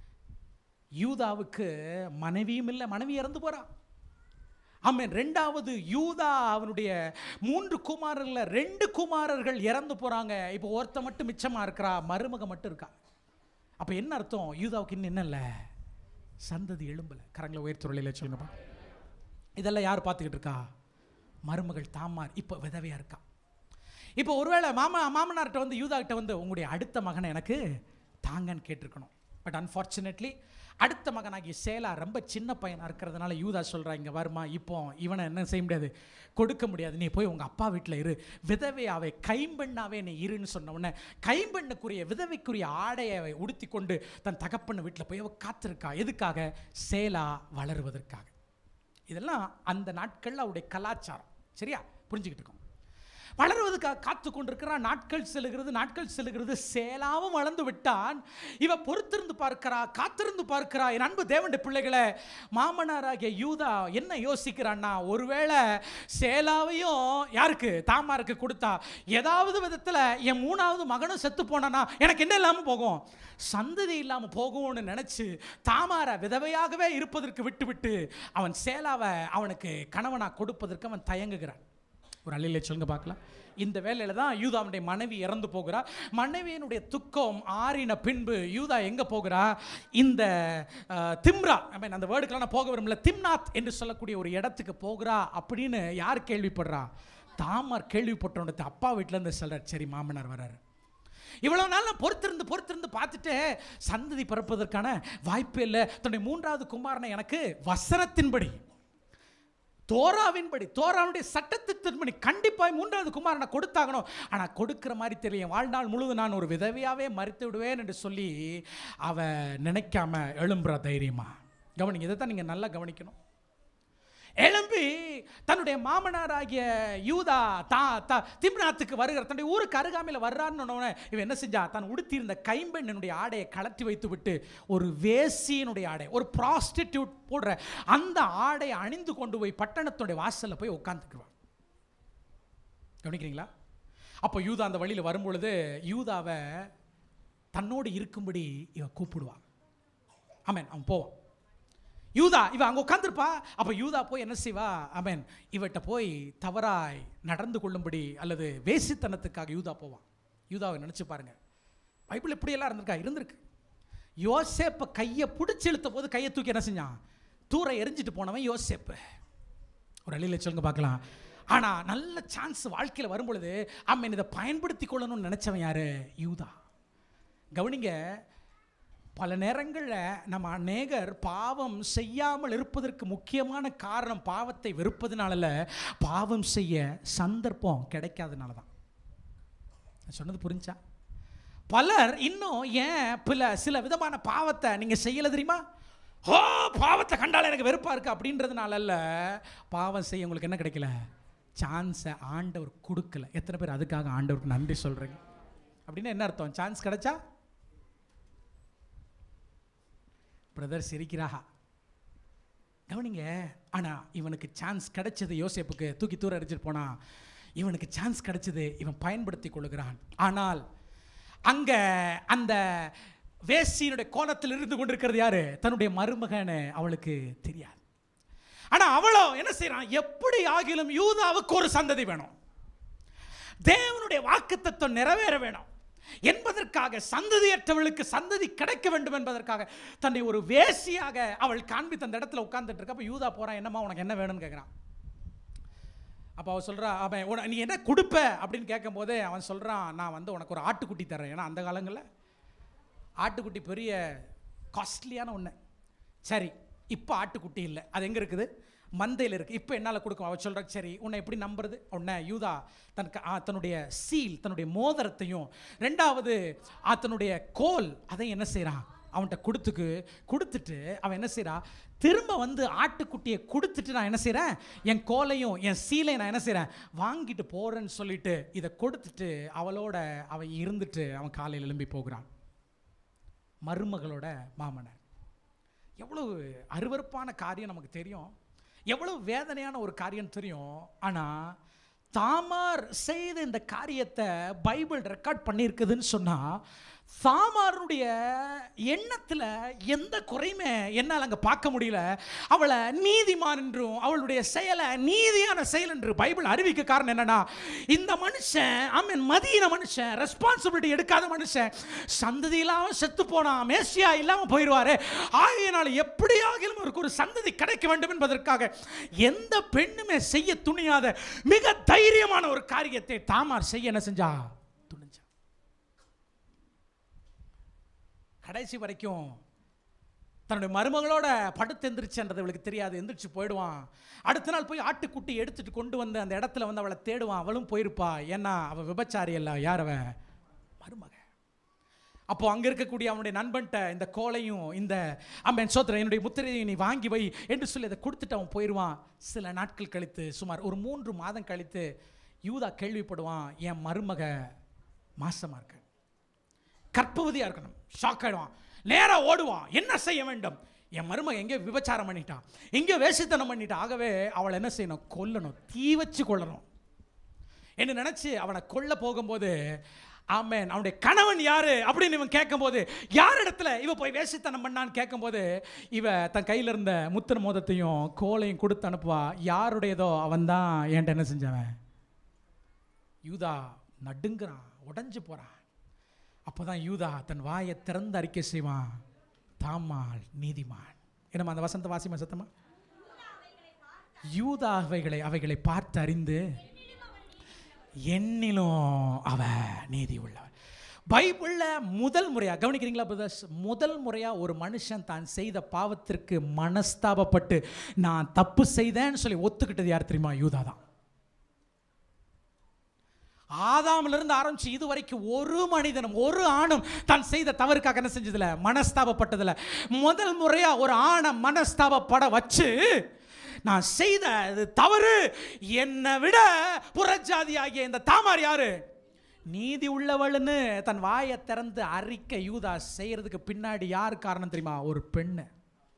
யூதாவுக்கு மனைவியும் இல்லை மனைவி இறந்து போறா ஆமென் ரெண்டாவது யூதா அவனுடைய மூன்று குமாரர்ல ரெண்டு குமாரர்கள் இறந்து போறாங்க இப்போ ஒருத்த மட்டும் மிச்சமா இருக்கிறா மருமக மட்டும் இருக்கா அப்ப என்ன அர்த்தம் யூதாவுக்கு இன்னும் என்ன இல்லை சந்ததி எழும்பல கரங்களை உயர்த்துறையில சொல்லுங்கப்பா இதெல்லாம் யார் பார்த்துக்கிட்டு இருக்கா மருமகள் தாமார் இப்போ விதவையா இருக்கா இப்போ ஒருவேளை மாமா மாமனார்கிட்ட வந்து யூதா கிட்ட வந்து உங்களுடைய அடுத்த மகனை எனக்கு தாங்கன்னு கேட்டிருக்கணும் பட் அன்ஃபார்ச்சுனேட்லி அடுத்த மகனாகிய சேலா ரொம்ப சின்ன பையனாக இருக்கிறதுனால யூதா சொல்கிறா இங்கே வருமா இப்போ இவனை என்ன செய்ய முடியாது கொடுக்க முடியாது நீ போய் உங்கள் அப்பா வீட்டில் இரு விதவையாவே கைம்பெண்ணாவே நீ இருன்னு சொன்ன உடனே கைம்பெண்ணுக்குரிய விதவைக்குரிய ஆடையை உடுத்தி கொண்டு தன் தகப்பண்ண வீட்டில் போய் அவ காத்திருக்கா எதுக்காக சேலா வளருவதற்காக இதெல்லாம் அந்த நாட்களில் அவருடைய கலாச்சாரம் சரியா புரிஞ்சுக்கிட்டு இருக்கோம் வளருவதற்காக காத்து கொண்டிருக்கிறான் நாட்கள் செல்லுகிறது நாட்கள் செல்லுகிறது சேலாவும் வளர்ந்து விட்டான் இவ பொறுத்திருந்து பார்க்கிறா காத்திருந்து பார்க்கிறா என் அன்பு தேவண்ட பிள்ளைகளை மாமனாராகிய யூதா என்ன யோசிக்கிறான்னா ஒருவேளை சேலாவையும் யாருக்கு தாமாருக்கு கொடுத்தா ஏதாவது விதத்தில் என் மூணாவது மகனும் செத்து போனானா எனக்கு என்ன இல்லாமல் போகும் சந்ததி இல்லாமல் போகும்னு நினச்சி தாமாரை விதவையாகவே இருப்பதற்கு விட்டுவிட்டு அவன் சேலாவை அவனுக்கு கணவனாக கொடுப்பதற்கு அவன் தயங்குகிறான் ஒரு அள்ளிலே சொல்லுங்க பார்க்கலாம் இந்த வேலையில தான் யூதாவுடைய மனைவி இறந்து போகிறா மனைவியினுடைய துக்கம் ஆறின பின்பு யூதா எங்க போகிறா இந்த அஹ், திம்ரா I mean, அந்த வேர்டுக்கெல்லாம் நான் போக விரும்பல திம்னாத் என்று சொல்லக்கூடிய ஒரு இடத்துக்கு போகிறா அப்படின்னு யார் கேள்விப்படுறா தாமர் கேள்விப்பட்டோன்னு அப்பா வீட்டுல இருந்து சொல்றார் சரி மாமனார் வர்றாரு இவ்வளவு நாள் நான் பொறுத்திருந்து பொறுத்திருந்து பார்த்துட்டு சந்ததி பிறப்பதற்கான வாய்ப்பே இல்லை தன்னுடைய மூன்றாவது குமாரனை எனக்கு வசனத்தின்படி தோராவின்படி தோராவுடைய சட்டத்தின்படி கண்டிப்பாக மூன்றாவது குமாரனை கொடுத்தாகணும் ஆனால் கொடுக்கிற மாதிரி தெரியும் வாழ்நாள் முழுவதும் நான் ஒரு விதவையாவே மறித்து விடுவேன் என்று சொல்லி அவ நினைக்காம எழும்புற தைரியமா கவனிங்க இதை தான் நீங்கள் நல்லா கவனிக்கணும் எழும்பி தன்னுடைய மாமனாராகிய யூதா தா தா திம்னாத்துக்கு வருகிற தன்னுடைய ஊருக்கு அருகாமையில் வர்றான்னு உடனே இவன் என்ன செஞ்சா தான் உடுத்தியிருந்த கைம்பெண்ணினுடைய ஆடையை கலட்டி வைத்து விட்டு ஒரு வேசியினுடைய ஆடை ஒரு ப்ராஸ்டிடியூட் போடுற அந்த ஆடையை அணிந்து கொண்டு போய் பட்டணத்துடைய வாசல்ல போய் உட்காந்துக்குவான் கவனிக்கிறீங்களா அப்போ யூதா அந்த வழியில் வரும்பொழுது யூதாவை தன்னோடு இருக்கும்படி இவன் கூப்பிடுவான் ஆமென் அவன் போவான் யூதா இவ அங்கே உட்காந்துருப்பா அப்போ யூதா போய் என்ன செய்வா ஆமென் இவட்ட போய் தவறாய் நடந்து கொள்ளும்படி அல்லது வேசித்தனத்துக்காக யூதா போவான் யூதாவை நினச்சி பாருங்க பைபிள் இப்படியெல்லாம் இருந்திருக்கா இருந்திருக்கு யோசேப்பை கையை பிடிச்சி இழுத்த போது கையை தூக்கி என்ன செஞ்சான் தூர எரிஞ்சிட்டு போனவன் யோசேப்பு ஒரு அழியில் சொல்லுங்க பார்க்கலாம் ஆனால் நல்ல சான்ஸ் வாழ்க்கையில் வரும்பொழுது அம்மன் இதை பயன்படுத்தி கொள்ளணும்னு நினச்சவன் யாரு யூதா கவனிங்க பல நேரங்களில் நம்ம அநேகர் பாவம் செய்யாமல் இருப்பதற்கு முக்கியமான காரணம் பாவத்தை வெறுப்பதனால இல்ல, பாவம் செய்ய சந்தர்ப்பம் கிடைக்காதனால தான் நான் சொன்னது புரிஞ்சா பலர் இன்னும் ஏன் பல சில விதமான பாவத்தை நீங்கள் செய்யலை தெரியுமா ஓ பாவத்தை கண்டால எனக்கு வெறுப்பா இருக்கு அப்படின்றதுனால அல்ல பாவம் செய்ய உங்களுக்கு என்ன கிடைக்கல சான்ஸை ஆண்டவர் கொடுக்கல எத்தனை பேர் அதுக்காக ஆண்டவருக்கு நன்றி சொல்றீங்க அப்படின்னா என்ன அர்த்தம் சான்ஸ் கிடைச்சா பிரதர் சிரிக்கிறாஹா கவனிங்க ஆனா இவனுக்கு சான்ஸ் கிடைச்சது யோசேப்புக்கு தூக்கி தூர அடிச்சிட்டு போனா இவனுக்கு சான்ஸ் கிடைச்சது இவன் பயன்படுத்தி கொள்ளுகிறான் ஆனால் அங்க அந்த வேசியினுடைய கோலத்தில் இருந்து கொண்டிருக்கிறது யாரு தன்னுடைய மருமகன்னு அவளுக்கு தெரியாது ஆனா அவளோ என்ன செய்றான் எப்படி ஆகிலும் யூதாவுக்கு ஒரு சந்ததி வேணும் தேவனுடைய வாக்குத்தத்தம் நிறைவேற வேணும் என்பதற்காக சந்ததியற்றவளுக்கு சந்ததி கிடைக்க வேண்டும் என்பதற்காக தன்னை ஒரு வேசியாக அவள் காண்பித்த அந்த இடத்துல உட்கார்ந்துட்டு இருக்க அப்ப யூதா போறான் என்னம்மா உனக்கு என்ன வேணும்னு கேட்குறான் அப்போ அவன் சொல்றா அவன் உன நீ என்ன கொடுப்ப அப்படின்னு கேட்கும்போது அவன் சொல்றான் நான் வந்து உனக்கு ஒரு ஆட்டுக்குட்டி தரேன் ஏன்னா அந்த காலங்களில் ஆட்டுக்குட்டி பெரிய காஸ்ட்லியான ஒன்று சரி இப்போ ஆட்டுக்குட்டி இல்லை அது எங்கே இருக்குது மந்தையில் இருக்குது இப்போ என்னால் கொடுக்கும் அவள் சொல்கிறா சரி உன்னை எப்படி நம்புறது உன்னை யூதா தன் க- ஆ, தன்னுடைய சீல் தன்னுடைய மோதிரத்தையும் ரெண்டாவது ஆ, தன்னுடைய கோல் அதையும் என்ன செய்கிறான் அவன்கிட்ட கொடுத்துக்கு கொடுத்துட்டு அவன் என்ன செய்றான் திரும்ப வந்து ஆட்டுக்குட்டியை கொடுத்துட்டு நான் என்ன செய்கிறேன் என் கோலையும் என் சீலையும் நான் என்ன செய்கிறேன் வாங்கிட்டு போகிறேன்னு சொல்லிட்டு இதை கொடுத்துட்டு அவளோட அவன் இருந்துட்டு அவன் காலையில் எழும்பி போகிறான் மருமகளோட மாமனார் எவ்வளவு அருவருப்பான காரியம் நமக்கு தெரியும் எவ்வளவு வேதனையான ஒரு காரியம் தெரியும் ஆனா தாமார் செய்த இந்த காரியத்தை பைபிள் ரெக்கார்ட் பண்ணியிருக்குதுன்னு சொன்னா தாமாருடைய எண்ணத்துல எந்த குறையுமே என்னால் அங்க பார்க்க முடியல அவளை நீதிமான் என்றும் அவளுடைய செயலை நீதியான செயல் என்று பைபிள் அறிவிக்க காரணம் என்னன்னா இந்த மனுஷன் ஆமீன் மதியின மனுஷன் ரெஸ்பான்சிபிலிட்டி எடுக்காத மனுஷன் சந்ததி இல்லாம செத்து போனா மேசியா இல்லாம போயிடுவாரு ஆகையினால் எப்படியாகிலும் அவருக்கு ஒரு சந்ததி கிடைக்க வேண்டும் என்பதற்காக எந்த பெண்ணுமே செய்ய துணியாத மிக தைரியமான ஒரு காரியத்தை தாமார் செய்ய என்ன செஞ்சா துணிஞ்சா கடைசி வரைக்கும் தன்னுடைய மருமகளோட படுத்து எந்திரிச்சுன்றது அவளுக்கு தெரியாது எந்திரிச்சு போயிடுவான் அடுத்த நாள் போய் ஆட்டுக்குட்டி எடுத்துட்டு கொண்டு வந்து அந்த இடத்துல வந்து அவளை தேடுவான் அவளும் போயிருப்பா ஏன்னா அவள் விபச்சாரி அல்ல யார் அவ மருமக அப்போ அங்க இருக்கக்கூடிய அவனுடைய நண்பன்ட்ட இந்த கோலையும் இந்த அம்மன் சோத்திரம் என்னுடைய முத்திரையை நீ வாங்கி வை என்று சொல்லி அதை கொடுத்துட்டு அவன் போயிடுவான் சில நாட்கள் கழித்து சுமார் ஒரு மூன்று மாதம் கழித்து யூதா கேள்விப்படுவான் என் மருமக மாசமா இருக்கு கற்பவதியா இருக்கணும் ஷாக் ஆயிடுவான் நேரா ஓடுவான் என்ன செய்ய வேண்டும் என் மருமக எங்கே விபச்சாரம் பண்ணிட்டான் எங்கே வேசித்தனம் பண்ணிட்டான் ஆகவே அவளை என்ன செய்யணும் கொல்லணும் தீ வச்சு கொல்லணும் என்று நினைச்சு அவனை கொல்ல போகும்போது ஆமென் அவனுடைய கணவன் யாரு அப்படின்னு இவன் கேட்கும்போது யார் இடத்துல இவ போய் வேசித்தனம் பண்ணான்னு கேட்கும்போது இவ தன் கையில இருந்த முத்திர மோதத்தையும் கோலையும் கொடுத்து அனுப்புவா யாருடையதோ அவன் தான் என்கிட்ட என்ன செஞ்சவன் யூதா நடுங்குறான் உடைஞ்சு போறான் அப்பதான் யூதா தன் வாயை திறந்து அறிக்கை செய்வான் தாமால் நீதிமான் என்னம்மா அந்த வசந்த வாசிமா சத்தமா யூதா அவைகளை அவைகளை பார்த்து அறிந்து என்னிலும் அவ நீதி உள்ளவர் பைபிள்ல முதல் முறையா கவனிக்கிறீங்களா பிரதர்ஸ் முதல் முறையா ஒரு மனுஷன் தான் செய்த பாவத்திற்கு மனஸ்தாபப்பட்டு நான் தப்பு செய்தேன்னு சொல்லி ஒத்துக்கிட்டது யார் தெரியுமா யூதா தான் ஆதாமிலிருந்து இருந்து ஆரம்பிச்சு இது வரைக்கும் ஒரு மனிதனும் ஒரு ஆணும் தான் செய்த தவறுக்காக என்ன செஞ்சதில்ல மனஸ்தாபப்பட்டதில்ல முதல் முறையா ஒரு ஆணை மனஸ்தாபப்பட வச்சு நான் செய்த இது தவறு என்னை விட புறஜாதி ஆகிய இந்த தாமார் யாரு நீதி உள்ளவள்னு தன் வாயை திறந்து அறிக்கை யூதா செய்யறதுக்கு பின்னாடி யார் காரணம் தெரியுமா ஒரு பெண்ணு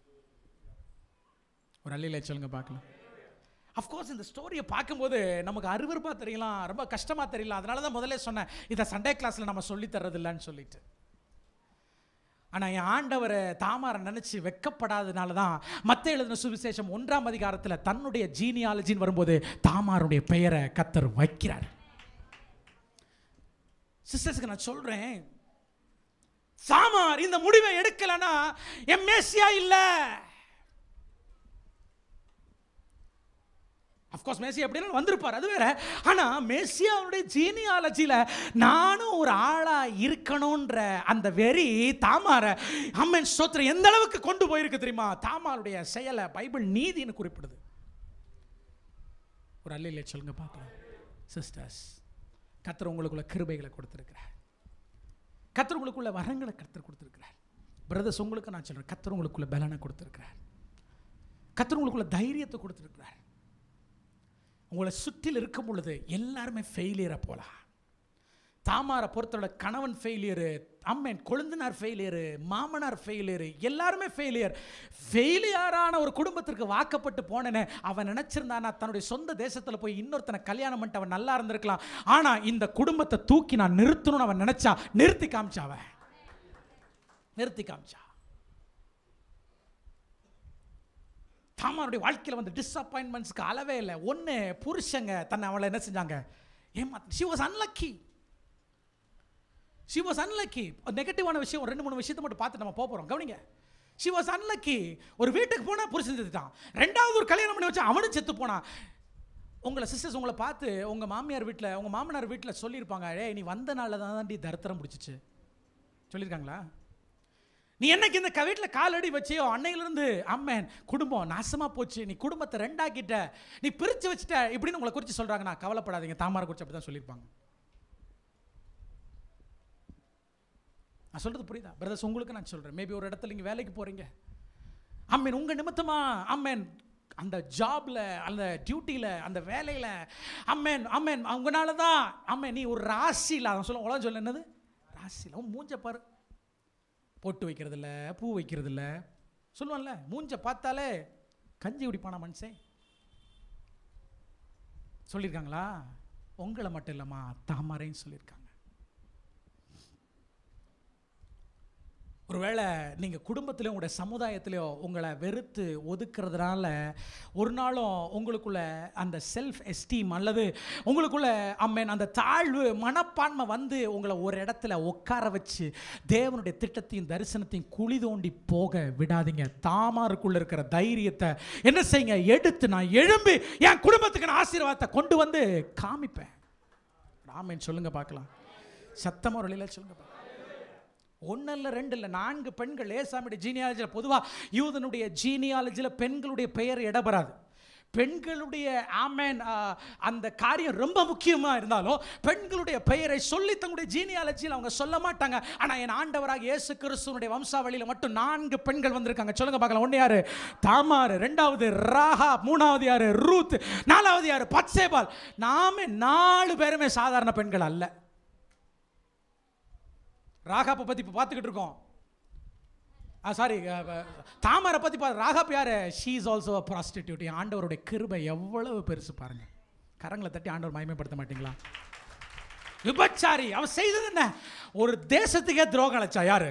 ஒரு அல்லில சொல்லுங்க பார்க்கலாம் அஃப்கோர்ஸ் இந்த ஸ்டோரியை பார்க்கும்போது நமக்கு அருவருப்பாக தெரியலாம் ரொம்ப கஷ்டமாக தெரியலாம் அதனால தான் முதல்ல சொன்னேன் இதை சண்டே கிளாஸில் நம்ம சொல்லி தர்றதில்லன்னு சொல்லிட்டு ஆனால் என் ஆண்டவரை தாமாரை நினச்சி வெக்கப்படாதனால தான் மத்த எழுதின சுவிசேஷம் ஒன்றாம் அதிகாரத்தில் தன்னுடைய ஜீனியாலஜின்னு வரும்போது தாமாருடைய பெயரை கத்தர் வைக்கிறார் சிஸ்டர்ஸ்க்கு நான் சொல்கிறேன் சாமார் இந்த முடிவை எடுக்கலைன்னா என் மேசியா இல்லை அஃப்கோர்ஸ் மேசி எப்படின்னா வந்திருப்பார் அது வேற ஆனால் மேசியாவுடைய ஜீனியாலஜியில் நானும் ஒரு ஆளாக இருக்கணுன்ற அந்த வெறி தாமார அம்மன் ஸ்தோத்திரம் எந்த அளவுக்கு கொண்டு போயிருக்கு தெரியுமா தாமாருடைய செயலை பைபிள் நீதின்னு குறிப்பிடுது ஒரு அல்லையில சொல்லுங்க பார்க்கலாம் சிஸ்டர்ஸ் கத்தர் உங்களுக்குள்ள கிருபைகளை கொடுத்துருக்கிறார் கத்தர் உங்களுக்குள்ள வரங்களை கத்தர் கொடுத்துருக்கிறார் பிரதர்ஸ் உங்களுக்கு நான் சொல்கிறேன் கத்தர் உங்களுக்குள்ள பலனை கொடுத்துருக்கிறார் கத்தர் உங்களுக்குள்ள தைரியத்தை கொடுத்துருக்கிறார் உங்களை சுற்றில் இருக்கும் பொழுது எல்லாருமே ஃபெயிலியரை போலாம் தாமாரை பொறுத்தவரை கணவன் ஃபெயிலியரு அம்மன் கொழுந்தனார் ஃபெயிலியரு மாமனார் ஃபெயிலியரு எல்லாருமே ஃபெயிலியர் ஃபெயிலியரான ஒரு குடும்பத்திற்கு வாக்கப்பட்டு போனேன்னு அவன் நினச்சிருந்தானா தன்னுடைய சொந்த தேசத்தில் போய் இன்னொருத்தனை கல்யாணம் பண்ணிட்டு அவன் நல்லா இருந்திருக்கலாம் ஆனால் இந்த குடும்பத்தை தூக்கி நான் நிறுத்தணும்னு அவன் நினச்சா நிறுத்தி காமிச்சா அவன் நிறுத்தி காமிச்சா தாமாருடைய வாழ்க்கையில் வந்து டிஸப்பாயின்மெண்ட்ஸ்க்கு அளவே இல்லை ஒன்று புருஷங்க தன்னை அவளை என்ன செஞ்சாங்க ஏமா she was unlucky she was unlucky நெகட்டிவான விஷயம் ரெண்டு மூணு விஷயத்தை மட்டும் பார்த்து நம்ம போக போகிறோம் கவனிங்க ஷி வாஸ் அன்லக்கி ஒரு வீட்டுக்கு போனால் புருஷன் செத்துட்டான் ரெண்டாவது ஒரு கல்யாணம் பண்ணி வச்சா அவனும் செத்து போனான் உங்களை சிஸ்டர்ஸ் உங்களை பார்த்து உங்கள் மாமியார் வீட்டில் உங்கள் மாமனார் வீட்டில் சொல்லியிருப்பாங்க ஏய் நீ வந்த நாளில் தான் தாண்டி தரித்திரம் பிடிச்சிச்சு சொல்லியிருக்காங்களா நீ என்னைக்கு இந்த வீட்டில் காலடி வச்சியோ அன்னையிலிருந்து அம்மன் குடும்பம் நாசமாக போச்சு நீ குடும்பத்தை ரெண்டாக்கிட்ட நீ பிரித்து வச்சுட்ட இப்படின்னு உங்களை குறித்து சொல்கிறாங்க நான் கவலைப்படாதீங்க தாமாரை குறித்து அப்படி தான் சொல்லியிருப்பாங்க நான் சொல்கிறது புரியுதா பிரதர்ஸ் உங்களுக்கு நான் சொல்கிறேன் மேபி ஒரு இடத்துல நீங்கள் வேலைக்கு போகிறீங்க அம்மன் உங்கள் நிமித்தமா அம்மன் அந்த ஜாப்ல அந்த டியூட்டியில் அந்த வேலையில் அம்மன் அம்மன் அவங்கனால தான் அம்மன் நீ ஒரு ராசியில் அவன் சொல்ல உலகம் சொல்ல என்னது ராசியில் அவன் மூஞ்ச பாரு பொட்டு வைக்கிறதில்ல பூ வைக்கிறதில்ல சொல்லுவான்ல மூஞ்ச பார்த்தாலே கஞ்சி குடிப்பானா மனுஷன் சொல்லியிருக்காங்களா உங்களை மட்டும் இல்லைம்மா தாமரைன்னு சொல்லியிருக்காங்க ஒருவேளை நீங்கள் குடும்பத்திலையும் உங்களுடைய சமுதாயத்திலையோ உங்களை வெறுத்து ஒதுக்குறதுனால ஒரு நாளும் உங்களுக்குள்ள அந்த செல்ஃப் எஸ்டீம் அல்லது உங்களுக்குள்ள அம்மேன் அந்த தாழ்வு மனப்பான்மை வந்து உங்களை ஒரு இடத்துல உட்கார வச்சு தேவனுடைய திட்டத்தையும் தரிசனத்தையும் குழி தோண்டி போக விடாதீங்க தாமாருக்குள்ள இருக்கிற தைரியத்தை என்ன செய்யுங்க எடுத்து நான் எழும்பி என் குடும்பத்துக்கு நான் ஆசீர்வாதத்தை கொண்டு வந்து காமிப்பேன் ஆமேன் சொல்லுங்க பார்க்கலாம் சத்தமாக ஒரு வழியில் சொல்லுங்க பார்க்கலாம் ஒன்று இல்லை ரெண்டு இல்லை நான்கு பெண்கள் ஏசாமியுடைய ஜீனியாலஜியில் பொதுவாக யூதனுடைய ஜீனியாலஜியில் பெண்களுடைய பெயர் இடம்பெறாது பெண்களுடைய ஆமேன் அந்த காரியம் ரொம்ப முக்கியமாக இருந்தாலும் பெண்களுடைய பெயரை சொல்லி தங்களுடைய ஜீனியாலஜியில் அவங்க சொல்ல மாட்டாங்க ஆனால் என் ஆண்டவராக இயேசு கிறிஸ்துவனுடைய வம்சாவளியில் மட்டும் நான்கு பெண்கள் வந்திருக்காங்க சொல்லுங்க பார்க்கலாம் ஒன்று யாரு தாமார் ரெண்டாவது ராஹா மூணாவது யாரு ரூத் நாலாவது யாரு பச்சேபால் நாமே நாலு பேருமே சாதாரண பெண்கள் அல்ல ராகாப்பை பற்றி இப்போ பார்த்துக்கிட்டு இருக்கோம் ஆ சாரி தாமரை பற்றி பா ராகாப் யார் she is also a prostitute ஆண்டவருடைய கிருபை எவ்வளவு பெருசு பாருங்க கரங்களை தட்டி ஆண்டவர் மயமைப்படுத்த மாட்டீங்களா விபச்சாரி அவன் செய்தது என்ன ஒரு தேசத்துக்கே துரோகம் அழைச்சா யாரு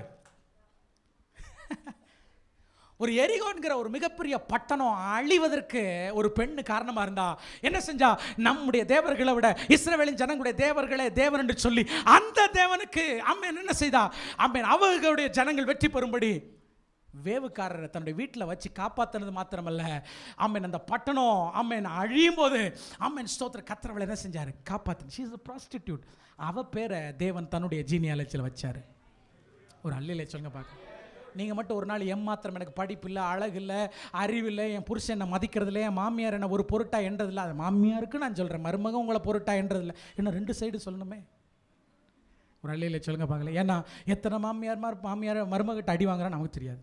ஒரு எரிகோன்கிற ஒரு மிகப்பெரிய பட்டணம் அழிவதற்கு ஒரு பெண்ணு காரணமாக இருந்தா என்ன செஞ்சா நம்முடைய தேவர்களை விட இஸ்ரவேலின் ஜனங்களுடைய தேவர்களே தேவன் என்று சொல்லி அந்த தேவனுக்கு அம்மன் என்ன செய்தா அம்மன் அவர்களுடைய ஜனங்கள் வெற்றி பெறும்படி வேவுக்காரரை தன்னுடைய வீட்டில் வச்சு காப்பாற்றினது மாத்திரமல்ல அம்மன் அந்த பட்டணம் அம்மன் அழியும் போது அம்மன் ஸ்தோத்திர கத்திரவளை என்ன செஞ்சார் காப்பாற்றின ஷீ இஸ் ப்ராஸ்டிடியூட் அவ பேரை தேவன் தன்னுடைய ஜீனியாலஜியில் வச்சார் ஒரு அல்லிலே சொல்லுங்க பார்க்க நீங்கள் மட்டும் ஒரு நாள் எம்மாத்திரம் எனக்கு படிப்பு இல்லை அழகு இல்லை அறிவு இல்லை என் புருஷன் என்னை மதிக்கிறதில்ல என் மாமியார் என்ன ஒரு பொருட்டா என்றதில்ல அது மாமியாருக்கு நான் சொல்கிறேன் மருமகன் உங்களை பொருட்டா என்றதில்ல இன்னும் ரெண்டு சைடு சொல்லணுமே ஒரு அள்ளியில் சொல்லுங்க பார்க்கல ஏன்னா எத்தனை மாமியார் மார் மாமியார் மருமகிட்ட அடி வாங்குறான்னு நமக்கு தெரியாது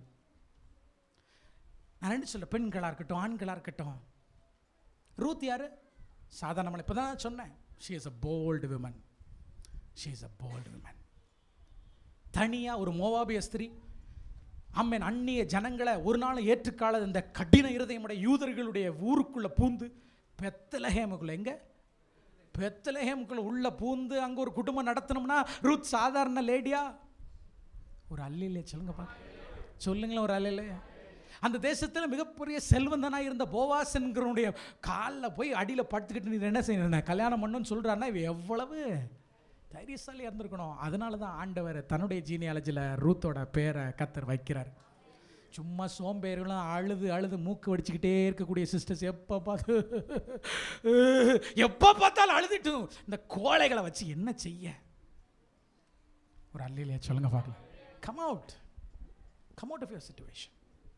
நான் ரெண்டு சொல்ல பெண்களாக இருக்கட்டும் ஆண்களாக இருக்கட்டும் ரூத் யார் சாதாரண இப்போ தான் சொன்னேன் she is a bold women she is a bold women தனியாக ஒரு மோவாபிய ஸ்திரீ அம்மன் அந்நிய ஜனங்களை ஒரு நாள் ஏற்றுக்கால இந்த கடின இருதயமுடைய யூதர்களுடைய ஊருக்குள்ளே பூந்து பெத்தலஹேமுக்குள்ள எங்க பெத்தலஹேமுக்குள்ள உள்ள பூந்து அங்கே ஒரு குடும்பம் நடத்தணும்னா ரூத் சாதாரண லேடியா ஒரு அல்லிலே சொல்லுங்க பா சொல்லுங்களேன் ஒரு அல்லிலே அந்த தேசத்தில் மிகப்பெரிய செல்வந்தனாக இருந்த போவாசன்கிறனுடைய காலில் போய் அடியில் படுத்துக்கிட்டு நீ என்ன செய்யணும் கல்யாணம் பண்ணுன்னு சொல்கிறான்னா இவ எவ்வளவு தைரியசாலியாக இருந்திருக்கணும் அதனால தான் ஆண்டவர் தன்னுடைய ஜீனியாலஜியில் ரூத்தோட பேரை கத்தர் வைக்கிறார் சும்மா சோம்பேறிகளும் அழுது அழுது மூக்கு வடிச்சுக்கிட்டே இருக்கக்கூடிய சிஸ்டர்ஸ் எப்போ பார்த்து எப்போ பார்த்தாலும் அழுதுட்டும் இந்த கோழைகளை வச்சு என்ன செய்ய ஒரு அல்லையிலே சொல்லுங்க பார்க்கலாம் come out come out of your situation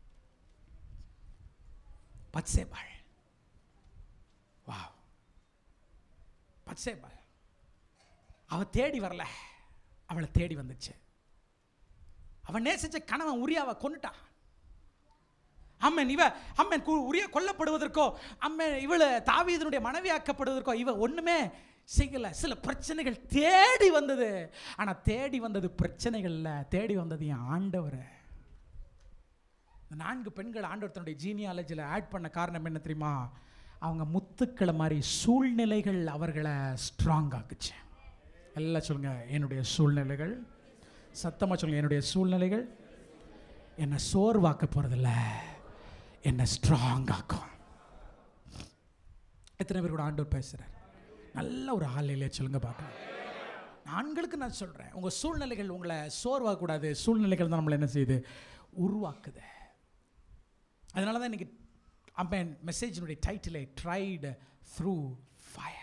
பச்சேபாள் வா பச்சேபாள் அவ தேடி வரல அவளை தேடி வந்துச்சு அவன் நேசிச்ச கணவன் உரியாவை கொண்டுட்டான் அம்மன் இவ அம்மன் கு- உரிய கொல்லப்படுவதற்கோ அம்மன் இவளை தாவீதனுடைய மனைவியாக்கப்படுவதற்கோ இவ ஒண்ணுமே செய்யல சில பிரச்சனைகள் தேடி வந்தது ஆனா தேடி வந்தது பிரச்சனைகள் இல்ல தேடி வந்தது என் ஆண்டவர் இந்த நான்கு பெண்கள் ஆண்டவர் தன்னுடைய ஜீனியாலஜியில் ஆட் பண்ண காரணம் என்ன தெரியுமா அவங்க முத்துக்களை மாதிரி சூழ்நிலைகள் அவர்களை ஸ்ட்ராங் ஆக்குச்சு எல்லாம் சொல்லுங்க என்னுடைய சூழ்நிலைகள் சத்தமாக சொல்லுங்க என்னுடைய சூழ்நிலைகள் என்னை சோர்வாக்க போகிறதில்ல என்னை ஸ்ட்ராங் ஆக்கும் எத்தனை பேர் கூட ஆண்டவர் பேசுகிறார் நல்ல ஒரு ஆளிலே சொல்லுங்க பார்க்கலாம் ஆண்களுக்கு நான் சொல்கிறேன் உங்கள் சூழ்நிலைகள் உங்களை சோர்வாகக்கூடாது சூழ்நிலைகள் தான் நம்மளை என்ன செய்யுது உருவாக்குது அதனால தான் இன்னைக்கு அம்மன் மெசேஜினுடைய டைட்டிலே ட்ரைடு த்ரூ ஃபயர்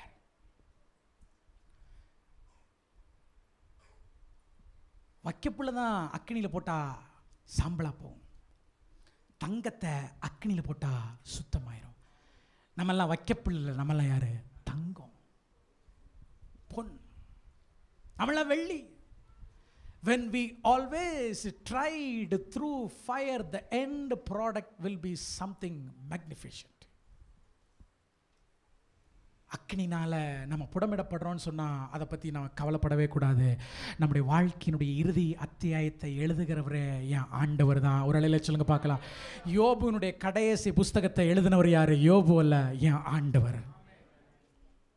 வைக்கப்புள்ள தான் அக்கினியில் போட்டால் சாம்பலாக போகும் தங்கத்தை அக்கினியில் போட்டால் சுத்தமாயிரும் நம்மெல்லாம் வைக்கப்புள்ள நம்மெல்லாம் யார் தங்கம் பொன் நம்மளாம் வெள்ளி when we always tried through fire the end product will be something magnificent அக்னினால நம்ம புடமிடப்படுறோம்னு சொன்னால் அதை பற்றி நம்ம கவலைப்படவே கூடாது நம்முடைய வாழ்க்கையினுடைய இறுதி அத்தியாயத்தை எழுதுகிறவரே என் ஆண்டவர் தான் ஒரு அலையில சொல்லுங்க பார்க்கலாம் யோபுனுடைய கடைசி புஸ்தகத்தை எழுதினவர் யார் யோபு அல்ல என் ஆண்டவர்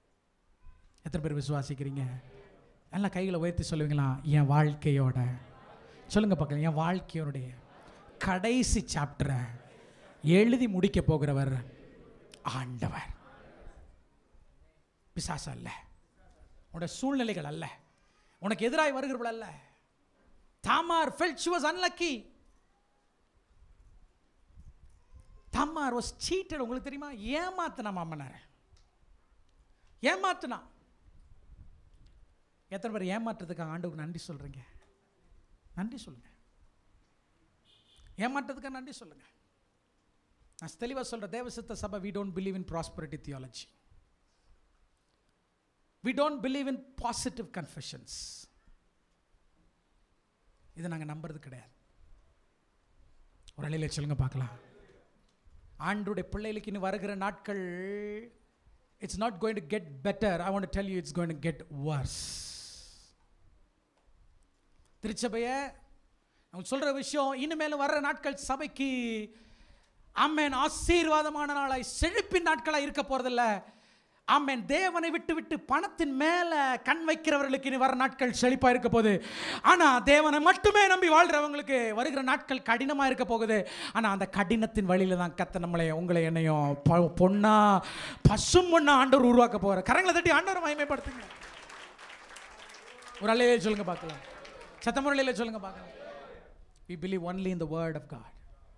எத்தனை பேர் விசுவாசிக்கிறீங்க எல்லாம் கைகளை உயர்த்தி சொல்லுவீங்களா என் வாழ்க்கையோட சொல்லுங்க பார்க்கலாம் என் வாழ்க்கையோடைய கடைசி சாப்டரை எழுதி முடிக்க போகிறவர் ஆண்டவர் பிசாசு அல்ல உன்னோட சூழ்நிலைகள் அல்ல உனக்கு எதிராய் வருகிறவள் அல்ல Tamar felt she was unlucky Tamar was cheated உங்களுக்கு தெரியுமா ஏமாத்தினா மாமனார் ஏமாத்துனா எத்தனை பேர் ஏமாற்றத்துக்காக ஆண்டவருக்கு நன்றி சொல்றீங்க நன்றி சொல்லுங்க ஏமாற்றத்துக்காக நன்றி சொல்லுங்க நான் தெளிவாக சொல்கிறேன் தேவசித்த சபை we don't believe in prosperity theology we don't believe in positive confessions இதை நாங்கள் நம்புறது கிடையாது ஒரு அலையில சொல்லுங்க பார்க்கலாம் ஆண்டுடைய பிள்ளைகளுக்கு இனி வருகிற நாட்கள் it's not going to get better I want tell you it's going to get worse திருச்சபைய அவங்க சொல்ற விஷயம் இனிமேல் வர்ற நாட்கள் சபைக்கு ஆமேன் ஆசீர்வாதமான நாளாய் செழிப்பின் நாட்களாய் இருக்க போறதில்ல ஆமேன் தேவனை விட்டு விட்டு பணத்தின் மேல கண் வைக்கிறவர்களுக்கு இனி வர நாட்கள் செழிப்பா இருக்க போகுது ஆனா தேவனை மட்டுமே நம்பி வாழ்றவங்களுக்கு வருகிற நாட்கள் கடினமா இருக்க போகுது ஆனா அந்த கடினத்தின் வழியில தான் கத்த நம்மளை உங்களை என்னையும் பொ- பொண்ணா பசும் பொண்ணா ஆண்டவர் உருவாக்க போற கரங்களை தட்டி ஆண்டவர் மகிமைப்படுத்துங்க ஒரு அலையில சொல்லுங்க பார்க்கலாம் சத்தமுறையில சொல்லுங்க பார்க்கலாம் we believe only in the word of god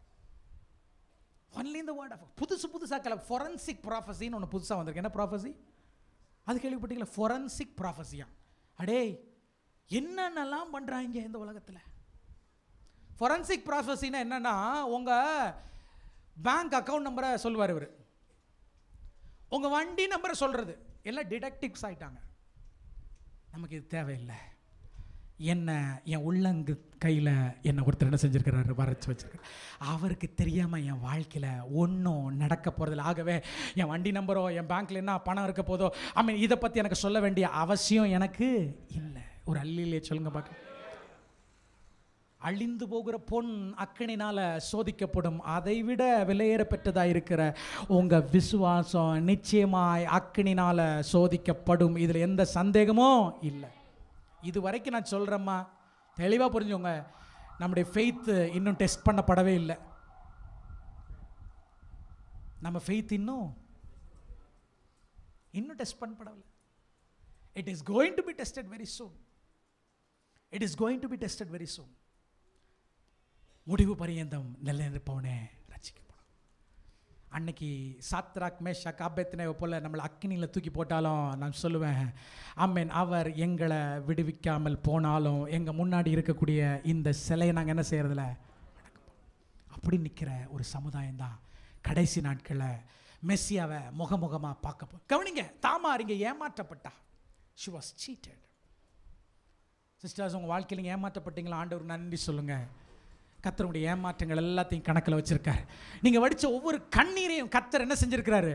only இந்த வேர்ட் ஆஃப் புதுசு புதுசாக கல ஃபொரன்சிக் ப்ராஃபஸின்னு ஒன்று புதுசாக வந்திருக்கு என்ன ப்ராஃபஸி அது கேள்விப்பட்டீங்களா ஃபொரன்சிக் ப்ராஃபஸியா அடே என்னென்னலாம் பண்ணுறாங்க இந்த உலகத்தில் ஃபொரன்சிக் ப்ராஃபஸின்னா என்னன்னா உங்கள் பேங்க் அக்கௌண்ட் நம்பரை சொல்லுவார் இவர் உங்கள் வண்டி நம்பரை சொல்கிறது எல்லாம் டிடெக்டிவ்ஸ் ஆயிட்டாங்க நமக்கு இது தேவையில்லை என்ன என் உள்ளங்கு கையில் என்ன ஒருத்தர் என்ன செஞ்சுருக்கிறாரு வரைச்சி வச்சிருக்காரு அவருக்கு தெரியாமல் என் வாழ்க்கையில் ஒன்றும் நடக்க போகிறதில்ல ஆகவே என் வண்டி நம்பரோ என் பேங்க்கில் என்ன பணம் இருக்க போதோ ஐ மீன் இதை பற்றி எனக்கு சொல்ல வேண்டிய அவசியம் எனக்கு இல்லை ஒரு அள்ளிலே சொல்லுங்க பார்க்க அழிந்து போகிற பொன் அக்கனினால சோதிக்கப்படும் அதைவிட விலையேற பெற்றதாக இருக்கிற உங்க விசுவாசம் நிச்சயமாய் அக்கனினால சோதிக்கப்படும் இதில் எந்த சந்தேகமும் இல்லை இது வரைக்கும் நான் சொல்கிறேம்மா தெளிவாக புரிஞ்சுங்க நம்முடைய ஃபெய்த்து இன்னும் டெஸ்ட் பண்ணப்படவே இல்லை நம்ம ஃபெய்த் இன்னும் இன்னும் டெஸ்ட் பண்ணப்படவில்லை it is going to be tested very soon it is going to be tested very soon முடிவு பரியந்தம் நிலைநிற்பவனே ரசிக்கப்படும் அன்னைக்கு சாத்ராக் மேஷாக் ஆபேத்தினை போல நம்மளை அக்கினியில் தூக்கி போட்டாலும் நான் சொல்லுவேன் ஆமேன் அவர் எங்களை விடுவிக்காமல் போனாலும் எங்கள் முன்னாடி இருக்கக்கூடிய இந்த சிலையை நாங்கள் என்ன செய்யறதில்ல அப்படி நிற்கிற ஒரு சமுதாயம் தான் கடைசி நாட்களில் மெஸ்ஸியாவை முகமுகமாக பார்க்க போ கவனிங்க தாமார் இங்கே ஏமாற்றப்பட்டா ஷி வாஸ் சீட்டட் சிஸ்டர்ஸ் உங்கள் வாழ்க்கையில் நீங்கள் ஏமாற்றப்பட்டீங்களா ஆண்டவர் நன்றி சொல்லுங்கள் கத்தருடைய ஏமாற்றங்கள் எல்லாத்தையும் கணக்கில் வச்சிருக்காரு நீங்கள் வடித்த ஒவ்வொரு கண்ணீரையும் கத்தர் என்ன செஞ்சிருக்கிறாரு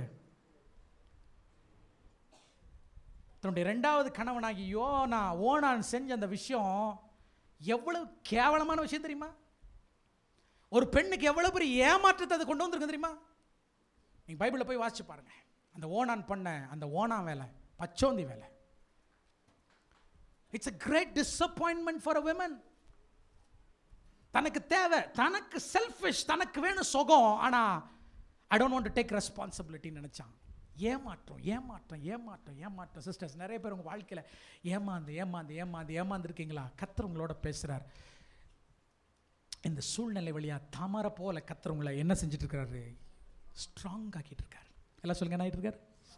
தன்னுடைய ரெண்டாவது கணவனாகி யோனா ஓனான் செஞ்ச அந்த விஷயம் எவ்வளவு கேவலமான விஷயம் தெரியுமா ஒரு பெண்ணுக்கு எவ்வளவு பெரிய ஏமாற்றத்தை அது கொண்டு வந்திருக்கு தெரியுமா நீங்கள் பைபிளில் போய் வாசிச்சு பாருங்க அந்த ஓனான் பண்ண அந்த ஓனா வேலை பச்சோந்தி வேலை it's a great disappointment for a women தனக்கு தேவை தனக்கு செல்ஃபிஷ் தனக்கு வேணும் சுகம் ஆனால் I don't want to take ரெஸ்பான்சிபிலிட்டின்னு நினச்சான் ஏமாற்றம் ஏமாற்றம் ஏமாற்றம் ஏமாற்றம் சிஸ்டர்ஸ் நிறைய பேர் உங்கள் வாழ்க்கையில் ஏமாந்து ஏமாந்து ஏமாந்து ஏமாந்துருக்கீங்களா கத்தர் உங்களோட பேசுகிறார் இந்த சூழ்நிலை வழியாக தாமரை போல கத்தர் உங்களை என்ன செஞ்சுட்டு இருக்காரு ஸ்ட்ராங் ஆக்கிட்டு இருக்காரு எல்லாம் சொல்லுங்க என்ன ஆகிட்டு இருக்காரு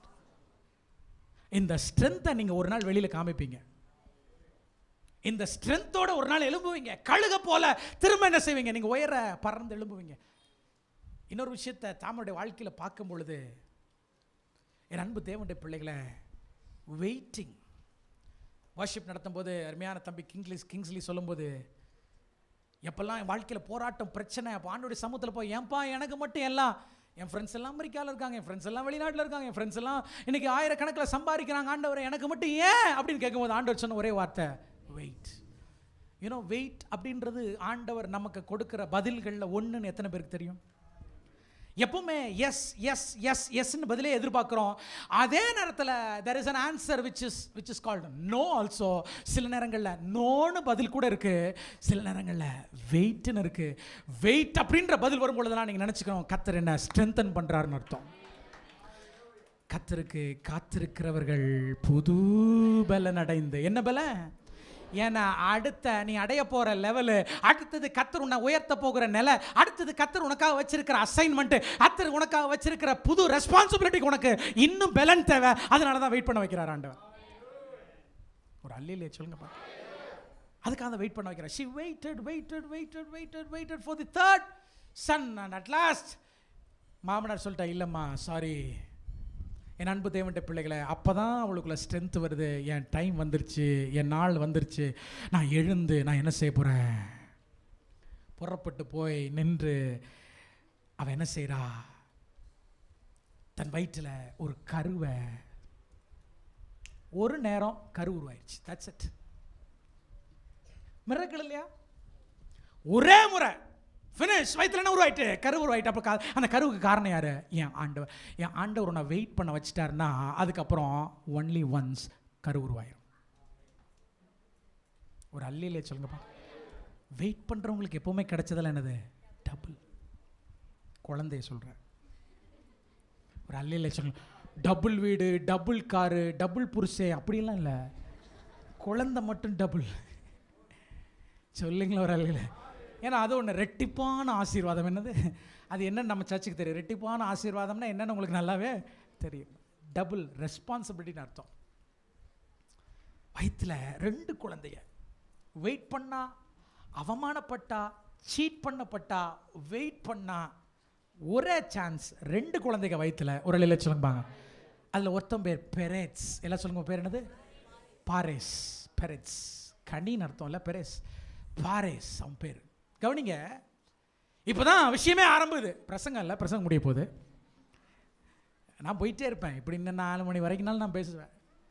இந்த ஸ்ட்ரென்த்தை நீங்கள் ஒரு நாள் வெளியில் காமிப்பீங்க இந்த ஸ்ட்ரென்த்தோட ஒரு நாள் எழும்புவீங்க கழுக போல திரும்ப என்ன செய்வீங்க நீங்கள் உயர பறந்து எழும்புவீங்க இன்னொரு விஷயத்தை தாமனுடைய வாழ்க்கையில் பார்க்கும் பொழுது என் அன்பு தேவனுடைய பிள்ளைகளை வெயிட்டிங் வர்ஷிப் நடத்தும்போது அருமையான தம்பி கிங்ஸ்லி கிங்ஸ்லி சொல்லும்போது எப்பெல்லாம் என் வாழ்க்கையில் போராட்டம் பிரச்சனை அப்போ ஆண்டோடைய சமூகத்தில் போய் ஏன்பா எனக்கு மட்டும் எல்லாம் என் ஃப்ரெண்ட்ஸ் எல்லாம் அமெரிக்காவில் இருக்காங்க என் ஃப்ரெண்ட்ஸ் எல்லாம் வெளிநாட்டில் இருக்காங்க என் ஃப்ரெண்ட்ஸ் எல்லாம் இன்னைக்கு ஆயிரக்கணக்கில் சம்பாதிக்கிறாங்க ஆண்டவரை எனக்கு மட்டும் ஏன் அப்படின்னு கேட்கும்போது ஆண்டவர் சொன்ன ஒரே வார்த்தை வெயிட் யூனோ வெயிட் அப்படின்றது ஆண்டவர் நமக்கு கொடுக்குற பதில்களில் ஒன்றுன்னு எத்தனை பேருக்கு தெரியும் எப்பவுமே எஸ் எஸ் எஸ் எஸ்ன்னு பதிலே எதிர்பார்க்குறோம் அதே நேரத்தில் there is an answer which is which is called no also சில நேரங்களில் நோன்னு பதில் கூட இருக்கு சில நேரங்களில் வெயிட்னு இருக்கு வெயிட் அப்படின்ற பதில் வரும்பொழுதெல்லாம் நீங்கள் நினச்சிக்கணும் கத்தர் என்ன ஸ்ட்ரென்தன் பண்ணுறாருன்னு அர்த்தம் கத்தருக்கு காத்திருக்கிறவர்கள் புது பலன் அடைந்து என்ன பலன் ஏன்னா அடுத்த நீ அடைய போற லெவலு அடுத்தது கத்தர் உன்னை உயர்த்த போகிற நிலை அடுத்தது கத்தர் உனக்காக வச்சிருக்கிற அசைன்மெண்ட் கத்தர் உனக்காக வச்சிருக்கிற புது ரெஸ்பான்சிபிலிட்டி உனக்கு இன்னும் பலன் தேவை அதனால தான் வெயிட் பண்ண வைக்கிறார் ஆண்டவர் ஒரு அல்லையிலே சொல்லுங்கப்பா அதுக்காக தான் வெயிட் பண்ண வைக்கிறார் she waited waited waited waited waited for the third son and at last மாமனார் சொல்லிட்டா இல்லைம்மா சாரி என் அன்பு தேவன்ட்ட பிள்ளைகளை அப்போ தான் அவளுக்குள்ள ஸ்ட்ரென்த் வருது என் டைம் வந்துருச்சு என் நாள் வந்துருச்சு நான் எழுந்து நான் என்ன செய்ய போகிறேன் புறப்பட்டு போய் நின்று அவன் என்ன செய்கிறா தன் வயிற்றில் ஒரு கருவை ஒரு நேரம் கரு உருவாயிடுச்சு தட்ஸ் இட் மிரக்கல் இல்லையா ஒரே முறை ஃபினிஷ் வயிற்றுல என்ன உருவாயிட்டு கரு உருவாயிட்டு அப்போ கா- அந்த கருவுக்கு காரணம் யாரு என் ஆண்டவர் என் ஆண்டவர் உன்னை வெயிட் பண்ண வச்சிட்டாருன்னா அதுக்கப்புறம் ஒன்லி ஒன்ஸ் கரு உருவாயிரும் ஒரு அல்லிலே சொல்லுங்கப்பா வெயிட் பண்ணுறவங்களுக்கு எப்பவுமே கிடைச்சதெல்லாம் என்னது டபுள் குழந்தைய சொல்கிறேன் ஒரு அல்லிலே சொல்லுங்க டபுள் வீடு டபுள் காரு டபுள் புருஷே அப்படிலாம் இல்லை குழந்தை மட்டும் டபுள் சொல்லுங்களா ஒரு அல்லில ஏன்னா அது ஒன்று ரெட்டிப்பான ஆசீர்வாதம் என்னது அது என்னன்னு நம்ம சர்ச்சுக்கு தெரியும் ரெட்டிப்பான ஆசீர்வாதம்னா என்னன்னு உங்களுக்கு நல்லாவே தெரியும் டபுள் ரெஸ்பான்சிபிலிட்டின்னு அர்த்தம் வயிற்றில் ரெண்டு குழந்தைய வெயிட் பண்ணா அவமானப்பட்டா சீட் பண்ணப்பட்டா வெயிட் பண்ணா ஒரே சான்ஸ் ரெண்டு குழந்தைங்க வயிற்றில் ஒரு இல்லை சொல்லுங்க அதில் ஒருத்தன் பேர் பெரேட்ஸ் எல்லாம் சொல்லுங்க உங்க பேர் என்னது பாரேஸ் பெரெட்ஸ் கனின்னு அர்த்தம் இல்லை பெரேஸ் பாரேஸ் அவன் பேர் கவனிங்க இப்போதான் விஷயமே ஆரம்புது பிரசங்கம் இல்லை பிரசங்கம் முடிய போகுது நான் போயிட்டே இருப்பேன் இப்படி இன்னும் நாலு மணி வரைக்கும்னாலும் நான் பேசுவேன்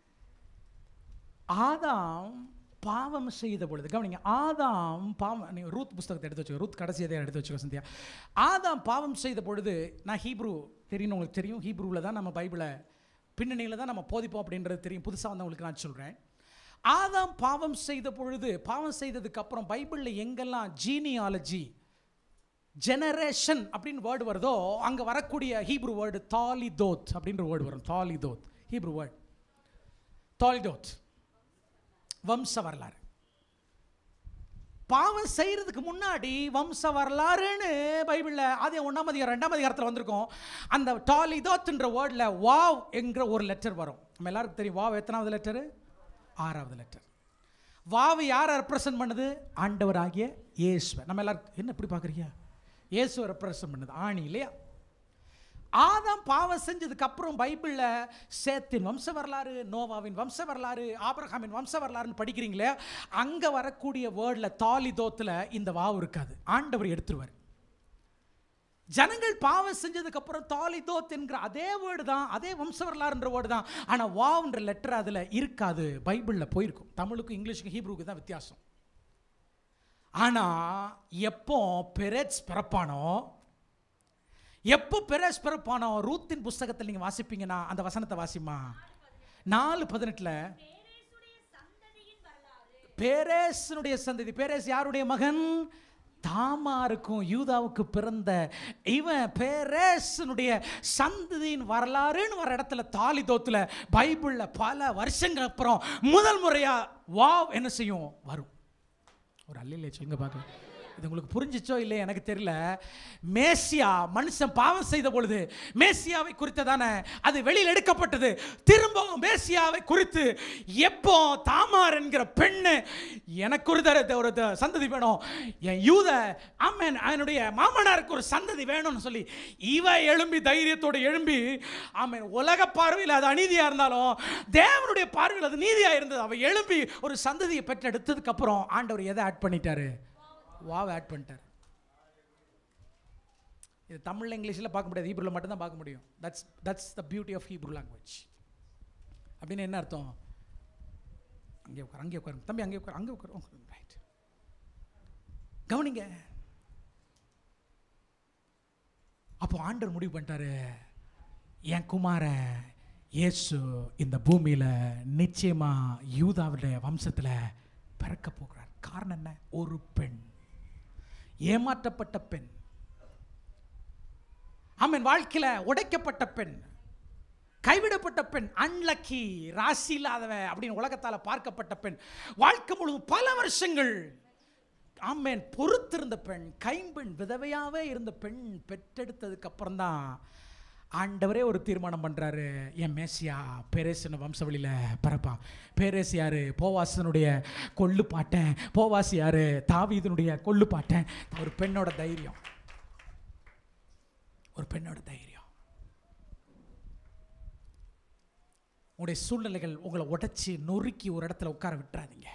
ஆதாம் பாவம் செய்த பொழுது கவனிங்க ஆதாம் பாவம் நீ ரூத் புஸ்தகத்தை எடுத்து வச்சுக்கோ ரூத் கடைசி அதை எடுத்து வச்சுக்கோ சந்தியா ஆதாம் பாவம் செய்த பொழுது நான் ஹீப்ரூ தெரியும் உங்களுக்கு தெரியும் ஹீப்ரூவில் தான் நம்ம பைபிளை பின்னணியில் தான் நம்ம போதிப்போம் அப்படின்றது தெரியும் புதுசாக வந்தவங்களுக்கு நான் சொல்கிறேன் ஆதாம் பாவம் செய்த பொழுது பாவம் செய்ததுக்கு அப்புறம் பைபிளில் எங்கெல்லாம் ஜீனியாலஜி ஜெனரேஷன் அப்படின்னு வேர்டு வருதோ அங்கே வரக்கூடிய ஹீப்ரு வேர்டு தாலிதோத் அப்படின்ற வேர்டு வரும் தாலிதோத் ஹீப்ரு வேர்டு தாலிதோத் வம்ச வரலாறு பாவம் செய்யறதுக்கு முன்னாடி வம்ச வரலாறுன்னு பைபிளில் அதே ஒன்றாம் அதிகாரம் ரெண்டாம் அதிகாரத்தில் வந்திருக்கும் அந்த டாலிதோத்ன்ற வேர்டில் வாவ் என்கிற ஒரு லெட்டர் வரும் நம்ம எல்லாருக்கும் தெரியும் வாவ் எத்தனாவது லெட்டரு ஆறாவது லெட்டர் வாவு யாரை ரெப்ரசன்ட் பண்ணுது ஆண்டவர் ஆகிய இயேசுவை நம்ம எல்லாரும் என்ன இப்படி பார்க்குறீங்க இயேசுவை ரெப்ரசன்ட் பண்ணுது ஆணி இல்லையா ஆதாம் பாவம் செஞ்சதுக்கு அப்புறம் பைபிளில் சேத்தின் வம்ச வரலாறு நோவாவின் வம்ச வரலாறு ஆபிரகாமின் வம்ச வரலாறுன்னு படிக்கிறீங்களே அங்கே வரக்கூடிய வேர்டில் தாலிதோத்தில் இந்த வாவு இருக்காது ஆண்டவர் எடுத்துருவார் ஜனங்கள் பாவம் செஞ்சதுக்கு அப்புறம் தாலிதோத் என்கிற அதே வேர்டு தான் அதே வம்ச வரலாறுன்ற வேர்டு தான் ஆனால் வாவுன்ற லெட்டர் அதில் இருக்காது பைபிளில் போயிருக்கும் தமிழுக்கும் இங்கிலீஷுக்கும் ஹீப்ரூக்கு தான் வித்தியாசம் ஆனால் எப்போ பெரெட்ஸ் பிறப்பானோ எப்போ பெரேஸ் பிறப்பானோ ரூத்தின் புஸ்தகத்தில் நீங்கள் வாசிப்பீங்கன்னா அந்த வசனத்தை வாசிமா நாலு பதினெட்டில் பேரேசனுடைய சந்ததி பேரேஸ் யாருடைய மகன் தாமாருக்கும் யூதாவுக்கு பிறந்த இவன் பேரேசனுடைய சந்ததியின் வரலாறுன்னு வர இடத்துல தாலிதோத்துல பைபிளில் பல வருஷங்கள் அப்புறம் முதல் முறையா வாவ் என்ன செய்யும் வரும் ஒரு அல்லையிலே சொல்லுங்க பார்க்க இது உங்களுக்கு புரிஞ்சிச்சோ இல்லை எனக்கு தெரியல மேசியா மனுஷன் பாவம் செய்த பொழுது மேசியாவை குறித்ததான அது வெளியில் எடுக்கப்பட்டது திரும்பவும் மேசியாவை குறித்து எப்போ தாமார் என்கிற பெண்ணு எனக்கு ஒரு தர ஒரு த- சந்ததி வேணும் என் யூத ஆமேன் என்னுடைய மாமனாருக்கு ஒரு சந்ததி வேணும்னு சொல்லி இவ எழும்பி தைரியத்தோட எழும்பி ஆமேன் உலக பார்வையில் அது அநீதியா இருந்தாலும் தேவனுடைய பார்வையில் அது நீதியா இருந்தது அவ எழும்பி ஒரு சந்ததியை பெற்றெடுத்ததுக்கு அப்புறம் ஆண்டவர் எதை ஆட் பண்ணிட்டாரு வாவ் ஆட் பண்ணிட்டார் இது தமிழ்ல இங்கிலீஷில் பார்க்க முடியாது ஹீப்ரூல மட்டும்தான் பார்க்க முடியும் that's that's the beauty of Hebrew language அப்படின்னு என்ன அர்த்தம் அங்கே உட்கார் அங்கே உட்காரு தம்பி அங்கே உட்கார் அங்கே உட்கார் ரைட் கவனிங்க அப்போ ஆண்டவர் முடிவு பண்ணிட்டாரு என் குமாரன் இயேசு இந்த பூமியில் நிச்சயமா யூதாவுடைய வம்சத்தில் பிறக்க போகிறார் காரணம் என்ன ஒரு பெண் ஏமாற்றப்பட்ட பெண் ஆமென் வாழ்க்கையில் உடைக்கப்பட்ட பெண் கைவிடப்பட்ட பெண் அன்லக்கி ராசி இல்லாதவன் அப்படின்னு உலகத்தால் பார்க்கப்பட்ட பெண் வாழ்க்கை முழுவதும் பல வருஷங்கள் ஆமேன் பொறுத்திருந்த பெண் கைம்பெண் விதவையாவே இருந்த பெண் பெற்றெடுத்ததுக்கு அப்புறம் தான் ஆண்டவரே ஒரு தீர்மானம் பண்றாரு என் மேசியா பேரேசன வம்சவழியில பிறப்பான் பேரேஸ் யாரு போவாசனுடைய கொள்ளு பாட்டேன் போவாசி யாரு தாவீதனுடைய கொள்ளு பாட்டேன் ஒரு பெண்ணோட தைரியம் ஒரு பெண்ணோட தைரியம் உங்களுடைய சூழ்நிலைகள் உங்களை உடைச்சி நொறுக்கி ஒரு இடத்துல உட்கார விட்டுறாதீங்க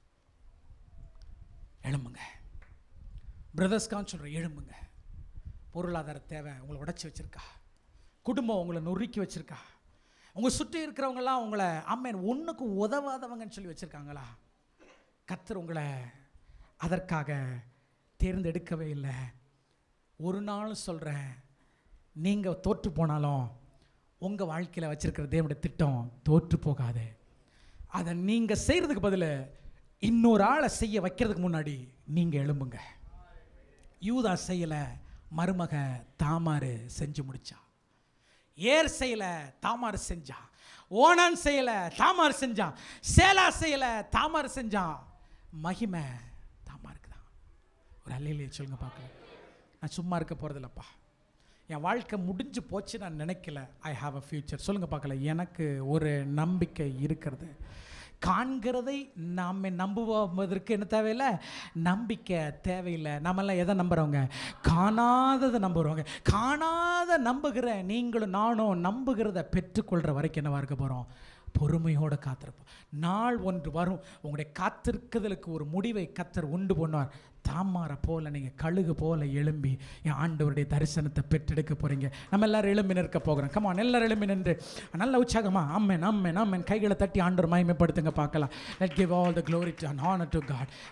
எழும்புங்க பிரதர்ஸ்கான்னு சொல்கிறேன் எழும்புங்க பொருளாதார தேவை உங்களை உடைச்சி வச்சிருக்கா குடும்பம் உங்களை நொறுக்கி வச்சிருக்கா உங்கள் சுற்றி இருக்கிறவங்கலாம் உங்களை அம்மன் ஒன்றுக்கு உதவாதவங்கன்னு சொல்லி வச்சுருக்காங்களா கத்தர் உங்களை அதற்காக தேர்ந்தெடுக்கவே இல்லை ஒரு நாள் சொல்கிறேன் நீங்கள் தோற்று போனாலும் உங்கள் வாழ்க்கையில் வச்சிருக்கிற தேவனுடைய திட்டம் தோற்று போகாது அதை நீங்கள் செய்கிறதுக்கு பதில் இன்னொரு ஆளை செய்ய வைக்கிறதுக்கு முன்னாடி நீங்கள் எழும்புங்க யூதா செய்யலை மருமக தாமாரு செஞ்சு முடிச்சா ஏர் செய்யலை தாமார் செஞ்சா ஓனான் செய்யலை தாமார் செஞ்சான் சேலா செய்யலை தாமார் செஞ்சான் மகிமை தாமாருக்கு தான் ஒரு அல்லையிலே சொல்லுங்க பார்க்கலாம் நான் சும்மா இருக்க போகிறதில்லப்பா என் வாழ்க்கை முடிஞ்சு போச்சு நான் நினைக்கல ஐ ஹாவ் அ ஃப்யூச்சர் சொல்லுங்க பார்க்கல எனக்கு ஒரு நம்பிக்கை இருக்கிறது காண்கிறதை நாம் நம்புவதற்கு என்ன தேவையில்லை நம்பிக்கை தேவையில்லை நம்மெல்லாம் எதை நம்புகிறவங்க காணாததை நம்புகிறவங்க காணாத நம்புகிற நீங்களும் நானும் நம்புகிறத பெற்றுக்கொள்கிற வரைக்கும் என்னவா இருக்க போகிறோம் பொறுமையோடு காத்திருப்போம் நாள் ஒன்று வரும் உங்களுடைய காத்திருக்குதலுக்கு ஒரு முடிவை கத்தர் உண்டு பண்ணுவார் தாமாரை போல நீங்கள் கழுகு போல எழும்பி என் ஆண்டவருடைய தரிசனத்தை பெற்றெடுக்க போகிறீங்க நம்ம எல்லாரும் எழும்பி நிற்க போகிறோம் கமான் எல்லாரும் எழும்பி நின்று நல்ல உற்சாகமா அம்மன் அம்மன் அம்மன் கைகளை தட்டி ஆண்டவர் மகிமைப்படுத்துங்க பார்க்கலாம் let give all the glory to and honour to God